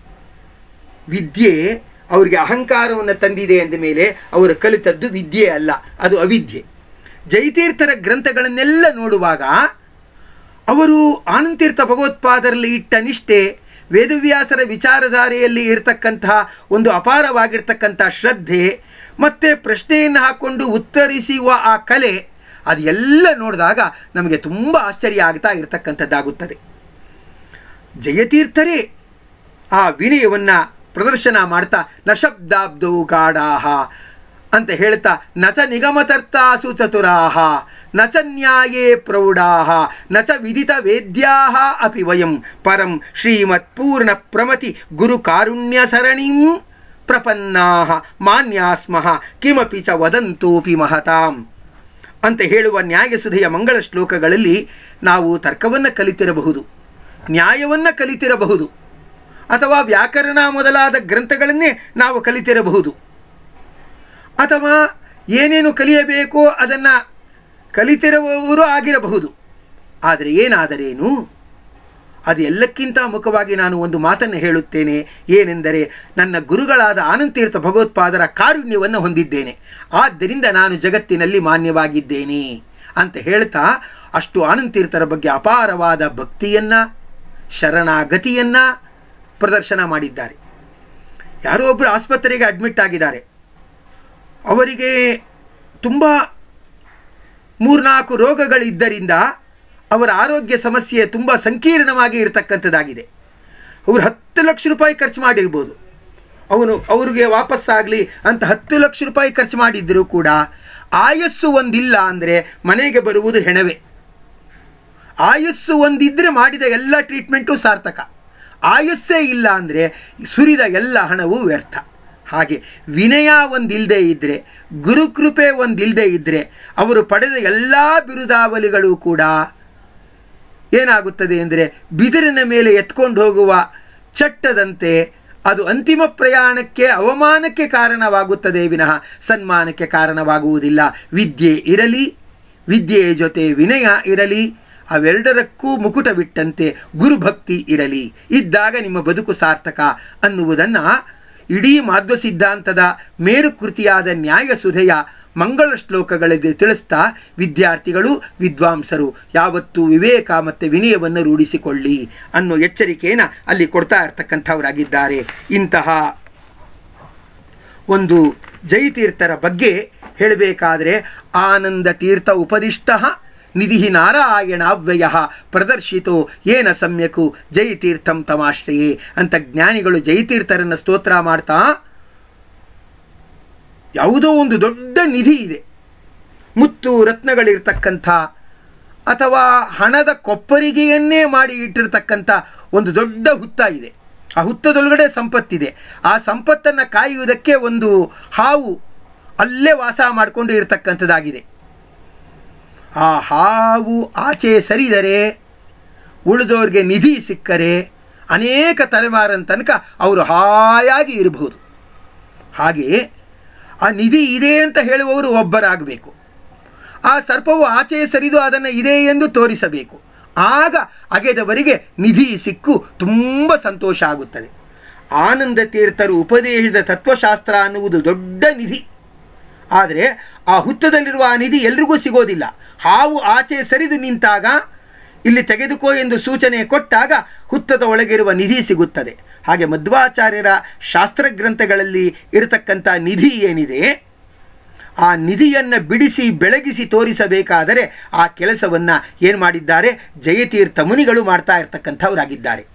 ವಿದ್ಯೆ ಅವರಿಗೆ ಅಹಂಕಾರವನ್ನು ತಂದಿದೆ ಅಂದ ಮೇಲೆ ಅವರು ಕಲಿತದ್ದು ವಿದ್ಯೆ ಅಲ್ಲ ಅದು ಅವಿದ್ಯೆ ಜಯತೀರ್ಥರ ಗ್ರಂಥಗಳನ್ನೆಲ್ಲ ನೋಡುವಾಗ ಅವರು ಆನಂತೀರ್ಥ ಭಗವತ್ಪಾದರಲ್ಲಿ ಇಟ್ಟ ನಿಷ್ಠೆ ವೇದವ್ಯಾಸರ ವಿಚಾರಧಾರೆಯಲ್ಲಿ ಇರತಕ್ಕಂತಹ ಒಂದು ಅಪಾರವಾಗಿರ್ತಕ್ಕಂಥ ಶ್ರದ್ಧೆ ಮತ್ತು ಪ್ರಶ್ನೆಯನ್ನು ಹಾಕ್ಕೊಂಡು ಉತ್ತರಿಸುವ ಆ ಕಲೆ ಅದೆಲ್ಲ ನೋಡಿದಾಗ ನಮಗೆ ತುಂಬ ಆಶ್ಚರ್ಯ ಆಗ್ತಾ ಇರತಕ್ಕಂಥದ್ದಾಗುತ್ತದೆ ಜಯತೀರ್ಥರೇ ಆ ವಿನಯವನ್ನು ಪ್ರದರ್ಶನ ಮಾಡ್ತಾ ನ ಶಬ್ದಾಬ್ದೌ ಗಾಢಾಹ ಅಂತ ಹೇಳ್ತಾ ನಚ ನಿಗಮತರ್ತಾಸು ಚತುರಾಹ ನಚ ನ್ಯಾಯೇ ಪ್ರೌಢಾಹ ನಚ ವಿದಿತ ವೇದ್ಯಾಹ ಅಪಿ ವಯಂ ಪರಂ ಶ್ರೀಮತ್ ಪೂರ್ಣ ಪ್ರಮತಿ ಗುರು ಕಾರುಣ್ಯ ಸರಣಿಂ ಪ್ರಪನ್ನಾಹ ಮಾನ್ಯಾಸ್ಮಃ ಕಿಮಪಿ ಚ ವದಂತೋಪಿ ಮಹತಾಂ ಅಂತ ಹೇಳುವ ನ್ಯಾಯಸುಧೆಯ ಮಂಗಳ ಶ್ಲೋಕಗಳಲ್ಲಿ ನಾವು ತರ್ಕವನ್ನು ಕಲಿತಿರಬಹುದು ನ್ಯಾಯವನ್ನು ಕಲಿತಿರಬಹುದು ಅಥವಾ ವ್ಯಾಕರಣ ಮೊದಲಾದ ಗ್ರಂಥಗಳನ್ನೇ ನಾವು ಕಲಿತಿರಬಹುದು ಅಥವಾ ಏನೇನು ಕಲಿಯಬೇಕೋ ಅದನ್ನು ಕಲಿತಿರುವವರು ಆಗಿರಬಹುದು ಆದರೆ ಏನಾದರೇನು ಅದು ಎಲ್ಲಕ್ಕಿಂತ ಮುಖವಾಗಿ ನಾನು ಒಂದು ಮಾತನ್ನು ಹೇಳುತ್ತೇನೆ ಏನೆಂದರೆ ನನ್ನ ಗುರುಗಳಾದ ಆನಂತೀರ್ಥ ಭಗವತ್ಪಾದರ ಕಾರುಣ್ಯವನ್ನು ಹೊಂದಿದ್ದೇನೆ ಆದ್ದರಿಂದ ನಾನು ಜಗತ್ತಿನಲ್ಲಿ ಮಾನ್ಯವಾಗಿದ್ದೇನೆ ಅಂತ ಹೇಳ್ತಾ ಅಷ್ಟು ಆನಂತೀರ್ಥರ ಬಗ್ಗೆ ಅಪಾರವಾದ ಭಕ್ತಿಯನ್ನು ಶರಣಾಗತಿಯನ್ನು ಪ್ರದರ್ಶನ ಮಾಡಿದ್ದಾರೆ ಯಾರೋ ಒಬ್ಬರು ಆಸ್ಪತ್ರೆಗೆ ಅಡ್ಮಿಟ್ ಆಗಿದ್ದಾರೆ ಅವರಿಗೆ ತುಂಬ ಮೂರ್ನಾಲ್ಕು ರೋಗಗಳಿದ್ದರಿಂದ ಅವರ ಆರೋಗ್ಯ ಸಮಸ್ಯೆ ತುಂಬ ಸಂಕೀರ್ಣವಾಗಿ ಇರತಕ್ಕಂಥದ್ದಾಗಿದೆ ಅವರು ಹತ್ತು ಲಕ್ಷ ರೂಪಾಯಿ ಖರ್ಚು ಮಾಡಿರ್ಬೋದು ಅವನು ಅವ್ರಿಗೆ ವಾಪಸ್ಸಾಗಲಿ ಅಂತ ಹತ್ತು ಲಕ್ಷ ರೂಪಾಯಿ ಖರ್ಚು ಮಾಡಿದ್ದರೂ ಕೂಡ ಆಯಸ್ಸು ಒಂದಿಲ್ಲ ಅಂದರೆ ಮನೆಗೆ ಬರುವುದು ಹೆಣವೇ ಆಯಸ್ಸು ಒಂದಿದ್ದರೆ ಮಾಡಿದ ಎಲ್ಲ ಟ್ರೀಟ್ಮೆಂಟು ಸಾರ್ಥಕ ಆಯಸ್ಸೇ ಇಲ್ಲ ಅಂದರೆ ಸುರಿದ ಎಲ್ಲ ಹಣವೂ ವ್ಯರ್ಥ ಹಾಗೆ ವಿನಯ ಒಂದಿಲ್ಲದೆ ಇದ್ದರೆ ಗುರುಕೃಪೆ ಒಂದಿಲ್ಲದೆ ಇದ್ದರೆ ಅವರು ಪಡೆದ ಎಲ್ಲ ಬಿರುದಾವಲಿಗಳು ಕೂಡ ಏನಾಗುತ್ತದೆ ಅಂದರೆ ಬಿದಿರಿನ ಮೇಲೆ ಎತ್ಕೊಂಡು ಹೋಗುವ ಚಟ್ಟದಂತೆ ಅದು ಅಂತಿಮ ಪ್ರಯಾಣಕ್ಕೆ ಅವಮಾನಕ್ಕೆ ಕಾರಣವಾಗುತ್ತದೆ ವಿನಃ ಸನ್ಮಾನಕ್ಕೆ ಕಾರಣವಾಗುವುದಿಲ್ಲ ವಿದ್ಯೆ ಇರಲಿ ವಿದ್ಯೆಯ ಜೊತೆ ವಿನಯ ಇರಲಿ ಅವೆರಡರಕ್ಕೂ ಮುಕುಟ ಬಿಟ್ಟಂತೆ ಗುರುಭಕ್ತಿ ಇರಲಿ ಇದ್ದಾಗ ನಿಮ್ಮ ಬದುಕು ಸಾರ್ಥಕ ಅನ್ನುವುದನ್ನು ಇಡೀ ಮಾಧ್ವ ಸಿದ್ಧಾಂತದ ಮೇರುಕೃತಿಯಾದ ನ್ಯಾಯಸುಧೆಯ ಮಂಗಳ ಶ್ಲೋಕಗಳಿಗೆ ತಿಳಿಸ್ತಾ ವಿದ್ಯಾರ್ಥಿಗಳು ವಿದ್ವಾಂಸರು ಯಾವತ್ತೂ ವಿವೇಕ ಮತ್ತು ವಿನಯವನ್ನು ರೂಢಿಸಿಕೊಳ್ಳಿ ಅನ್ನೋ ಎಚ್ಚರಿಕೆಯನ್ನು ಅಲ್ಲಿ ಕೊಡ್ತಾ ಇರ್ತಕ್ಕಂಥವರಾಗಿದ್ದಾರೆ ಇಂತಹ ಒಂದು ಜಯತೀರ್ಥರ ಬಗ್ಗೆ ಹೇಳಬೇಕಾದ್ರೆ ಆನಂದ ತೀರ್ಥ ಉಪದಿಷ್ಟ ನಿಧಿ ನಾರಾಯಣಾವ್ಯಯ ಪ್ರದರ್ಶಿತೋ ಏನ ಸಮ್ಯಕು ಜಯತೀರ್ಥಂ ತಮಾಶ್ರಯೇ ಅಂತ ಜ್ಞಾನಿಗಳು ಜಯತೀರ್ಥರನ್ನು ಸ್ತೋತ್ರ ಮಾಡ್ತಾ ಯಾವುದೋ ಒಂದು ದೊಡ್ಡ ನಿಧಿ ಇದೆ ಮುತ್ತು ರತ್ನಗಳಿರ್ತಕ್ಕಂಥ ಅಥವಾ ಹಣದ ಕೊಪ್ಪರಿಗೆಯನ್ನೇ ಮಾಡಿ ಇಟ್ಟಿರ್ತಕ್ಕಂಥ ಒಂದು ದೊಡ್ಡ ಹುತ್ತ ಇದೆ ಆ ಹುತ್ತದೊಳಗಡೆ ಸಂಪತ್ತಿದೆ ಆ ಸಂಪತ್ತನ್ನು ಕಾಯುವುದಕ್ಕೆ ಒಂದು ಹಾವು ಅಲ್ಲೇ ವಾಸ ಮಾಡಿಕೊಂಡು ಇರತಕ್ಕಂಥದ್ದಾಗಿದೆ ಆ ಹಾವು ಆಚೆ ಸರಿದರೆ ಉಳಿದವ್ರಿಗೆ ನಿಧಿ ಸಿಕ್ಕರೆ ಅನೇಕ ತಲೆಮಾರಿನ ತನಕ ಅವರು ಹಾಯಾಗಿ ಇರಬಹುದು ಹಾಗೆಯೇ ಆ ನಿಧಿ ಇದೆ ಅಂತ ಹೇಳುವವರು ಒಬ್ಬರಾಗಬೇಕು ಆ ಸರ್ಪವು ಆಚೆ ಸರಿದು ಅದನ್ನು ಇದೆ ಎಂದು ತೋರಿಸಬೇಕು ಆಗ ಅಗೆದವರಿಗೆ ನಿಧಿ ಸಿಕ್ಕು ತುಂಬ ಸಂತೋಷ ಆಗುತ್ತದೆ ಆನಂದ ತೀರ್ಥರು ಉಪದೇಶದ ತತ್ವಶಾಸ್ತ್ರ ಅನ್ನುವುದು ದೊಡ್ಡ ನಿಧಿ ಆದರೆ ಆ ಹುತ್ತದಲ್ಲಿರುವ ಆ ನಿಧಿ ಎಲ್ರಿಗೂ ಸಿಗೋದಿಲ್ಲ ಹಾವು ಆಚೆ ಸರಿದು ನಿಂತಾಗ ಇಲ್ಲಿ ತೆಗೆದುಕೋ ಎಂದು ಸೂಚನೆ ಕೊಟ್ಟಾಗ ಹುತ್ತದ ಒಳಗಿರುವ ನಿಧಿ ಸಿಗುತ್ತದೆ ಹಾಗೆ ಮಧ್ವಾಚಾರ್ಯರ ಶಾಸ್ತ್ರಗ್ರಂಥಗಳಲ್ಲಿ ಇರತಕ್ಕಂಥ ನಿಧಿ ಏನಿದೆ ಆ ನಿಧಿಯನ್ನು ಬಿಡಿಸಿ ಬೆಳಗಿಸಿ ತೋರಿಸಬೇಕಾದರೆ ಆ ಕೆಲಸವನ್ನು ಏನು ಮಾಡಿದ್ದಾರೆ ಜಯತೀರ್ಥ ಮುನಿಗಳು ಮಾಡ್ತಾ ಇರ್ತಕ್ಕಂಥವರಾಗಿದ್ದಾರೆ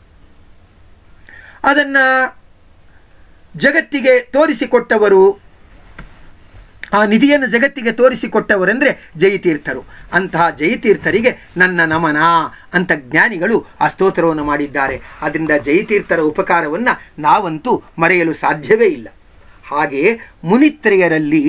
ಅದನ್ನು ಜಗತ್ತಿಗೆ ತೋರಿಸಿಕೊಟ್ಟವರು ಆ ನಿಧಿಯನ್ನು ಜಗತ್ತಿಗೆ ತೋರಿಸಿಕೊಟ್ಟವರೆಂದರೆ ಜಯತೀರ್ಥರು ಅಂತಹ ಜಯತೀರ್ಥರಿಗೆ ನನ್ನ ನಮನ ಅಂತ ಜ್ಞಾನಿಗಳು ಆ ಸ್ತೋತ್ರವನ್ನು ಮಾಡಿದ್ದಾರೆ ಅದರಿಂದ ಜಯತೀರ್ಥರ ಉಪಕಾರವನ್ನು ನಾವಂತೂ ಮರೆಯಲು ಸಾಧ್ಯವೇ ಇಲ್ಲ ಹಾಗೆಯೇ ಮುನಿತ್ರೆಯರಲ್ಲಿ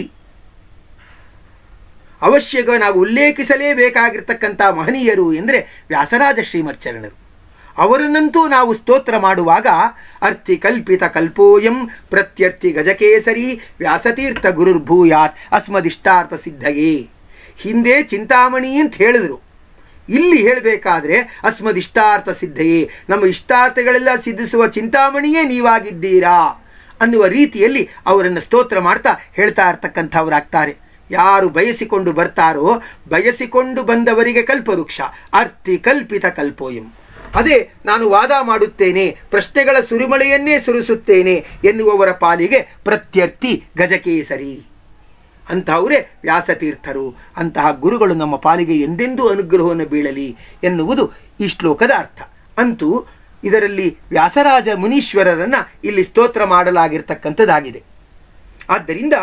ಅವಶ್ಯಕ ನಾವು ಉಲ್ಲೇಖಿಸಲೇಬೇಕಾಗಿರ್ತಕ್ಕಂಥ ಮಹನೀಯರು ಎಂದರೆ ವ್ಯಾಸರಾಜ ಶ್ರೀಮಚ್ಚರಣರು ಅವರನ್ನಂತೂ ನಾವು ಸ್ತೋತ್ರ ಮಾಡುವಾಗ ಅರ್ಥಿ ಕಲ್ಪಿತ ಕಲ್ಪೋಯಂ ಪ್ರತ್ಯರ್ಥಿ ಗಜಕೇಸರಿ ವ್ಯಾಸತೀರ್ಥ ಗುರುರ್ಭೂಯಾತ್ ಅಸ್ಮದಿಷ್ಟಾರ್ಥ ಸಿದ್ಧಯೇ ಹಿಂದೆ ಚಿಂತಾಮಣಿ ಅಂತ ಹೇಳಿದರು ಇಲ್ಲಿ ಹೇಳಬೇಕಾದ್ರೆ ಅಸ್ಮದಿಷ್ಟಾರ್ಥ ಸಿದ್ಧಯೇ ನಮ್ಮ ಇಷ್ಟಾರ್ಥಗಳೆಲ್ಲ ಸಿದ್ಧಿಸುವ ಚಿಂತಾಮಣಿಯೇ ನೀವಾಗಿದ್ದೀರಾ ಅನ್ನುವ ರೀತಿಯಲ್ಲಿ ಅವರನ್ನು ಸ್ತೋತ್ರ ಮಾಡ್ತಾ ಹೇಳ್ತಾ ಇರ್ತಕ್ಕಂಥವರಾಗ್ತಾರೆ ಯಾರು ಬಯಸಿಕೊಂಡು ಬರ್ತಾರೋ ಬಯಸಿಕೊಂಡು ಬಂದವರಿಗೆ ಕಲ್ಪವೃಕ್ಷ ಅರ್ಥಿ ಕಲ್ಪಿತ ಕಲ್ಪೋಯಂ ಅದೇ ನಾನು ವಾದ ಮಾಡುತ್ತೇನೆ ಪ್ರಶ್ನೆಗಳ ಸುರಿಮಳೆಯನ್ನೇ ಸುರಿಸುತ್ತೇನೆ ಎನ್ನುವವರ ಪಾಲಿಗೆ ಪ್ರತ್ಯರ್ಥಿ ಗಜಕೇಸರಿ ಅಂತಹವರೇ ವ್ಯಾಸತೀರ್ಥರು ಅಂತಹ ಗುರುಗಳು ನಮ್ಮ ಪಾಲಿಗೆ ಎಂದೆಂದೂ ಅನುಗ್ರಹವನ್ನು ಬೀಳಲಿ ಎನ್ನುವುದು ಈ ಶ್ಲೋಕದ ಅರ್ಥ ಅಂತೂ ಇದರಲ್ಲಿ ವ್ಯಾಸರಾಜ ಮುನೀಶ್ವರರನ್ನು ಇಲ್ಲಿ ಸ್ತೋತ್ರ ಮಾಡಲಾಗಿರ್ತಕ್ಕಂಥದ್ದಾಗಿದೆ ಆದ್ದರಿಂದ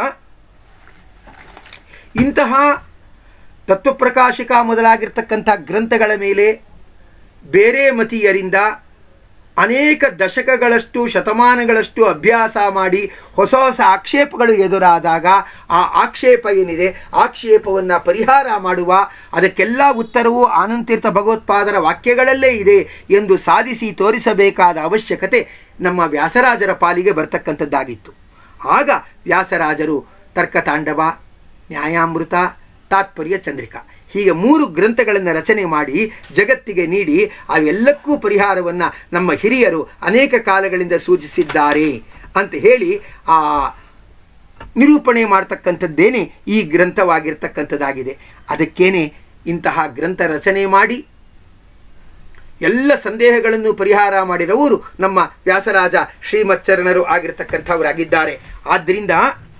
ಇಂತಹ ತತ್ವಪ್ರಕಾಶಿಕ ಮೊದಲಾಗಿರ್ತಕ್ಕಂಥ ಗ್ರಂಥಗಳ ಮೇಲೆ ಬೇರೆ ಮತೀಯರಿಂದ ಅನೇಕ ದಶಕಗಳಷ್ಟು ಶತಮಾನಗಳಷ್ಟು ಅಭ್ಯಾಸ ಮಾಡಿ ಹೊಸ ಹೊಸ ಆಕ್ಷೇಪಗಳು ಎದುರಾದಾಗ ಆ ಆಕ್ಷೇಪ ಏನಿದೆ ಆಕ್ಷೇಪವನ್ನು ಪರಿಹಾರ ಮಾಡುವ ಅದಕ್ಕೆಲ್ಲ ಉತ್ತರವು ಆನಂತೀರ್ಥ ಭಗವತ್ಪಾದರ ವಾಕ್ಯಗಳಲ್ಲೇ ಇದೆ ಎಂದು ಸಾಧಿಸಿ ತೋರಿಸಬೇಕಾದ ಅವಶ್ಯಕತೆ ನಮ್ಮ ವ್ಯಾಸರಾಜರ ಪಾಲಿಗೆ ಬರ್ತಕ್ಕಂಥದ್ದಾಗಿತ್ತು ಆಗ ವ್ಯಾಸರಾಜರು ತರ್ಕತಾಂಡವ ನ್ಯಾಯಾಮೃತ ತಾತ್ಪರ್ಯ ಚಂದ್ರಿಕಾ ಹೀಗೆ ಮೂರು ಗ್ರಂಥಗಳನ್ನು ರಚನೆ ಮಾಡಿ ಜಗತ್ತಿಗೆ ನೀಡಿ ಅವೆಲ್ಲಕ್ಕೂ ಪರಿಹಾರವನ್ನು ನಮ್ಮ ಹಿರಿಯರು ಅನೇಕ ಕಾಲಗಳಿಂದ ಸೂಚಿಸಿದ್ದಾರೆ ಅಂತ ಹೇಳಿ ಆ ನಿರೂಪಣೆ ಮಾಡ್ತಕ್ಕಂಥದ್ದೇನೆ ಈ ಗ್ರಂಥವಾಗಿರ್ತಕ್ಕಂಥದ್ದಾಗಿದೆ ಅದಕ್ಕೇನೆ ಇಂತಹ ಗ್ರಂಥ ರಚನೆ ಮಾಡಿ ಎಲ್ಲ ಸಂದೇಹಗಳನ್ನು ಪರಿಹಾರ ಮಾಡಿರುವವರು ನಮ್ಮ ವ್ಯಾಸರಾಜ ಶ್ರೀಮಚ್ಚರಣರು ಆಗಿರ್ತಕ್ಕಂಥವರಾಗಿದ್ದಾರೆ ಆದ್ದರಿಂದ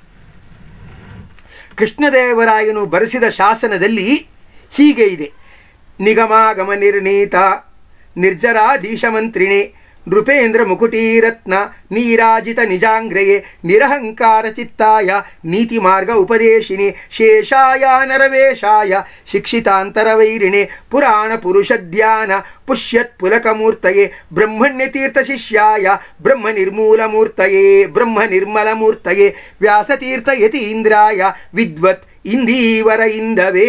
ಕೃಷ್ಣದೇವರಾಯನು ಬರೆಸಿದ ಶಾಸನದಲ್ಲಿ ಹೀಗೆ ಇದೆ ನಿಗಮಾಗಮ ನಿರ್ಣೀತ ನಿರ್ಜರಾಧೀಶ ಮಂತ್ರಿಣೆ ನೃಪೇಂದ್ರ ಮುಕುಟೀರತ್ನ ನೀರಾಜಿತ ನಿಜಾಂಗ್ರಯೇ ನಿರಹಂಕಾರ ಚಿತ್ತಾಯ ನೀತಿ ಮಾರ್ಗ ಉಪದೇಶಿನಿ ಶೇಷಾಯ ನರವೇಶಾಯ ಶಿಕ್ಷಿತಾಂತರವೈರಿಣೆ ಪುರಾಣ ಪುರುಷ ಧ್ಯಾನ ಪುಷ್ಯತ್ ಪುಲಕಮೂರ್ತಯೇ ಬ್ರಹ್ಮಣ್ಯ ತೀರ್ಥ ಶಿಷ್ಯಾಯ ಬ್ರಹ್ಮ ನಿರ್ಮೂಲ ಮೂರ್ತಯೇ ಬ್ರಹ್ಮ ನಿರ್ಮಲ ಮೂರ್ತಯೇ ವ್ಯಾಸತೀರ್ಥ ಯತೀಂದ್ರಾಯ ವಿದ್ವತ್ ಇಂದೀವರ ಇಂದವೇ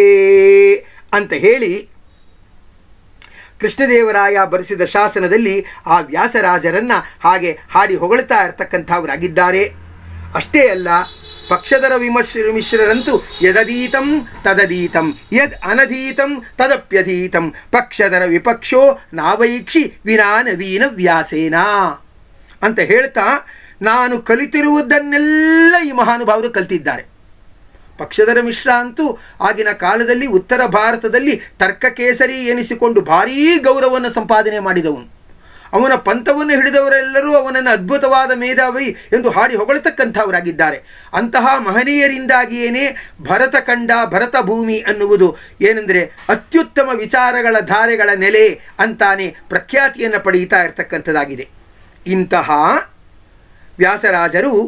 ಅಂತ ಹೇಳಿ ಕೃಷ್ಣದೇವರಾಯ ಬರೆಸಿದ ಶಾಸನದಲ್ಲಿ ಆ ವ್ಯಾಸರಾಜರನ್ನ ಹಾಗೆ ಹಾಡಿ ಹೊಗಳ್ತಾ ಇರ್ತಕ್ಕಂಥವರಾಗಿದ್ದಾರೆ ಅಷ್ಟೇ ಅಲ್ಲ ಪಕ್ಷದರ ವಿಮರ್ಶ ಮಿಶ್ರರಂತೂ ಯದಧೀತಂ ತದಧೀತಂ ಯದ್ ಅನಧೀತಂ ತದಪ್ಯಧೀತಂ ಪಕ್ಷದರ ವಿಪಕ್ಷೋ ನಾವೈಕ್ಷಿ ವಿನಾ ನವೀನ ವ್ಯಾಸೇನ ಅಂತ ಹೇಳ್ತಾ ನಾನು ಕಲಿತಿರುವುದನ್ನೆಲ್ಲ ಈ ಮಹಾನುಭಾವರು ಕಲ್ತಿದ್ದಾರೆ ಪಕ್ಷದರ ಮಿಶ್ರ ಅಂತೂ ಆಗಿನ ಕಾಲದಲ್ಲಿ ಉತ್ತರ ಭಾರತದಲ್ಲಿ ತರ್ಕಕೇಸರಿ ಎನಿಸಿಕೊಂಡು ಭಾರೀ ಗೌರವವನ್ನು ಸಂಪಾದನೆ ಮಾಡಿದವನು ಅವನ ಪಂಥವನ್ನು ಹಿಡಿದವರೆಲ್ಲರೂ ಅವನನ್ನು ಅದ್ಭುತವಾದ ಮೇಧಾವಿ ಎಂದು ಹಾಡಿ ಹೊಗಳತಕ್ಕಂಥವರಾಗಿದ್ದಾರೆ ಅಂತಹ ಮಹನೀಯರಿಂದಾಗಿಯೇನೇ ಭರತ ಕಂಡ ಭರತ ಭೂಮಿ ಅನ್ನುವುದು ಏನೆಂದರೆ ಅತ್ಯುತ್ತಮ ವಿಚಾರಗಳ ಧಾರೆಗಳ ನೆಲೆ ಅಂತಾನೆ ಪ್ರಖ್ಯಾತಿಯನ್ನು ಪಡೆಯುತ್ತಾ ಇರತಕ್ಕಂಥದ್ದಾಗಿದೆ ಇಂತಹ ವ್ಯಾಸರಾಜರು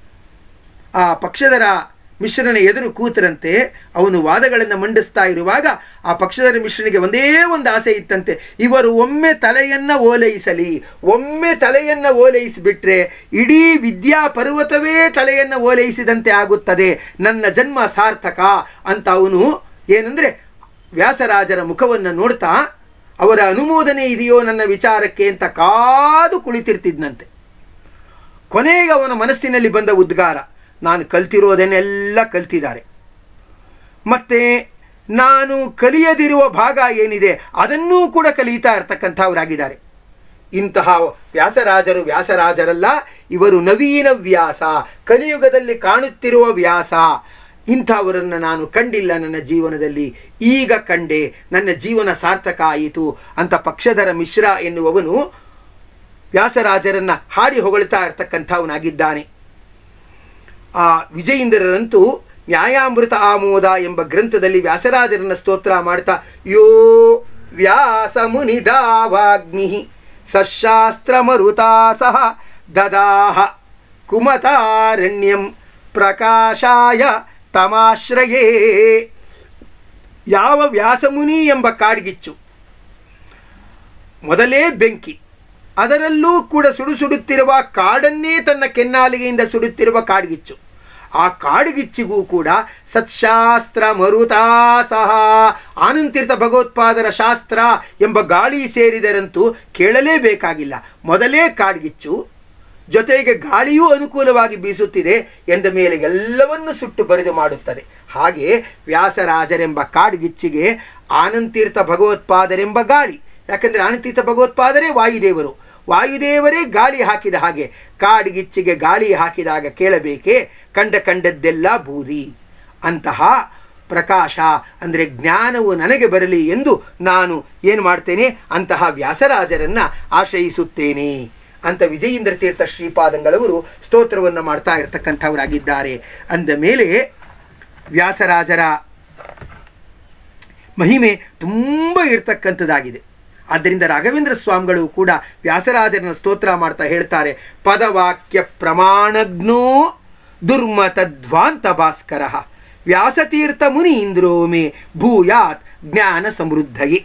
ಆ ಪಕ್ಷದರ ಮಿಶ್ರನ ಎದುರು ಕೂತರಂತೆ ಅವನು ವಾದಗಳನ್ನು ಮಂಡಿಸ್ತಾ ಇರುವಾಗ ಆ ಪಕ್ಷದರ ಮಿಶ್ರನಿಗೆ ಒಂದೇ ಒಂದು ಆಸೆ ಇತ್ತಂತೆ ಇವರು ಒಮ್ಮೆ ತಲೆಯನ್ನು ಓಲೈಸಲಿ ಒಮ್ಮೆ ತಲೆಯನ್ನು ಓಲೈಸಿಬಿಟ್ರೆ ಇಡೀ ವಿದ್ಯಾ ಪರ್ವತವೇ ತಲೆಯನ್ನು ಓಲೈಸಿದಂತೆ ಆಗುತ್ತದೆ ನನ್ನ ಜನ್ಮ ಸಾರ್ಥಕ ಅಂತ ಅವನು ಏನಂದರೆ ವ್ಯಾಸರಾಜರ ಮುಖವನ್ನು ನೋಡ್ತಾ ಅವರ ಅನುಮೋದನೆ ಇದೆಯೋ ನನ್ನ ವಿಚಾರಕ್ಕೆ ಅಂತ ಕಾದು ಕುಳಿತಿರ್ತಿದ್ನಂತೆ ಕೊನೆಗೆ ಅವನ ಮನಸ್ಸಿನಲ್ಲಿ ಬಂದ ಉದ್ಗಾರ ನಾನು ಕಲ್ತಿರೋದನ್ನೆಲ್ಲ ಕಲ್ತಿದ್ದಾರೆ ಮತ್ತು ನಾನು ಕಲಿಯದಿರುವ ಭಾಗ ಏನಿದೆ ಅದನ್ನೂ ಕೂಡ ಕಲಿತಾ ಇರ್ತಕ್ಕಂಥವರಾಗಿದ್ದಾರೆ ಇಂತಹ ವ್ಯಾಸರಾಜರು ವ್ಯಾಸರಾಜರಲ್ಲ ಇವರು ನವೀನ ವ್ಯಾಸ ಕಲಿಯುಗದಲ್ಲಿ ಕಾಣುತ್ತಿರುವ ವ್ಯಾಸ ಇಂಥವರನ್ನು ನಾನು ಕಂಡಿಲ್ಲ ನನ್ನ ಜೀವನದಲ್ಲಿ ಈಗ ಕಂಡೆ ನನ್ನ ಜೀವನ ಸಾರ್ಥಕ ಆಯಿತು ಅಂತ ಪಕ್ಷಧರ ಮಿಶ್ರ ಎನ್ನುವವನು ವ್ಯಾಸರಾಜರನ್ನ ಹಾಡಿ ಹೊಗಳ್ತಾ ಇರ್ತಕ್ಕಂಥವನಾಗಿದ್ದಾನೆ ಆ ವಿಜಯೇಂದ್ರರಂತೂ ನ್ಯಾಯಾಮೃತ ಆಮೋದ ಎಂಬ ಗ್ರಂಥದಲ್ಲಿ ವ್ಯಾಸರಾಜರನ್ನ ಸ್ತೋತ್ರ ಮಾಡ್ತಾ ಯೋ ವ್ಯಾಸ ಮುನಿದಾವಾಗ್ನಿ ಸಶಾಸ್ತ್ರ ಮರುತಾ ಸಹ ದದಾಹ ಕುಮತಾರಣ್ಯಂ ಪ್ರಕಾಶಾಯ ತಮಾಶ್ರಯೇ ಯಾವ ವ್ಯಾಸಮುನಿ ಎಂಬ ಕಾಡ್ಗಿಚ್ಚು ಮೊದಲೇ ಬೆಂಕಿ ಅದರಲ್ಲೂ ಕೂಡ ಸುಡು ಸುಡುತ್ತಿರುವ ಕಾಡನ್ನೇ ತನ್ನ ಕೆನ್ನಾಲಿಗೆಯಿಂದ ಸುಡುತ್ತಿರುವ ಕಾಡ್ಗಿಚ್ಚು ಆ ಕಾಡುಗಿಚ್ಚಿಗೂ ಕೂಡ ಸತ್ಶಾಸ್ತ್ರ ಮರುತಾ ಸಹ ಆನಂತೀರ್ಥ ಭಗವತ್ಪಾದರ ಶಾಸ್ತ್ರ ಎಂಬ ಗಾಳಿ ಸೇರಿದರಂತೂ ಕೇಳಲೇಬೇಕಾಗಿಲ್ಲ ಮೊದಲೇ ಕಾಡ್ಗಿಚ್ಚು ಜೊತೆಗೆ ಗಾಳಿಯೂ ಅನುಕೂಲವಾಗಿ ಬೀಸುತ್ತಿದೆ ಎಂದ ಮೇಲೆ ಎಲ್ಲವನ್ನು ಸುಟ್ಟು ಬರಿದು ಮಾಡುತ್ತದೆ ಹಾಗೆ ವ್ಯಾಸರಾಜರೆಂಬ ಕಾಡ್ಗಿಚ್ಚಿಗೆ ಆನಂತೀರ್ಥ ಭಗವತ್ಪಾದರೆಂಬ ಗಾಳಿ ಯಾಕಂದರೆ ಆನಂತೀರ್ಥ ಭಗವತ್ಪಾದರೇ ವಾಯುದೇವರು ವಾಯುದೇವರೇ ಗಾಳಿ ಹಾಕಿದ ಹಾಗೆ ಕಾಡಿಗಿಚ್ಚಿಗೆ ಗಾಳಿ ಹಾಕಿದಾಗ ಕೇಳಬೇಕೆ ಕಂಡ ಕಂಡದ್ದೆಲ್ಲ ಬೂದಿ ಅಂತಹ ಪ್ರಕಾಶ ಅಂದರೆ ಜ್ಞಾನವು ನನಗೆ ಬರಲಿ ಎಂದು ನಾನು ಏನು ಮಾಡ್ತೇನೆ ಅಂತಹ ವ್ಯಾಸರಾಜರನ್ನ ಆಶ್ರಯಿಸುತ್ತೇನೆ ಅಂತ ವಿಜಯೇಂದ್ರ ತೀರ್ಥ ಶ್ರೀಪಾದಂಗಳವರು ಸ್ತೋತ್ರವನ್ನು ಮಾಡ್ತಾ ಇರತಕ್ಕಂಥವರಾಗಿದ್ದಾರೆ ಅಂದ ಮೇಲೆ ವ್ಯಾಸರಾಜರ ಮಹಿಮೆ ತುಂಬ ಇರ್ತಕ್ಕಂಥದ್ದಾಗಿದೆ ಆದ್ದರಿಂದ ರಾಘವೇಂದ್ರ ಸ್ವಾಮಿಗಳು ಕೂಡ ವ್ಯಾಸರಾಜರನ್ನ ಸ್ತೋತ್ರ ಮಾಡ್ತಾ ಹೇಳ್ತಾರೆ ಪದವಾಕ್ಯ ಪ್ರಮಾಣಜ್ಞೋ ದುರ್ಮತಧ್ವಾಂತ ಭಾಸ್ಕರ ವ್ಯಾಸತೀರ್ಥ ಮುನಿ ಇಂದ್ರೋ ಮೇ ಭೂಯಾತ್ ಜ್ಞಾನ ಸಮೃದ್ಧಯೇ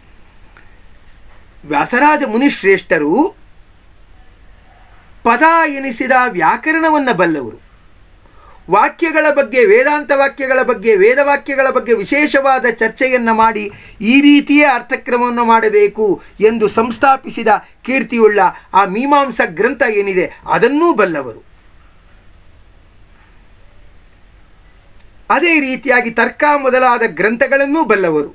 ವ್ಯಾಸರಾಜ ಮುನಿಶ್ರೇಷ್ಠರು ಪದ ಎನಿಸಿದ ವ್ಯಾಕರಣವನ್ನು ಬಲ್ಲವರು ವಾಕ್ಯಗಳ ಬಗ್ಗೆ ವೇದಾಂತ ವಾಕ್ಯಗಳ ಬಗ್ಗೆ ವೇದವಾಕ್ಯಗಳ ಬಗ್ಗೆ ವಿಶೇಷವಾದ ಚರ್ಚೆಯನ್ನು ಮಾಡಿ ಈ ರೀತಿಯೇ ಅರ್ಥಕ್ರಮವನ್ನು ಮಾಡಬೇಕು ಎಂದು ಸಂಸ್ಥಾಪಿಸಿದ ಕೀರ್ತಿಯುಳ್ಳ ಆ ಮೀಮಾಂಸ ಗ್ರಂಥ ಏನಿದೆ ಅದನ್ನೂ ಬಲ್ಲವರು ಅದೇ ರೀತಿಯಾಗಿ ತರ್ಕ ಮೊದಲಾದ ಗ್ರಂಥಗಳನ್ನೂ ಬಲ್ಲವರು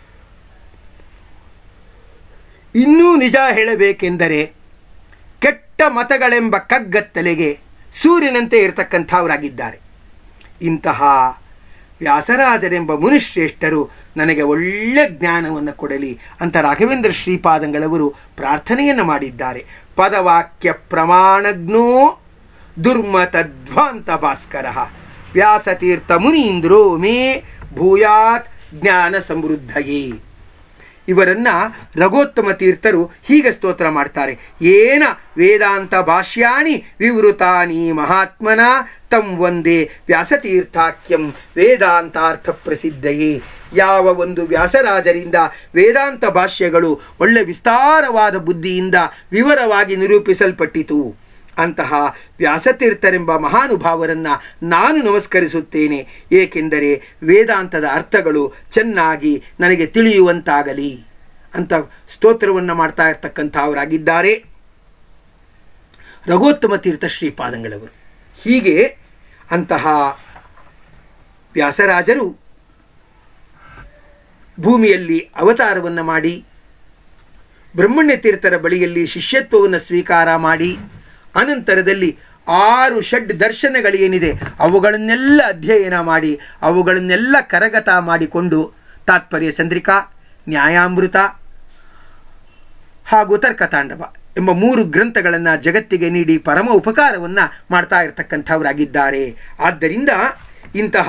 ಇನ್ನೂ ನಿಜ ಹೇಳಬೇಕೆಂದರೆ ಕೆಟ್ಟ ಮತಗಳೆಂಬ ಕಗ್ಗತ್ತಲೆಗೆ ಸೂರ್ಯನಂತೆ ಇರತಕ್ಕಂಥವರಾಗಿದ್ದಾರೆ ಇಂತಹ ವ್ಯಾಸರಾಜರೆಂಬ ಮುನಿಶ್ರೇಷ್ಠರು ನನಗೆ ಒಳ್ಳೆ ಜ್ಞಾನವನ್ನು ಕೊಡಲಿ ಅಂತ ರಾಘವೇಂದ್ರ ಶ್ರೀಪಾದಂಗಳವರು ಪ್ರಾರ್ಥನೆಯನ್ನು ಮಾಡಿದ್ದಾರೆ ಪದವಾಕ್ಯ ಪ್ರಮಾಣಜ್ಞೋ ದುರ್ಮತಧ್ವಾಂತ ಭಾಸ್ಕರ ವ್ಯಾಸತೀರ್ಥ ಮುನೀಂದ್ರೋ ಮೇ ಭೂಯಾತ್ ಜ್ಞಾನ ಸಮೃದ್ಧಯೇ ಇವರನ್ನ ರಘೋತ್ತಮ ತೀರ್ಥರು ಹೀಗೆ ಸ್ತೋತ್ರ ಮಾಡ್ತಾರೆ ಏನ ವೇದಾಂತ ಭಾಷ್ಯಾನಿ ವಿವೃತಾನಿ ಮಹಾತ್ಮನ ತಂ ಒಂದೇ ವ್ಯಾಸತೀರ್ಥಾಖ್ಯಂ ವೇದಾಂತಾರ್ಥ ಪ್ರಸಿದ್ಧಯೇ ಯಾವ ಒಂದು ವ್ಯಾಸರಾಜರಿಂದ ವೇದಾಂತ ಭಾಷ್ಯಗಳು ಒಳ್ಳೆ ವಿಸ್ತಾರವಾದ ಬುದ್ಧಿಯಿಂದ ವಿವರವಾಗಿ ನಿರೂಪಿಸಲ್ಪಟ್ಟಿತು ಅಂತಹ ವ್ಯಾಸತೀರ್ಥರೆಂಬ ಮಹಾನುಭಾವರನ್ನ ನಾನು ನಮಸ್ಕರಿಸುತ್ತೇನೆ ಏಕೆಂದರೆ ವೇದಾಂತದ ಅರ್ಥಗಳು ಚೆನ್ನಾಗಿ ನನಗೆ ತಿಳಿಯುವಂತಾಗಲಿ ಅಂತ ಸ್ತೋತ್ರವನ್ನು ಮಾಡ್ತಾ ಇರ್ತಕ್ಕಂಥವರಾಗಿದ್ದಾರೆ ರಘೋತ್ತಮ ತೀರ್ಥ ಶ್ರೀಪಾದಂಗಳವರು ಹೀಗೆ ಅಂತಹ ವ್ಯಾಸರಾಜರು ಭೂಮಿಯಲ್ಲಿ ಅವತಾರವನ್ನು ಮಾಡಿ ಬ್ರಹ್ಮಣ್ಯ ತೀರ್ಥರ ಬಳಿಯಲ್ಲಿ ಶಿಷ್ಯತ್ವವನ್ನು ಸ್ವೀಕಾರ ಮಾಡಿ ಅನಂತರದಲ್ಲಿ ಆರು ಷಡ್ ದರ್ಶನಗಳೇನಿದೆ ಅವುಗಳನ್ನೆಲ್ಲ ಅಧ್ಯಯನ ಮಾಡಿ ಅವುಗಳನ್ನೆಲ್ಲ ಕರಗತ ಮಾಡಿಕೊಂಡು ತಾತ್ಪರ್ಯ ಚಂದ್ರಿಕಾ ನ್ಯಾಯಾಮೃತ ಹಾಗೂ ತರ್ಕತಾಂಡವ ಎಂಬ ಮೂರು ಗ್ರಂಥಗಳನ್ನು ಜಗತ್ತಿಗೆ ನೀಡಿ ಪರಮ ಉಪಕಾರವನ್ನು ಮಾಡ್ತಾ ಇರತಕ್ಕಂಥವರಾಗಿದ್ದಾರೆ ಆದ್ದರಿಂದ ಇಂತಹ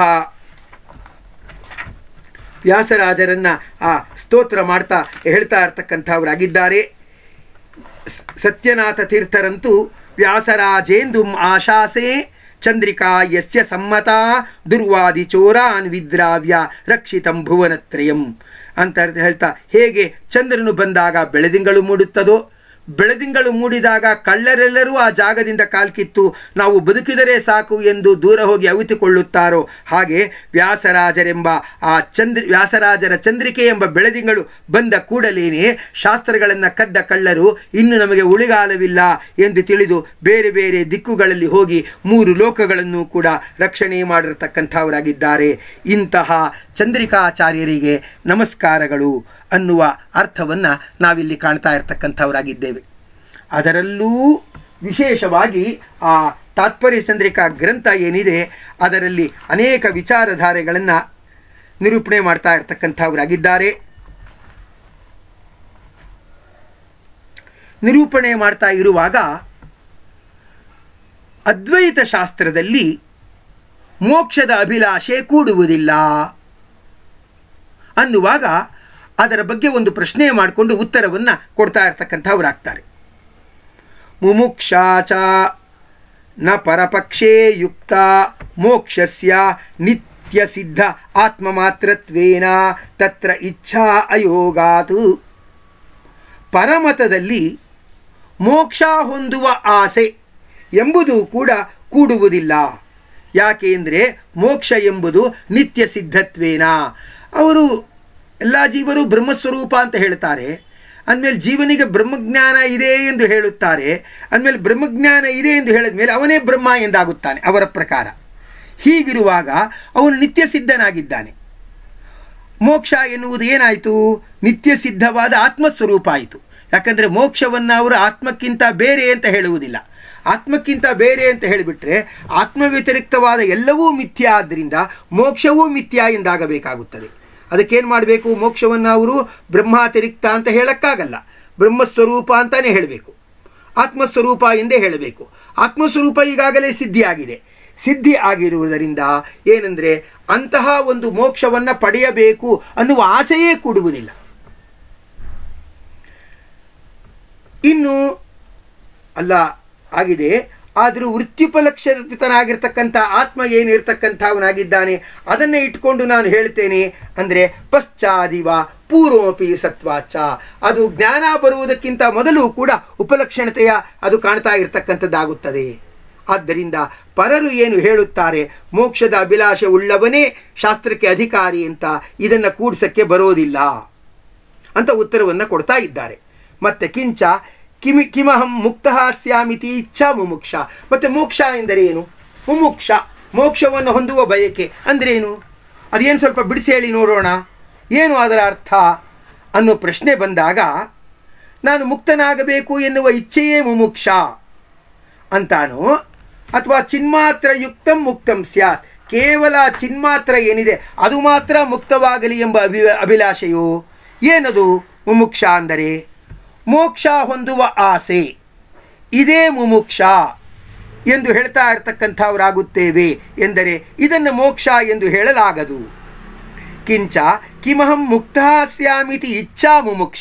ವ್ಯಾಸರಾಜರನ್ನ ಆ ಸ್ತೋತ್ರ ಮಾಡ್ತಾ ಹೇಳ್ತಾ ಇರ್ತಕ್ಕಂಥವರಾಗಿದ್ದಾರೆ ಸ- ಸತ್ಯನಾಥ ತೀರ್ಥರಂತೂ ವ್ಯಾಸರಾಜೇಂದು ಆಶಾಸೆ ಚಂದ್ರಿಕಾ ಯಸ್ಯ ಸಮ್ಮತ ದುರ್ವಾದಿ ಚೋರಾನ್ ವಿದ್ರಾವ್ಯ ರಕ್ಷಿತಂ ಭುವನತ್ರಯಂ ಅಂತ ಹೇಳ್ತಾ ಹೇಗೆ ಚಂದ್ರನು ಬಂದಾಗ ಬೆಳದಿಂಗಳು ಮೂಡುತ್ತದೋ ಬೆಳದಿಂಗಳು ಮೂಡಿದಾಗ ಕಳ್ಳರೆಲ್ಲರೂ ಆ ಜಾಗದಿಂದ ಕಾಲ್ಕಿತ್ತು ನಾವು ಬದುಕಿದರೆ ಸಾಕು ಎಂದು ದೂರ ಹೋಗಿ ಅವಿತುಕೊಳ್ಳುತ್ತಾರೋ ಹಾಗೆ ವ್ಯಾಸರಾಜರೆಂಬ ಆ ಚಂದ್ರ ವ್ಯಾಸರಾಜರ ಚಂದ್ರಿಕೆ ಎಂಬ ಬೆಳದಿಂಗಳು ಬಂದ ಕೂಡಲೇನೆ ಶಾಸ್ತ್ರಗಳನ್ನು ಕದ್ದ ಕಳ್ಳರು ಇನ್ನು ನಮಗೆ ಉಳಿಗಾಲವಿಲ್ಲ ಎಂದು ತಿಳಿದು ಬೇರೆ ಬೇರೆ ದಿಕ್ಕುಗಳಲ್ಲಿ ಹೋಗಿ ಮೂರು ಲೋಕಗಳನ್ನು ಕೂಡ ರಕ್ಷಣೆ ಮಾಡಿರತಕ್ಕಂಥವರಾಗಿದ್ದಾರೆ ಇಂತಹ ಚಂದ್ರಿಕಾಚಾರ್ಯರಿಗೆ ನಮಸ್ಕಾರಗಳು ಅನ್ನುವ ಅರ್ಥವನ್ನು ನಾವಿಲ್ಲಿ ಕಾಣ್ತಾ ಇರತಕ್ಕಂಥವರಾಗಿದ್ದೇವೆ ಅದರಲ್ಲೂ ವಿಶೇಷವಾಗಿ ಆ ತಾತ್ಪರ್ಯ ಚಂದ್ರಿಕಾ ಗ್ರಂಥ ಏನಿದೆ ಅದರಲ್ಲಿ ಅನೇಕ ವಿಚಾರಧಾರೆಗಳನ್ನು ನಿರೂಪಣೆ ಮಾಡ್ತಾ ಇರತಕ್ಕಂಥವರಾಗಿದ್ದಾರೆ ನಿರೂಪಣೆ ಮಾಡ್ತಾ ಇರುವಾಗ ಅದ್ವೈತ ಶಾಸ್ತ್ರದಲ್ಲಿ ಮೋಕ್ಷದ ಅಭಿಲಾಷೆ ಕೂಡುವುದಿಲ್ಲ ಅನ್ನುವಾಗ ಅದರ ಬಗ್ಗೆ ಒಂದು ಪ್ರಶ್ನೆ ಮಾಡಿಕೊಂಡು ಉತ್ತರವನ್ನು ಕೊಡ್ತಾ ಇರ್ತಕ್ಕಂಥವ್ರಾಗ್ತಾರೆ ಮುಮುಕ್ಷಾಚ ನ ಪರಪಕ್ಷೇ ಯುಕ್ತ ಮೋಕ್ಷಸ್ಯ ನಿತ್ಯ ಸಿದ್ಧ ಆತ್ಮ ಮಾತ್ರತ್ವೇನ ತತ್ರ ಇಚ್ಛಾ ಅಯೋಗಾತು ಪರಮತದಲ್ಲಿ ಮೋಕ್ಷ ಹೊಂದುವ ಆಸೆ ಎಂಬುದು ಕೂಡ ಕೂಡುವುದಿಲ್ಲ ಯಾಕೆಂದರೆ ಮೋಕ್ಷ ಎಂಬುದು ನಿತ್ಯ ಸಿದ್ಧತ್ವೇನ ಅವರು ಎಲ್ಲ ಜೀವರು ಬ್ರಹ್ಮಸ್ವರೂಪ ಅಂತ ಹೇಳ್ತಾರೆ ಅಂದಮೇಲೆ ಜೀವನಿಗೆ ಬ್ರಹ್ಮಜ್ಞಾನ ಇದೆ ಎಂದು ಹೇಳುತ್ತಾರೆ ಅಂದಮೇಲೆ ಬ್ರಹ್ಮಜ್ಞಾನ ಇದೆ ಎಂದು ಹೇಳಿದ ಮೇಲೆ ಅವನೇ ಬ್ರಹ್ಮ ಎಂದಾಗುತ್ತಾನೆ ಅವರ ಪ್ರಕಾರ ಹೀಗಿರುವಾಗ ಅವನು ನಿತ್ಯ ಸಿದ್ಧನಾಗಿದ್ದಾನೆ ಮೋಕ್ಷ ಎನ್ನುವುದು ಏನಾಯಿತು ನಿತ್ಯ ಸಿದ್ಧವಾದ ಆತ್ಮಸ್ವರೂಪ ಆಯಿತು ಯಾಕಂದರೆ ಮೋಕ್ಷವನ್ನು ಅವರು ಆತ್ಮಕ್ಕಿಂತ ಬೇರೆ ಅಂತ ಹೇಳುವುದಿಲ್ಲ ಆತ್ಮಕ್ಕಿಂತ ಬೇರೆ ಅಂತ ಹೇಳಿಬಿಟ್ರೆ ಆತ್ಮ ವ್ಯತಿರಿಕ್ತವಾದ ಎಲ್ಲವೂ ಮಿಥ್ಯ ಆದ್ದರಿಂದ ಮೋಕ್ಷವೂ ಮಿಥ್ಯ ಎಂದಾಗಬೇಕಾಗುತ್ತದೆ ಅದಕ್ಕೇನು ಮಾಡಬೇಕು ಮೋಕ್ಷವನ್ನು ಅವರು ಬ್ರಹ್ಮಾತಿರಿಕ್ತ ಅಂತ ಹೇಳಕ್ಕಾಗಲ್ಲ ಬ್ರಹ್ಮಸ್ವರೂಪ ಅಂತಾನೆ ಹೇಳಬೇಕು ಆತ್ಮಸ್ವರೂಪ ಎಂದೇ ಹೇಳಬೇಕು ಆತ್ಮಸ್ವರೂಪ ಈಗಾಗಲೇ ಸಿದ್ಧಿಯಾಗಿದೆ ಸಿದ್ಧಿ ಆಗಿರುವುದರಿಂದ ಏನಂದರೆ ಅಂತಹ ಒಂದು ಮೋಕ್ಷವನ್ನು ಪಡೆಯಬೇಕು ಅನ್ನುವ ಆಸೆಯೇ ಕೂಡುವುದಿಲ್ಲ ಇನ್ನು ಅಲ್ಲ ಆಗಿದೆ ಆದರೂ ವೃತ್ತಿಪಲಕ್ಷಿತನಾಗಿರ್ತಕ್ಕಂಥ ಆತ್ಮ ಏನಿರ್ತಕ್ಕಂಥವನಾಗಿದ್ದಾನೆ ಅದನ್ನೇ ಇಟ್ಕೊಂಡು ನಾನು ಹೇಳ್ತೇನೆ ಅಂದರೆ ಪಶ್ಚಾದಿವ ಪೂರ್ವಮಪಿ ಸತ್ವಾಚ ಅದು ಜ್ಞಾನ ಬರುವುದಕ್ಕಿಂತ ಮೊದಲು ಕೂಡ ಉಪಲಕ್ಷಣತೆಯ ಅದು ಕಾಣ್ತಾ ಇರತಕ್ಕಂಥದ್ದಾಗುತ್ತದೆ ಆದ್ದರಿಂದ ಪರರು ಏನು ಹೇಳುತ್ತಾರೆ ಮೋಕ್ಷದ ಅಭಿಲಾಷೆ ಉಳ್ಳವನೇ ಶಾಸ್ತ್ರಕ್ಕೆ ಅಧಿಕಾರಿ ಅಂತ ಇದನ್ನು ಕೂಡ್ಸಕ್ಕೆ ಬರೋದಿಲ್ಲ ಅಂತ ಉತ್ತರವನ್ನು ಕೊಡ್ತಾ ಇದ್ದಾರೆ ಮತ್ತೆ ಕಿಂಚ ಕಿಮಿ ಕಿಮಹಂ ಮುಕ್ತ ಸ್ಯಾಮಿತಿ ಇಚ್ಛಾ ಮುಮುಕ್ಷ ಮತ್ತೆ ಮೋಕ್ಷ ಎಂದರೆ ಏನು ಮುಮುಕ್ಷ ಮೋಕ್ಷವನ್ನು ಹೊಂದುವ ಬಯಕೆ ಅಂದ್ರೇನು ಅದೇನು ಸ್ವಲ್ಪ ಬಿಡಿಸಿ ಹೇಳಿ ನೋಡೋಣ ಏನು ಅದರ ಅರ್ಥ ಅನ್ನೋ ಪ್ರಶ್ನೆ ಬಂದಾಗ ನಾನು ಮುಕ್ತನಾಗಬೇಕು ಎನ್ನುವ ಇಚ್ಛೆಯೇ ಮುಮುಕ್ಷ ಅಂತಾನೋ ಅಥವಾ ಚಿನ್ಮಾತ್ರ ಯುಕ್ತಂ ಮುಕ್ತಂ ಸ್ಯಾತ್ ಕೇವಲ ಚಿನ್ಮಾತ್ರ ಏನಿದೆ ಅದು ಮಾತ್ರ ಮುಕ್ತವಾಗಲಿ ಎಂಬ ಅಭಿ ಅಭಿಲಾಷೆಯೋ ಏನದು ಮುಮುಕ್ಷ ಅಂದರೆ ಮೋಕ್ಷ ಹೊಂದುವ ಆಸೆ ಇದೇ ಮುಮುಕ್ಷ ಎಂದು ಹೇಳ್ತಾ ಇರತಕ್ಕಂಥವರಾಗುತ್ತೇವೆ ಎಂದರೆ ಇದನ್ನು ಮೋಕ್ಷ ಎಂದು ಹೇಳಲಾಗದು ಕಿಂಚ ಕಿಮಹಂ ಮುಕ್ತ ಸ್ಯಾಮಿತಿ ಇಚ್ಛಾ ಮುಮುಕ್ಷ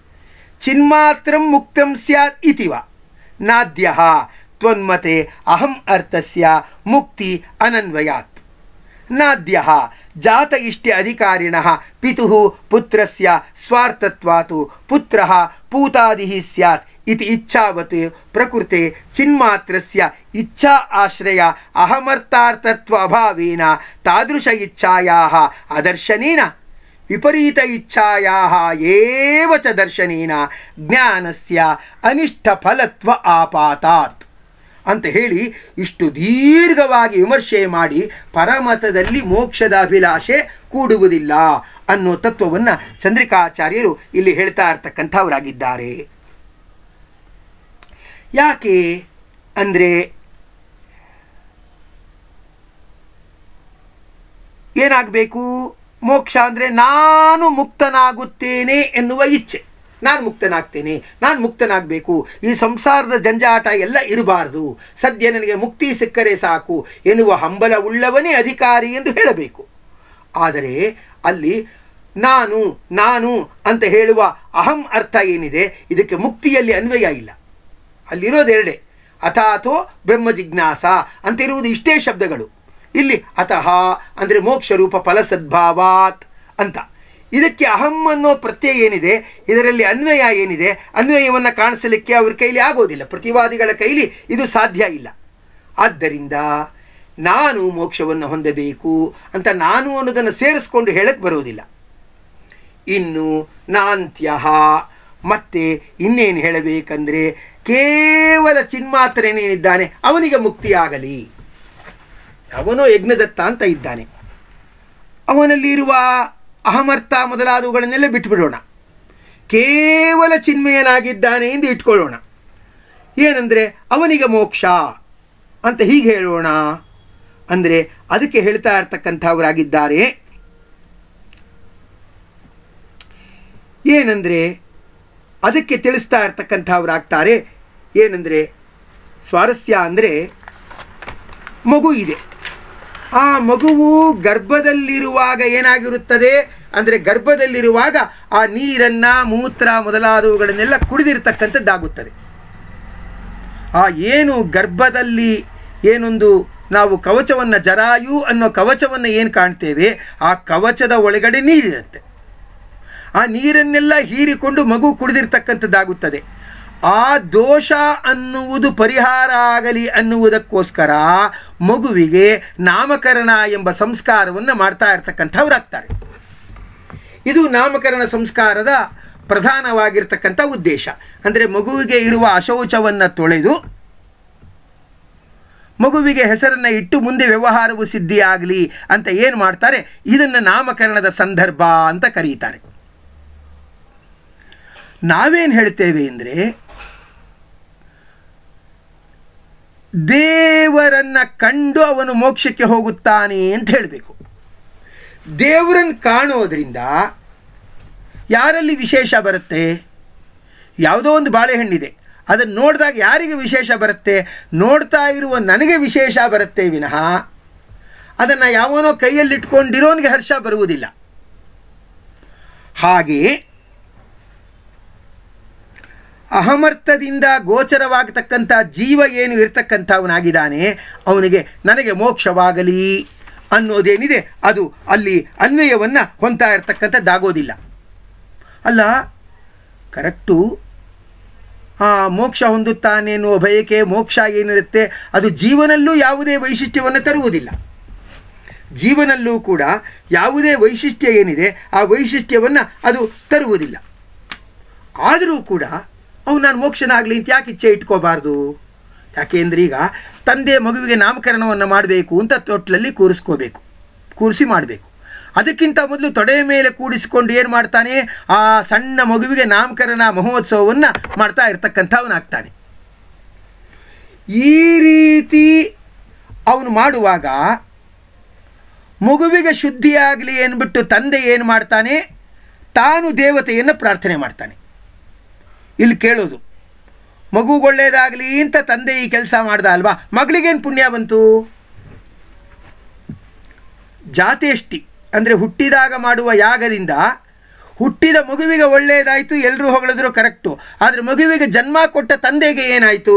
ಚಿನ್ಮಾತ್ರಂ ಮುಕ್ತಂ ಸ್ಯಾತ್ ಇತಿವ ನಾದ್ಯ ತ್ವನ್ಮತೆ ಅಹಂ ಅರ್ಥಸ್ಯ ಮುಕ್ತಿ ಅನನ್ವಯಾತ್ ನಾದ್ಯ ಜಾತ ಇಷ್ಟೆ ಅಧಿಕಾರಿಣ ಪಿತು ಪುತ್ರಸ್ಯ ಸ್ವಾರ್ಥತ್ವಾತು ಪುತ್ರ ಪೂತಾದಿ ಸ್ಯಾತ್ ಇತಿ ಇಚ್ಛಾವತ್ ಪ್ರಕೃತೆ ಚಿನ್ಮಾತ್ರಸ್ಯ ಇಚ್ಛಾ ಆಶ್ರಯ ಅಹಮರ್ಥಾರ್ಥತ್ವ ಅಭಾವೇನ ತಾದೃಶ ಇಚ್ಛಾಯಾಹ ಅದರ್ಶನೇನ ವಿಪರೀತ ಇಚ್ಛಾಯಾಹ ಏವ ಚ ದರ್ಶನೇನ ಜ್ಞಾನಸ್ಯ ಅನಿಷ್ಟ ಫಲತ್ವ ಆಪಾತಾತ್ ಅಂತ ಹೇಳಿ ಇಷ್ಟು ದೀರ್ಘವಾಗಿ ವಿಮರ್ಶೆ ಮಾಡಿ ಪರಮತದಲ್ಲಿ ಮೋಕ್ಷದ ಅಭಿಲಾಷೆ ಕೂಡುವುದಿಲ್ಲ ಅನ್ನೋ ತತ್ವವನ್ನು ಚಂದ್ರಿಕಾಚಾರ್ಯರು ಇಲ್ಲಿ ಹೇಳ್ತಾ ಇರ್ತಕ್ಕಂಥವರಾಗಿದ್ದಾರೆ ಯಾಕೆ ಅಂದರೆ ಏನಾಗಬೇಕು ಮೋಕ್ಷ ಅಂದರೆ ನಾನು ಮುಕ್ತನಾಗುತ್ತೇನೆ ಎನ್ನುವ ಇಚ್ಛೆ ನಾನು ಮುಕ್ತನಾಗ್ತೇನೆ ನಾನು ಮುಕ್ತನಾಗಬೇಕು ಈ ಸಂಸಾರದ ಜಂಜಾಟ ಎಲ್ಲ ಇರಬಾರ್ದು ಸದ್ಯ ನನಗೆ ಮುಕ್ತಿ ಸಿಕ್ಕರೆ ಸಾಕು ಎನ್ನುವ ಹಂಬಲ ಉಳ್ಳವನೇ ಅಧಿಕಾರಿ ಎಂದು ಹೇಳಬೇಕು ಆದರೆ ಅಲ್ಲಿ ನಾನು ನಾನು ಅಂತ ಹೇಳುವ ಅಹಂ ಅರ್ಥ ಏನಿದೆ ಇದಕ್ಕೆ ಮುಕ್ತಿಯಲ್ಲಿ ಅನ್ವಯ ಇಲ್ಲ ಅಲ್ಲಿರೋದೆರಡೆ ಅಥಾಥೋ ಬ್ರಹ್ಮ ಜಿಜ್ಞಾಸ ಅಂತಿರುವುದು ಇಷ್ಟೇ ಶಬ್ದಗಳು ಇಲ್ಲಿ ಅತಃ ಅಂದರೆ ಮೋಕ್ಷ ರೂಪ ಫಲಸದ್ಭಾವಾತ್ ಅಂತ ಇದಕ್ಕೆ ಅಹಂ ಅನ್ನೋ ಪ್ರತ್ಯಯ ಏನಿದೆ ಇದರಲ್ಲಿ ಅನ್ವಯ ಏನಿದೆ ಅನ್ವಯವನ್ನು ಕಾಣಿಸಲಿಕ್ಕೆ ಅವ್ರ ಕೈಲಿ ಆಗೋದಿಲ್ಲ ಪ್ರತಿವಾದಿಗಳ ಕೈಲಿ ಇದು ಸಾಧ್ಯ ಇಲ್ಲ ಆದ್ದರಿಂದ ನಾನು ಮೋಕ್ಷವನ್ನು ಹೊಂದಬೇಕು ಅಂತ ನಾನು ಅನ್ನೋದನ್ನು ಸೇರಿಸ್ಕೊಂಡು ಹೇಳಕ್ಕೆ ಬರೋದಿಲ್ಲ ಇನ್ನು ನಾಂತ್ಯ ಮತ್ತೆ ಇನ್ನೇನು ಹೇಳಬೇಕಂದ್ರೆ ಕೇವಲ ಚಿನ್ಮಾತ್ರನೇನಿದ್ದಾನೆ ಅವನಿಗೆ ಮುಕ್ತಿಯಾಗಲಿ ಅವನೋ ಯಜ್ಞದತ್ತ ಅಂತ ಇದ್ದಾನೆ ಅವನಲ್ಲಿ ಇರುವ ಅಹಮರ್ಥ ಮೊದಲಾದವುಗಳನ್ನೆಲ್ಲ ಬಿಟ್ಬಿಡೋಣ ಕೇವಲ ಚಿನ್ಮಯನಾಗಿದ್ದಾನೆ ಎಂದು ಇಟ್ಕೊಳ್ಳೋಣ ಏನಂದರೆ ಅವನಿಗೆ ಮೋಕ್ಷ ಅಂತ ಹೀಗೆ ಹೇಳೋಣ ಅಂದರೆ ಅದಕ್ಕೆ ಹೇಳ್ತಾ ಇರ್ತಕ್ಕಂಥವರಾಗಿದ್ದಾರೆ ಏನಂದರೆ ಅದಕ್ಕೆ ತಿಳಿಸ್ತಾ ಇರ್ತಕ್ಕಂಥವ್ರಾಗ್ತಾರೆ ಏನಂದರೆ ಸ್ವಾರಸ್ಯ ಅಂದರೆ ಮಗು ಇದೆ ಆ ಮಗುವು ಗರ್ಭದಲ್ಲಿರುವಾಗ ಏನಾಗಿರುತ್ತದೆ ಅಂದರೆ ಗರ್ಭದಲ್ಲಿರುವಾಗ ಆ ನೀರನ್ನು ಮೂತ್ರ ಮೊದಲಾದವುಗಳನ್ನೆಲ್ಲ ಕುಡಿದಿರ್ತಕ್ಕಂಥದ್ದಾಗುತ್ತದೆ ಆ ಏನು ಗರ್ಭದಲ್ಲಿ ಏನೊಂದು ನಾವು ಕವಚವನ್ನು ಜರಾಯು ಅನ್ನೋ ಕವಚವನ್ನು ಏನು ಕಾಣ್ತೇವೆ ಆ ಕವಚದ ಒಳಗಡೆ ನೀರಿರುತ್ತೆ ಆ ನೀರನ್ನೆಲ್ಲ ಹೀರಿಕೊಂಡು ಮಗು ಕುಡಿದಿರ್ತಕ್ಕಂಥದ್ದಾಗುತ್ತದೆ ಆ ದೋಷ ಅನ್ನುವುದು ಪರಿಹಾರ ಆಗಲಿ ಅನ್ನುವುದಕ್ಕೋಸ್ಕರ ಮಗುವಿಗೆ ನಾಮಕರಣ ಎಂಬ ಸಂಸ್ಕಾರವನ್ನು ಮಾಡ್ತಾ ಇರ್ತಕ್ಕಂಥವ್ರಾಗ್ತಾರೆ ಇದು ನಾಮಕರಣ ಸಂಸ್ಕಾರದ ಪ್ರಧಾನವಾಗಿರ್ತಕ್ಕಂಥ ಉದ್ದೇಶ ಅಂದರೆ ಮಗುವಿಗೆ ಇರುವ ಅಶೌಚವನ್ನು ತೊಳೆದು ಮಗುವಿಗೆ ಹೆಸರನ್ನು ಇಟ್ಟು ಮುಂದೆ ವ್ಯವಹಾರವು ಸಿದ್ಧಿಯಾಗಲಿ ಅಂತ ಏನು ಮಾಡ್ತಾರೆ ಇದನ್ನು ನಾಮಕರಣದ ಸಂದರ್ಭ ಅಂತ ಕರೀತಾರೆ ನಾವೇನು ಹೇಳ್ತೇವೆ ಅಂದರೆ ದೇವರನ್ನ ಕಂಡು ಅವನು ಮೋಕ್ಷಕ್ಕೆ ಹೋಗುತ್ತಾನೆ ಅಂತ ಹೇಳಬೇಕು ದೇವರನ್ನು ಕಾಣೋದ್ರಿಂದ ಯಾರಲ್ಲಿ ವಿಶೇಷ ಬರುತ್ತೆ ಯಾವುದೋ ಒಂದು ಬಾಳೆಹಣ್ಣಿದೆ ಅದನ್ನು ನೋಡಿದಾಗ ಯಾರಿಗೆ ವಿಶೇಷ ಬರುತ್ತೆ ನೋಡ್ತಾ ಇರುವ ನನಗೆ ವಿಶೇಷ ಬರುತ್ತೆ ವಿನಃ ಅದನ್ನು ಯಾವನೋ ಕೈಯಲ್ಲಿಟ್ಕೊಂಡಿರೋನಿಗೆ ಹರ್ಷ ಬರುವುದಿಲ್ಲ ಹಾಗೆಯೇ ಅಹಮರ್ಥದಿಂದ ಗೋಚರವಾಗತಕ್ಕಂಥ ಜೀವ ಏನು ಇರ್ತಕ್ಕಂಥವನಾಗಿದ್ದಾನೆ ಅವನಿಗೆ ನನಗೆ ಮೋಕ್ಷವಾಗಲಿ ಅನ್ನೋದೇನಿದೆ ಅದು ಅಲ್ಲಿ ಅನ್ವಯವನ್ನು ಹೊಂತಾ ಇರ್ತಕ್ಕಂಥದ್ದಾಗೋದಿಲ್ಲ ಅಲ್ಲ ಕರೆಕ್ಟು ಆ ಮೋಕ್ಷ ಹೊಂದುತ್ತಾನೆ ಎನ್ನುವ ಬಯಕೆ ಮೋಕ್ಷ ಏನಿರುತ್ತೆ ಅದು ಜೀವನಲ್ಲೂ ಯಾವುದೇ ವೈಶಿಷ್ಟ್ಯವನ್ನು ತರುವುದಿಲ್ಲ ಜೀವನಲ್ಲೂ ಕೂಡ ಯಾವುದೇ ವೈಶಿಷ್ಟ್ಯ ಏನಿದೆ ಆ ವೈಶಿಷ್ಟ್ಯವನ್ನು ಅದು ತರುವುದಿಲ್ಲ ಆದರೂ ಕೂಡ ಅವು ನಾನು ಮೋಕ್ಷನಾಗಲಿ ಅಂತ ಯಾಕೆ ಇಚ್ಛೆ ಇಟ್ಕೋಬಾರ್ದು ಯಾಕೆಂದ್ರೆ ಈಗ ತಂದೆ ಮಗುವಿಗೆ ನಾಮಕರಣವನ್ನು ಮಾಡಬೇಕು ಅಂತ ತೊಟ್ಲಲ್ಲಿ ಕೂರಿಸ್ಕೋಬೇಕು ಕೂರಿಸಿ ಮಾಡಬೇಕು ಅದಕ್ಕಿಂತ ಮೊದಲು ತೊಡೆಯ ಮೇಲೆ ಕೂಡಿಸಿಕೊಂಡು ಏನು ಮಾಡ್ತಾನೆ ಆ ಸಣ್ಣ ಮಗುವಿಗೆ ನಾಮಕರಣ ಮಹೋತ್ಸವವನ್ನು ಮಾಡ್ತಾ ಇರ್ತಕ್ಕಂಥವನಾಗ್ತಾನೆ ಈ ರೀತಿ ಅವನು ಮಾಡುವಾಗ ಮಗುವಿಗೆ ಶುದ್ಧಿಯಾಗಲಿ ಅಂದ್ಬಿಟ್ಟು ತಂದೆ ಏನು ಮಾಡ್ತಾನೆ ತಾನು ದೇವತೆಯನ್ನು ಪ್ರಾರ್ಥನೆ ಮಾಡ್ತಾನೆ ಇಲ್ಲಿ ಕೇಳೋದು ಮಗುಗೆ ಒಳ್ಳೇದಾಗಲಿ ಅಂತ ತಂದೆ ಈ ಕೆಲಸ ಮಾಡ್ದ ಅಲ್ವಾ ಮಗಳಿಗೇನು ಪುಣ್ಯ ಬಂತು ಜಾತೇಷ್ಟಿ ಅಂದರೆ ಹುಟ್ಟಿದಾಗ ಮಾಡುವ ಯಾಗದಿಂದ ಹುಟ್ಟಿದ ಮಗುವಿಗೆ ಒಳ್ಳೆಯದಾಯಿತು ಎಲ್ಲರೂ ಹೊಗಳಿದ್ರು ಕರೆಕ್ಟು ಆದರೆ ಮಗುವಿಗೆ ಜನ್ಮ ಕೊಟ್ಟ ತಂದೆಗೆ ಏನಾಯಿತು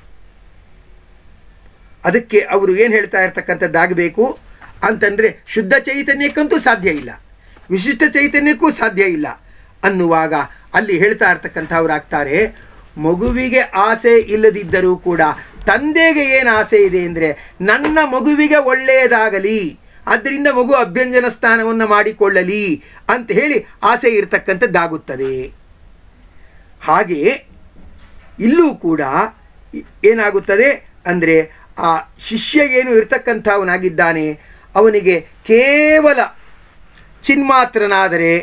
ಅದಕ್ಕೆ ಅವರು ಏನು ಹೇಳ್ತಾ ಇರ್ತಕ್ಕಂಥದ್ದಾಗಬೇಕು ಅಂತಂದರೆ ಶುದ್ಧ ಚೈತನ್ಯಕ್ಕಂತೂ ಸಾಧ್ಯ ಇಲ್ಲ ವಿಶಿಷ್ಟ ಚೈತನ್ಯಕ್ಕೂ ಸಾಧ್ಯ ಇಲ್ಲ ಅನ್ನುವಾಗ ಅಲ್ಲಿ ಹೇಳ್ತಾ ಇರ್ತಕ್ಕಂಥವ್ರಾಗ್ತಾರೆ ಮಗುವಿಗೆ ಆಸೆ ಇಲ್ಲದಿದ್ದರೂ ಕೂಡ ತಂದೆಗೆ ಏನು ಆಸೆ ಇದೆ ಅಂದರೆ ನನ್ನ ಮಗುವಿಗೆ ಒಳ್ಳೆಯದಾಗಲಿ ಆದ್ದರಿಂದ ಮಗು ಅಭ್ಯಂಜನ ಸ್ಥಾನವನ್ನು ಮಾಡಿಕೊಳ್ಳಲಿ ಅಂತ ಹೇಳಿ ಆಸೆ ಇರತಕ್ಕಂಥದ್ದಾಗುತ್ತದೆ ಹಾಗೆಯೇ ಇಲ್ಲೂ ಕೂಡ ಏನಾಗುತ್ತದೆ ಅಂದರೆ ಆ ಶಿಷ್ಯ ಏನು ಇರ್ತಕ್ಕಂಥವನಾಗಿದ್ದಾನೆ ಅವನಿಗೆ ಕೇವಲ ಚಿನ್ಮಾತ್ರನಾದರೆ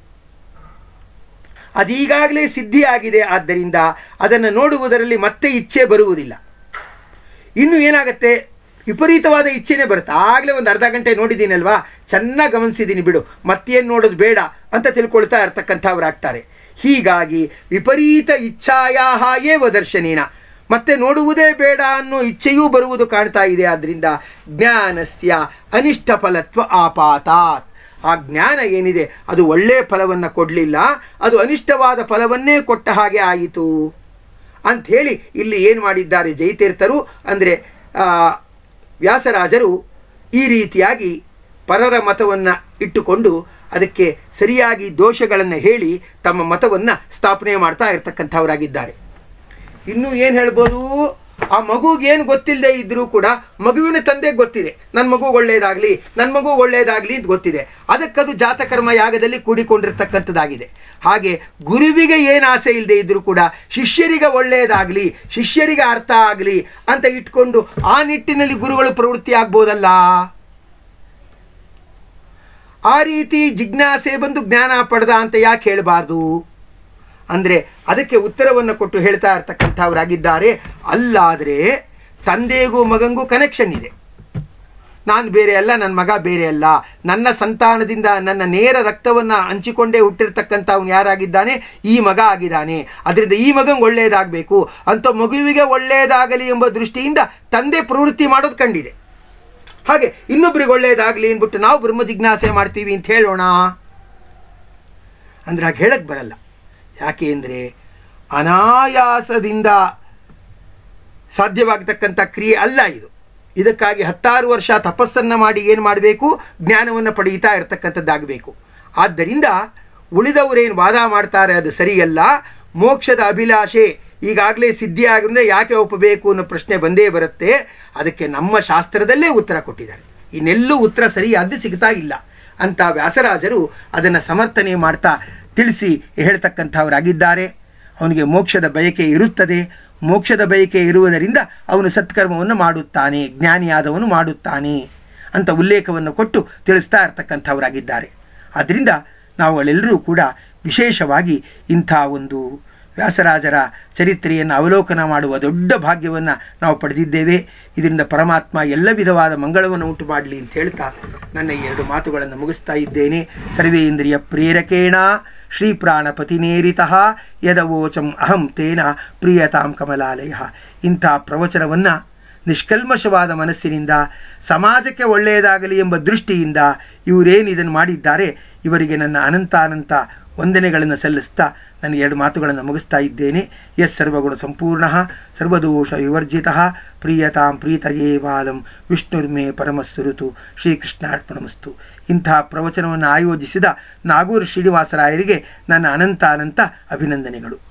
ಅದೀಗಾಗಲೇ ಸಿದ್ಧಿಯಾಗಿದೆ ಆದ್ದರಿಂದ ಅದನ್ನು ನೋಡುವುದರಲ್ಲಿ ಮತ್ತೆ ಇಚ್ಛೆ ಬರುವುದಿಲ್ಲ ಇನ್ನು ಏನಾಗುತ್ತೆ ವಿಪರೀತವಾದ ಇಚ್ಛೆನೇ ಬರುತ್ತೆ ಆಗಲೇ ಒಂದು ಅರ್ಧ ಗಂಟೆ ನೋಡಿದ್ದೀನಲ್ವಾ ಚೆನ್ನಾಗಿ ಗಮನಿಸಿದ್ದೀನಿ ಬಿಡು ಮತ್ತೇನು ನೋಡೋದು ಬೇಡ ಅಂತ ತಿಳ್ಕೊಳ್ತಾ ಇರ್ತಕ್ಕಂಥವ್ರಾಗ್ತಾರೆ ಹೀಗಾಗಿ ವಿಪರೀತ ಇಚ್ಛಾಯಾಹ ಏವ ದರ್ಶನೇನ ಮತ್ತೆ ನೋಡುವುದೇ ಬೇಡ ಅನ್ನೋ ಇಚ್ಛೆಯೂ ಬರುವುದು ಕಾಣ್ತಾ ಇದೆ ಆದ್ದರಿಂದ ಜ್ಞಾನಸ್ಯ ಅನಿಷ್ಟ ಫಲತ್ವ ಆಪಾತಾತ್ ಆ ಜ್ಞಾನ ಏನಿದೆ ಅದು ಒಳ್ಳೆಯ ಫಲವನ್ನು ಕೊಡಲಿಲ್ಲ ಅದು ಅನಿಷ್ಟವಾದ ಫಲವನ್ನೇ ಕೊಟ್ಟ ಹಾಗೆ ಆಯಿತು ಅಂಥೇಳಿ ಇಲ್ಲಿ ಏನು ಮಾಡಿದ್ದಾರೆ ಜೈತೀರ್ಥರು ಅಂದರೆ ವ್ಯಾಸರಾಜರು ಈ ರೀತಿಯಾಗಿ ಪರರ ಮತವನ್ನು ಇಟ್ಟುಕೊಂಡು ಅದಕ್ಕೆ ಸರಿಯಾಗಿ ದೋಷಗಳನ್ನು ಹೇಳಿ ತಮ್ಮ ಮತವನ್ನು ಸ್ಥಾಪನೆ ಮಾಡ್ತಾ ಇರ್ತಕ್ಕಂಥವರಾಗಿದ್ದಾರೆ ಇನ್ನು ಏನು ಹೇಳ್ಬೋದು ಆ ಮಗುಗೆ ಏನು ಗೊತ್ತಿಲ್ಲದೆ ಇದ್ರೂ ಕೂಡ ಮಗುವಿನ ತಂದೆಗೆ ಗೊತ್ತಿದೆ ನನ್ನ ಮಗು ಒಳ್ಳೆಯದಾಗಲಿ ನನ್ನ ಮಗು ಒಳ್ಳೆಯದಾಗಲಿ ಅಂತ ಗೊತ್ತಿದೆ ಅದಕ್ಕದು ಜಾತಕರ್ಮ ಯಾಗದಲ್ಲಿ ಕೂಡಿಕೊಂಡಿರ್ತಕ್ಕಂಥದ್ದಾಗಿದೆ ಹಾಗೆ ಗುರುವಿಗೆ ಏನು ಆಸೆ ಇಲ್ಲದೆ ಇದ್ರೂ ಕೂಡ ಶಿಷ್ಯರಿಗೆ ಒಳ್ಳೆಯದಾಗಲಿ ಶಿಷ್ಯರಿಗೆ ಅರ್ಥ ಆಗಲಿ ಅಂತ ಇಟ್ಕೊಂಡು ಆ ನಿಟ್ಟಿನಲ್ಲಿ ಗುರುಗಳು ಪ್ರವೃತ್ತಿ ಆಗ್ಬೋದಲ್ಲ ಆ ರೀತಿ ಜಿಜ್ಞಾಸೆ ಬಂದು ಜ್ಞಾನ ಪಡೆದ ಅಂತ ಯಾಕೆ ಹೇಳಬಾರ್ದು ಅಂದರೆ ಅದಕ್ಕೆ ಉತ್ತರವನ್ನು ಕೊಟ್ಟು ಹೇಳ್ತಾ ಇರ್ತಕ್ಕಂಥವರಾಗಿದ್ದಾರೆ ಅಲ್ಲಾದರೆ ತಂದೆಗೂ ಮಗಂಗೂ ಕನೆಕ್ಷನ್ ಇದೆ ನಾನು ಬೇರೆ ಅಲ್ಲ ನನ್ನ ಮಗ ಬೇರೆ ಅಲ್ಲ ನನ್ನ ಸಂತಾನದಿಂದ ನನ್ನ ನೇರ ರಕ್ತವನ್ನು ಹಂಚಿಕೊಂಡೇ ಹುಟ್ಟಿರ್ತಕ್ಕಂಥವ್ನು ಯಾರಾಗಿದ್ದಾನೆ ಈ ಮಗ ಆಗಿದ್ದಾನೆ ಅದರಿಂದ ಈ ಮಗಂಗೆ ಒಳ್ಳೆಯದಾಗಬೇಕು ಅಂತ ಮಗುವಿಗೆ ಒಳ್ಳೆಯದಾಗಲಿ ಎಂಬ ದೃಷ್ಟಿಯಿಂದ ತಂದೆ ಪ್ರವೃತ್ತಿ ಮಾಡೋದು ಕಂಡಿದೆ ಹಾಗೆ ಇನ್ನೊಬ್ರಿಗೆ ಒಳ್ಳೆಯದಾಗಲಿ ಅಂದ್ಬಿಟ್ಟು ನಾವು ಬ್ರಹ್ಮ ಜಿಜ್ಞಾಸೆ ಮಾಡ್ತೀವಿ ಅಂತ ಹೇಳೋಣ ಅಂದ್ರೆ ಹಾಗೆ ಹೇಳಕ್ಕೆ ಬರಲ್ಲ ಯಾಕೆ ಅಂದರೆ ಅನಾಯಾಸದಿಂದ ಸಾಧ್ಯವಾಗತಕ್ಕಂಥ ಕ್ರಿಯೆ ಅಲ್ಲ ಇದು ಇದಕ್ಕಾಗಿ ಹತ್ತಾರು ವರ್ಷ ತಪಸ್ಸನ್ನು ಮಾಡಿ ಏನು ಮಾಡಬೇಕು ಜ್ಞಾನವನ್ನು ಪಡೆಯುತ್ತಾ ಇರತಕ್ಕಂಥದ್ದಾಗಬೇಕು ಆದ್ದರಿಂದ ಉಳಿದವರೇನು ವಾದ ಮಾಡ್ತಾರೆ ಅದು ಸರಿಯಲ್ಲ ಮೋಕ್ಷದ ಅಭಿಲಾಷೆ ಈಗಾಗಲೇ ಸಿದ್ಧಿ ಆಗಿದ್ರೆ ಯಾಕೆ ಒಪ್ಪಬೇಕು ಅನ್ನೋ ಪ್ರಶ್ನೆ ಬಂದೇ ಬರುತ್ತೆ ಅದಕ್ಕೆ ನಮ್ಮ ಶಾಸ್ತ್ರದಲ್ಲೇ ಉತ್ತರ ಕೊಟ್ಟಿದ್ದಾರೆ ಇನ್ನೆಲ್ಲೂ ಉತ್ತರ ಸರಿಯಾದ್ದು ಸಿಗ್ತಾ ಇಲ್ಲ ಅಂತ ವ್ಯಾಸರಾಜರು ಅದನ್ನು ಸಮರ್ಥನೆ ಮಾಡ್ತಾ ತಿಳಿಸಿ ಹೇಳ್ತಕ್ಕಂಥವರಾಗಿದ್ದಾರೆ ಅವನಿಗೆ ಮೋಕ್ಷದ ಬಯಕೆ ಇರುತ್ತದೆ ಮೋಕ್ಷದ ಬಯಕೆ ಇರುವುದರಿಂದ ಅವನು ಸತ್ಕರ್ಮವನ್ನು ಮಾಡುತ್ತಾನೆ ಜ್ಞಾನಿಯಾದವನು ಮಾಡುತ್ತಾನೆ ಅಂತ ಉಲ್ಲೇಖವನ್ನು ಕೊಟ್ಟು ತಿಳಿಸ್ತಾ ಇರ್ತಕ್ಕಂಥವರಾಗಿದ್ದಾರೆ ಆದ್ದರಿಂದ ನಾವುಗಳೆಲ್ಲರೂ ಕೂಡ ವಿಶೇಷವಾಗಿ ಇಂಥ ಒಂದು ವ್ಯಾಸರಾಜರ ಚರಿತ್ರೆಯನ್ನು ಅವಲೋಕನ ಮಾಡುವ ದೊಡ್ಡ ಭಾಗ್ಯವನ್ನು ನಾವು ಪಡೆದಿದ್ದೇವೆ ಇದರಿಂದ ಪರಮಾತ್ಮ ಎಲ್ಲ ವಿಧವಾದ ಮಂಗಳವನ್ನು ಉಂಟು ಮಾಡಲಿ ಅಂತ ಹೇಳ್ತಾ ನನ್ನ ಈ ಎರಡು ಮಾತುಗಳನ್ನು ಮುಗಿಸ್ತಾ ಇದ್ದೇನೆ ಸರ್ವೇಂದ್ರಿಯ ಪ್ರೇರಕೇಣ ಶ್ರೀ ಪ್ರಾಣಪತಿನೇರಿತಃ ಯದವೋಚಂ ಅಹಂ ತೇನ ಪ್ರಿಯತಾಂ ಕಮಲಾಲಯ ಇಂಥ ಪ್ರವಚನವನ್ನು ನಿಷ್ಕಲ್ಮಶವಾದ ಮನಸ್ಸಿನಿಂದ ಸಮಾಜಕ್ಕೆ ಒಳ್ಳೆಯದಾಗಲಿ ಎಂಬ ದೃಷ್ಟಿಯಿಂದ ಇವರೇನು ಇದನ್ನು ಮಾಡಿದ್ದಾರೆ ಇವರಿಗೆ ನನ್ನ ಅನಂತಾನಂತ ವಂದನೆಗಳನ್ನು ಸಲ್ಲಿಸ್ತಾ ನಾನು ಎರಡು ಮಾತುಗಳನ್ನು ಮುಗಿಸ್ತಾ ಇದ್ದೇನೆ ಎಸ್ ಸರ್ವಗುಣ ಸಂಪೂರ್ಣ ಸರ್ವದೋಷ ವಿವರ್ಜಿತ ಪ್ರಿಯತಾಂ ಪ್ರೀತಯೇ ಬಾಲಂ ವಿಷ್ಣುರ್ಮೇ ಪರಮಸ್ಸುರುತು ಶ್ರೀಕೃಷ್ಣಾರ್ಪಣಮಸ್ತು ಇಂತಹ ಪ್ರವಚನವನ್ನು ಆಯೋಜಿಸಿದ ನಾಗೂರು ಶ್ರೀನಿವಾಸರಾಯರಿಗೆ ನನ್ನ ಅನಂತ ಅನಂತ ಅಭಿನಂದನೆಗಳು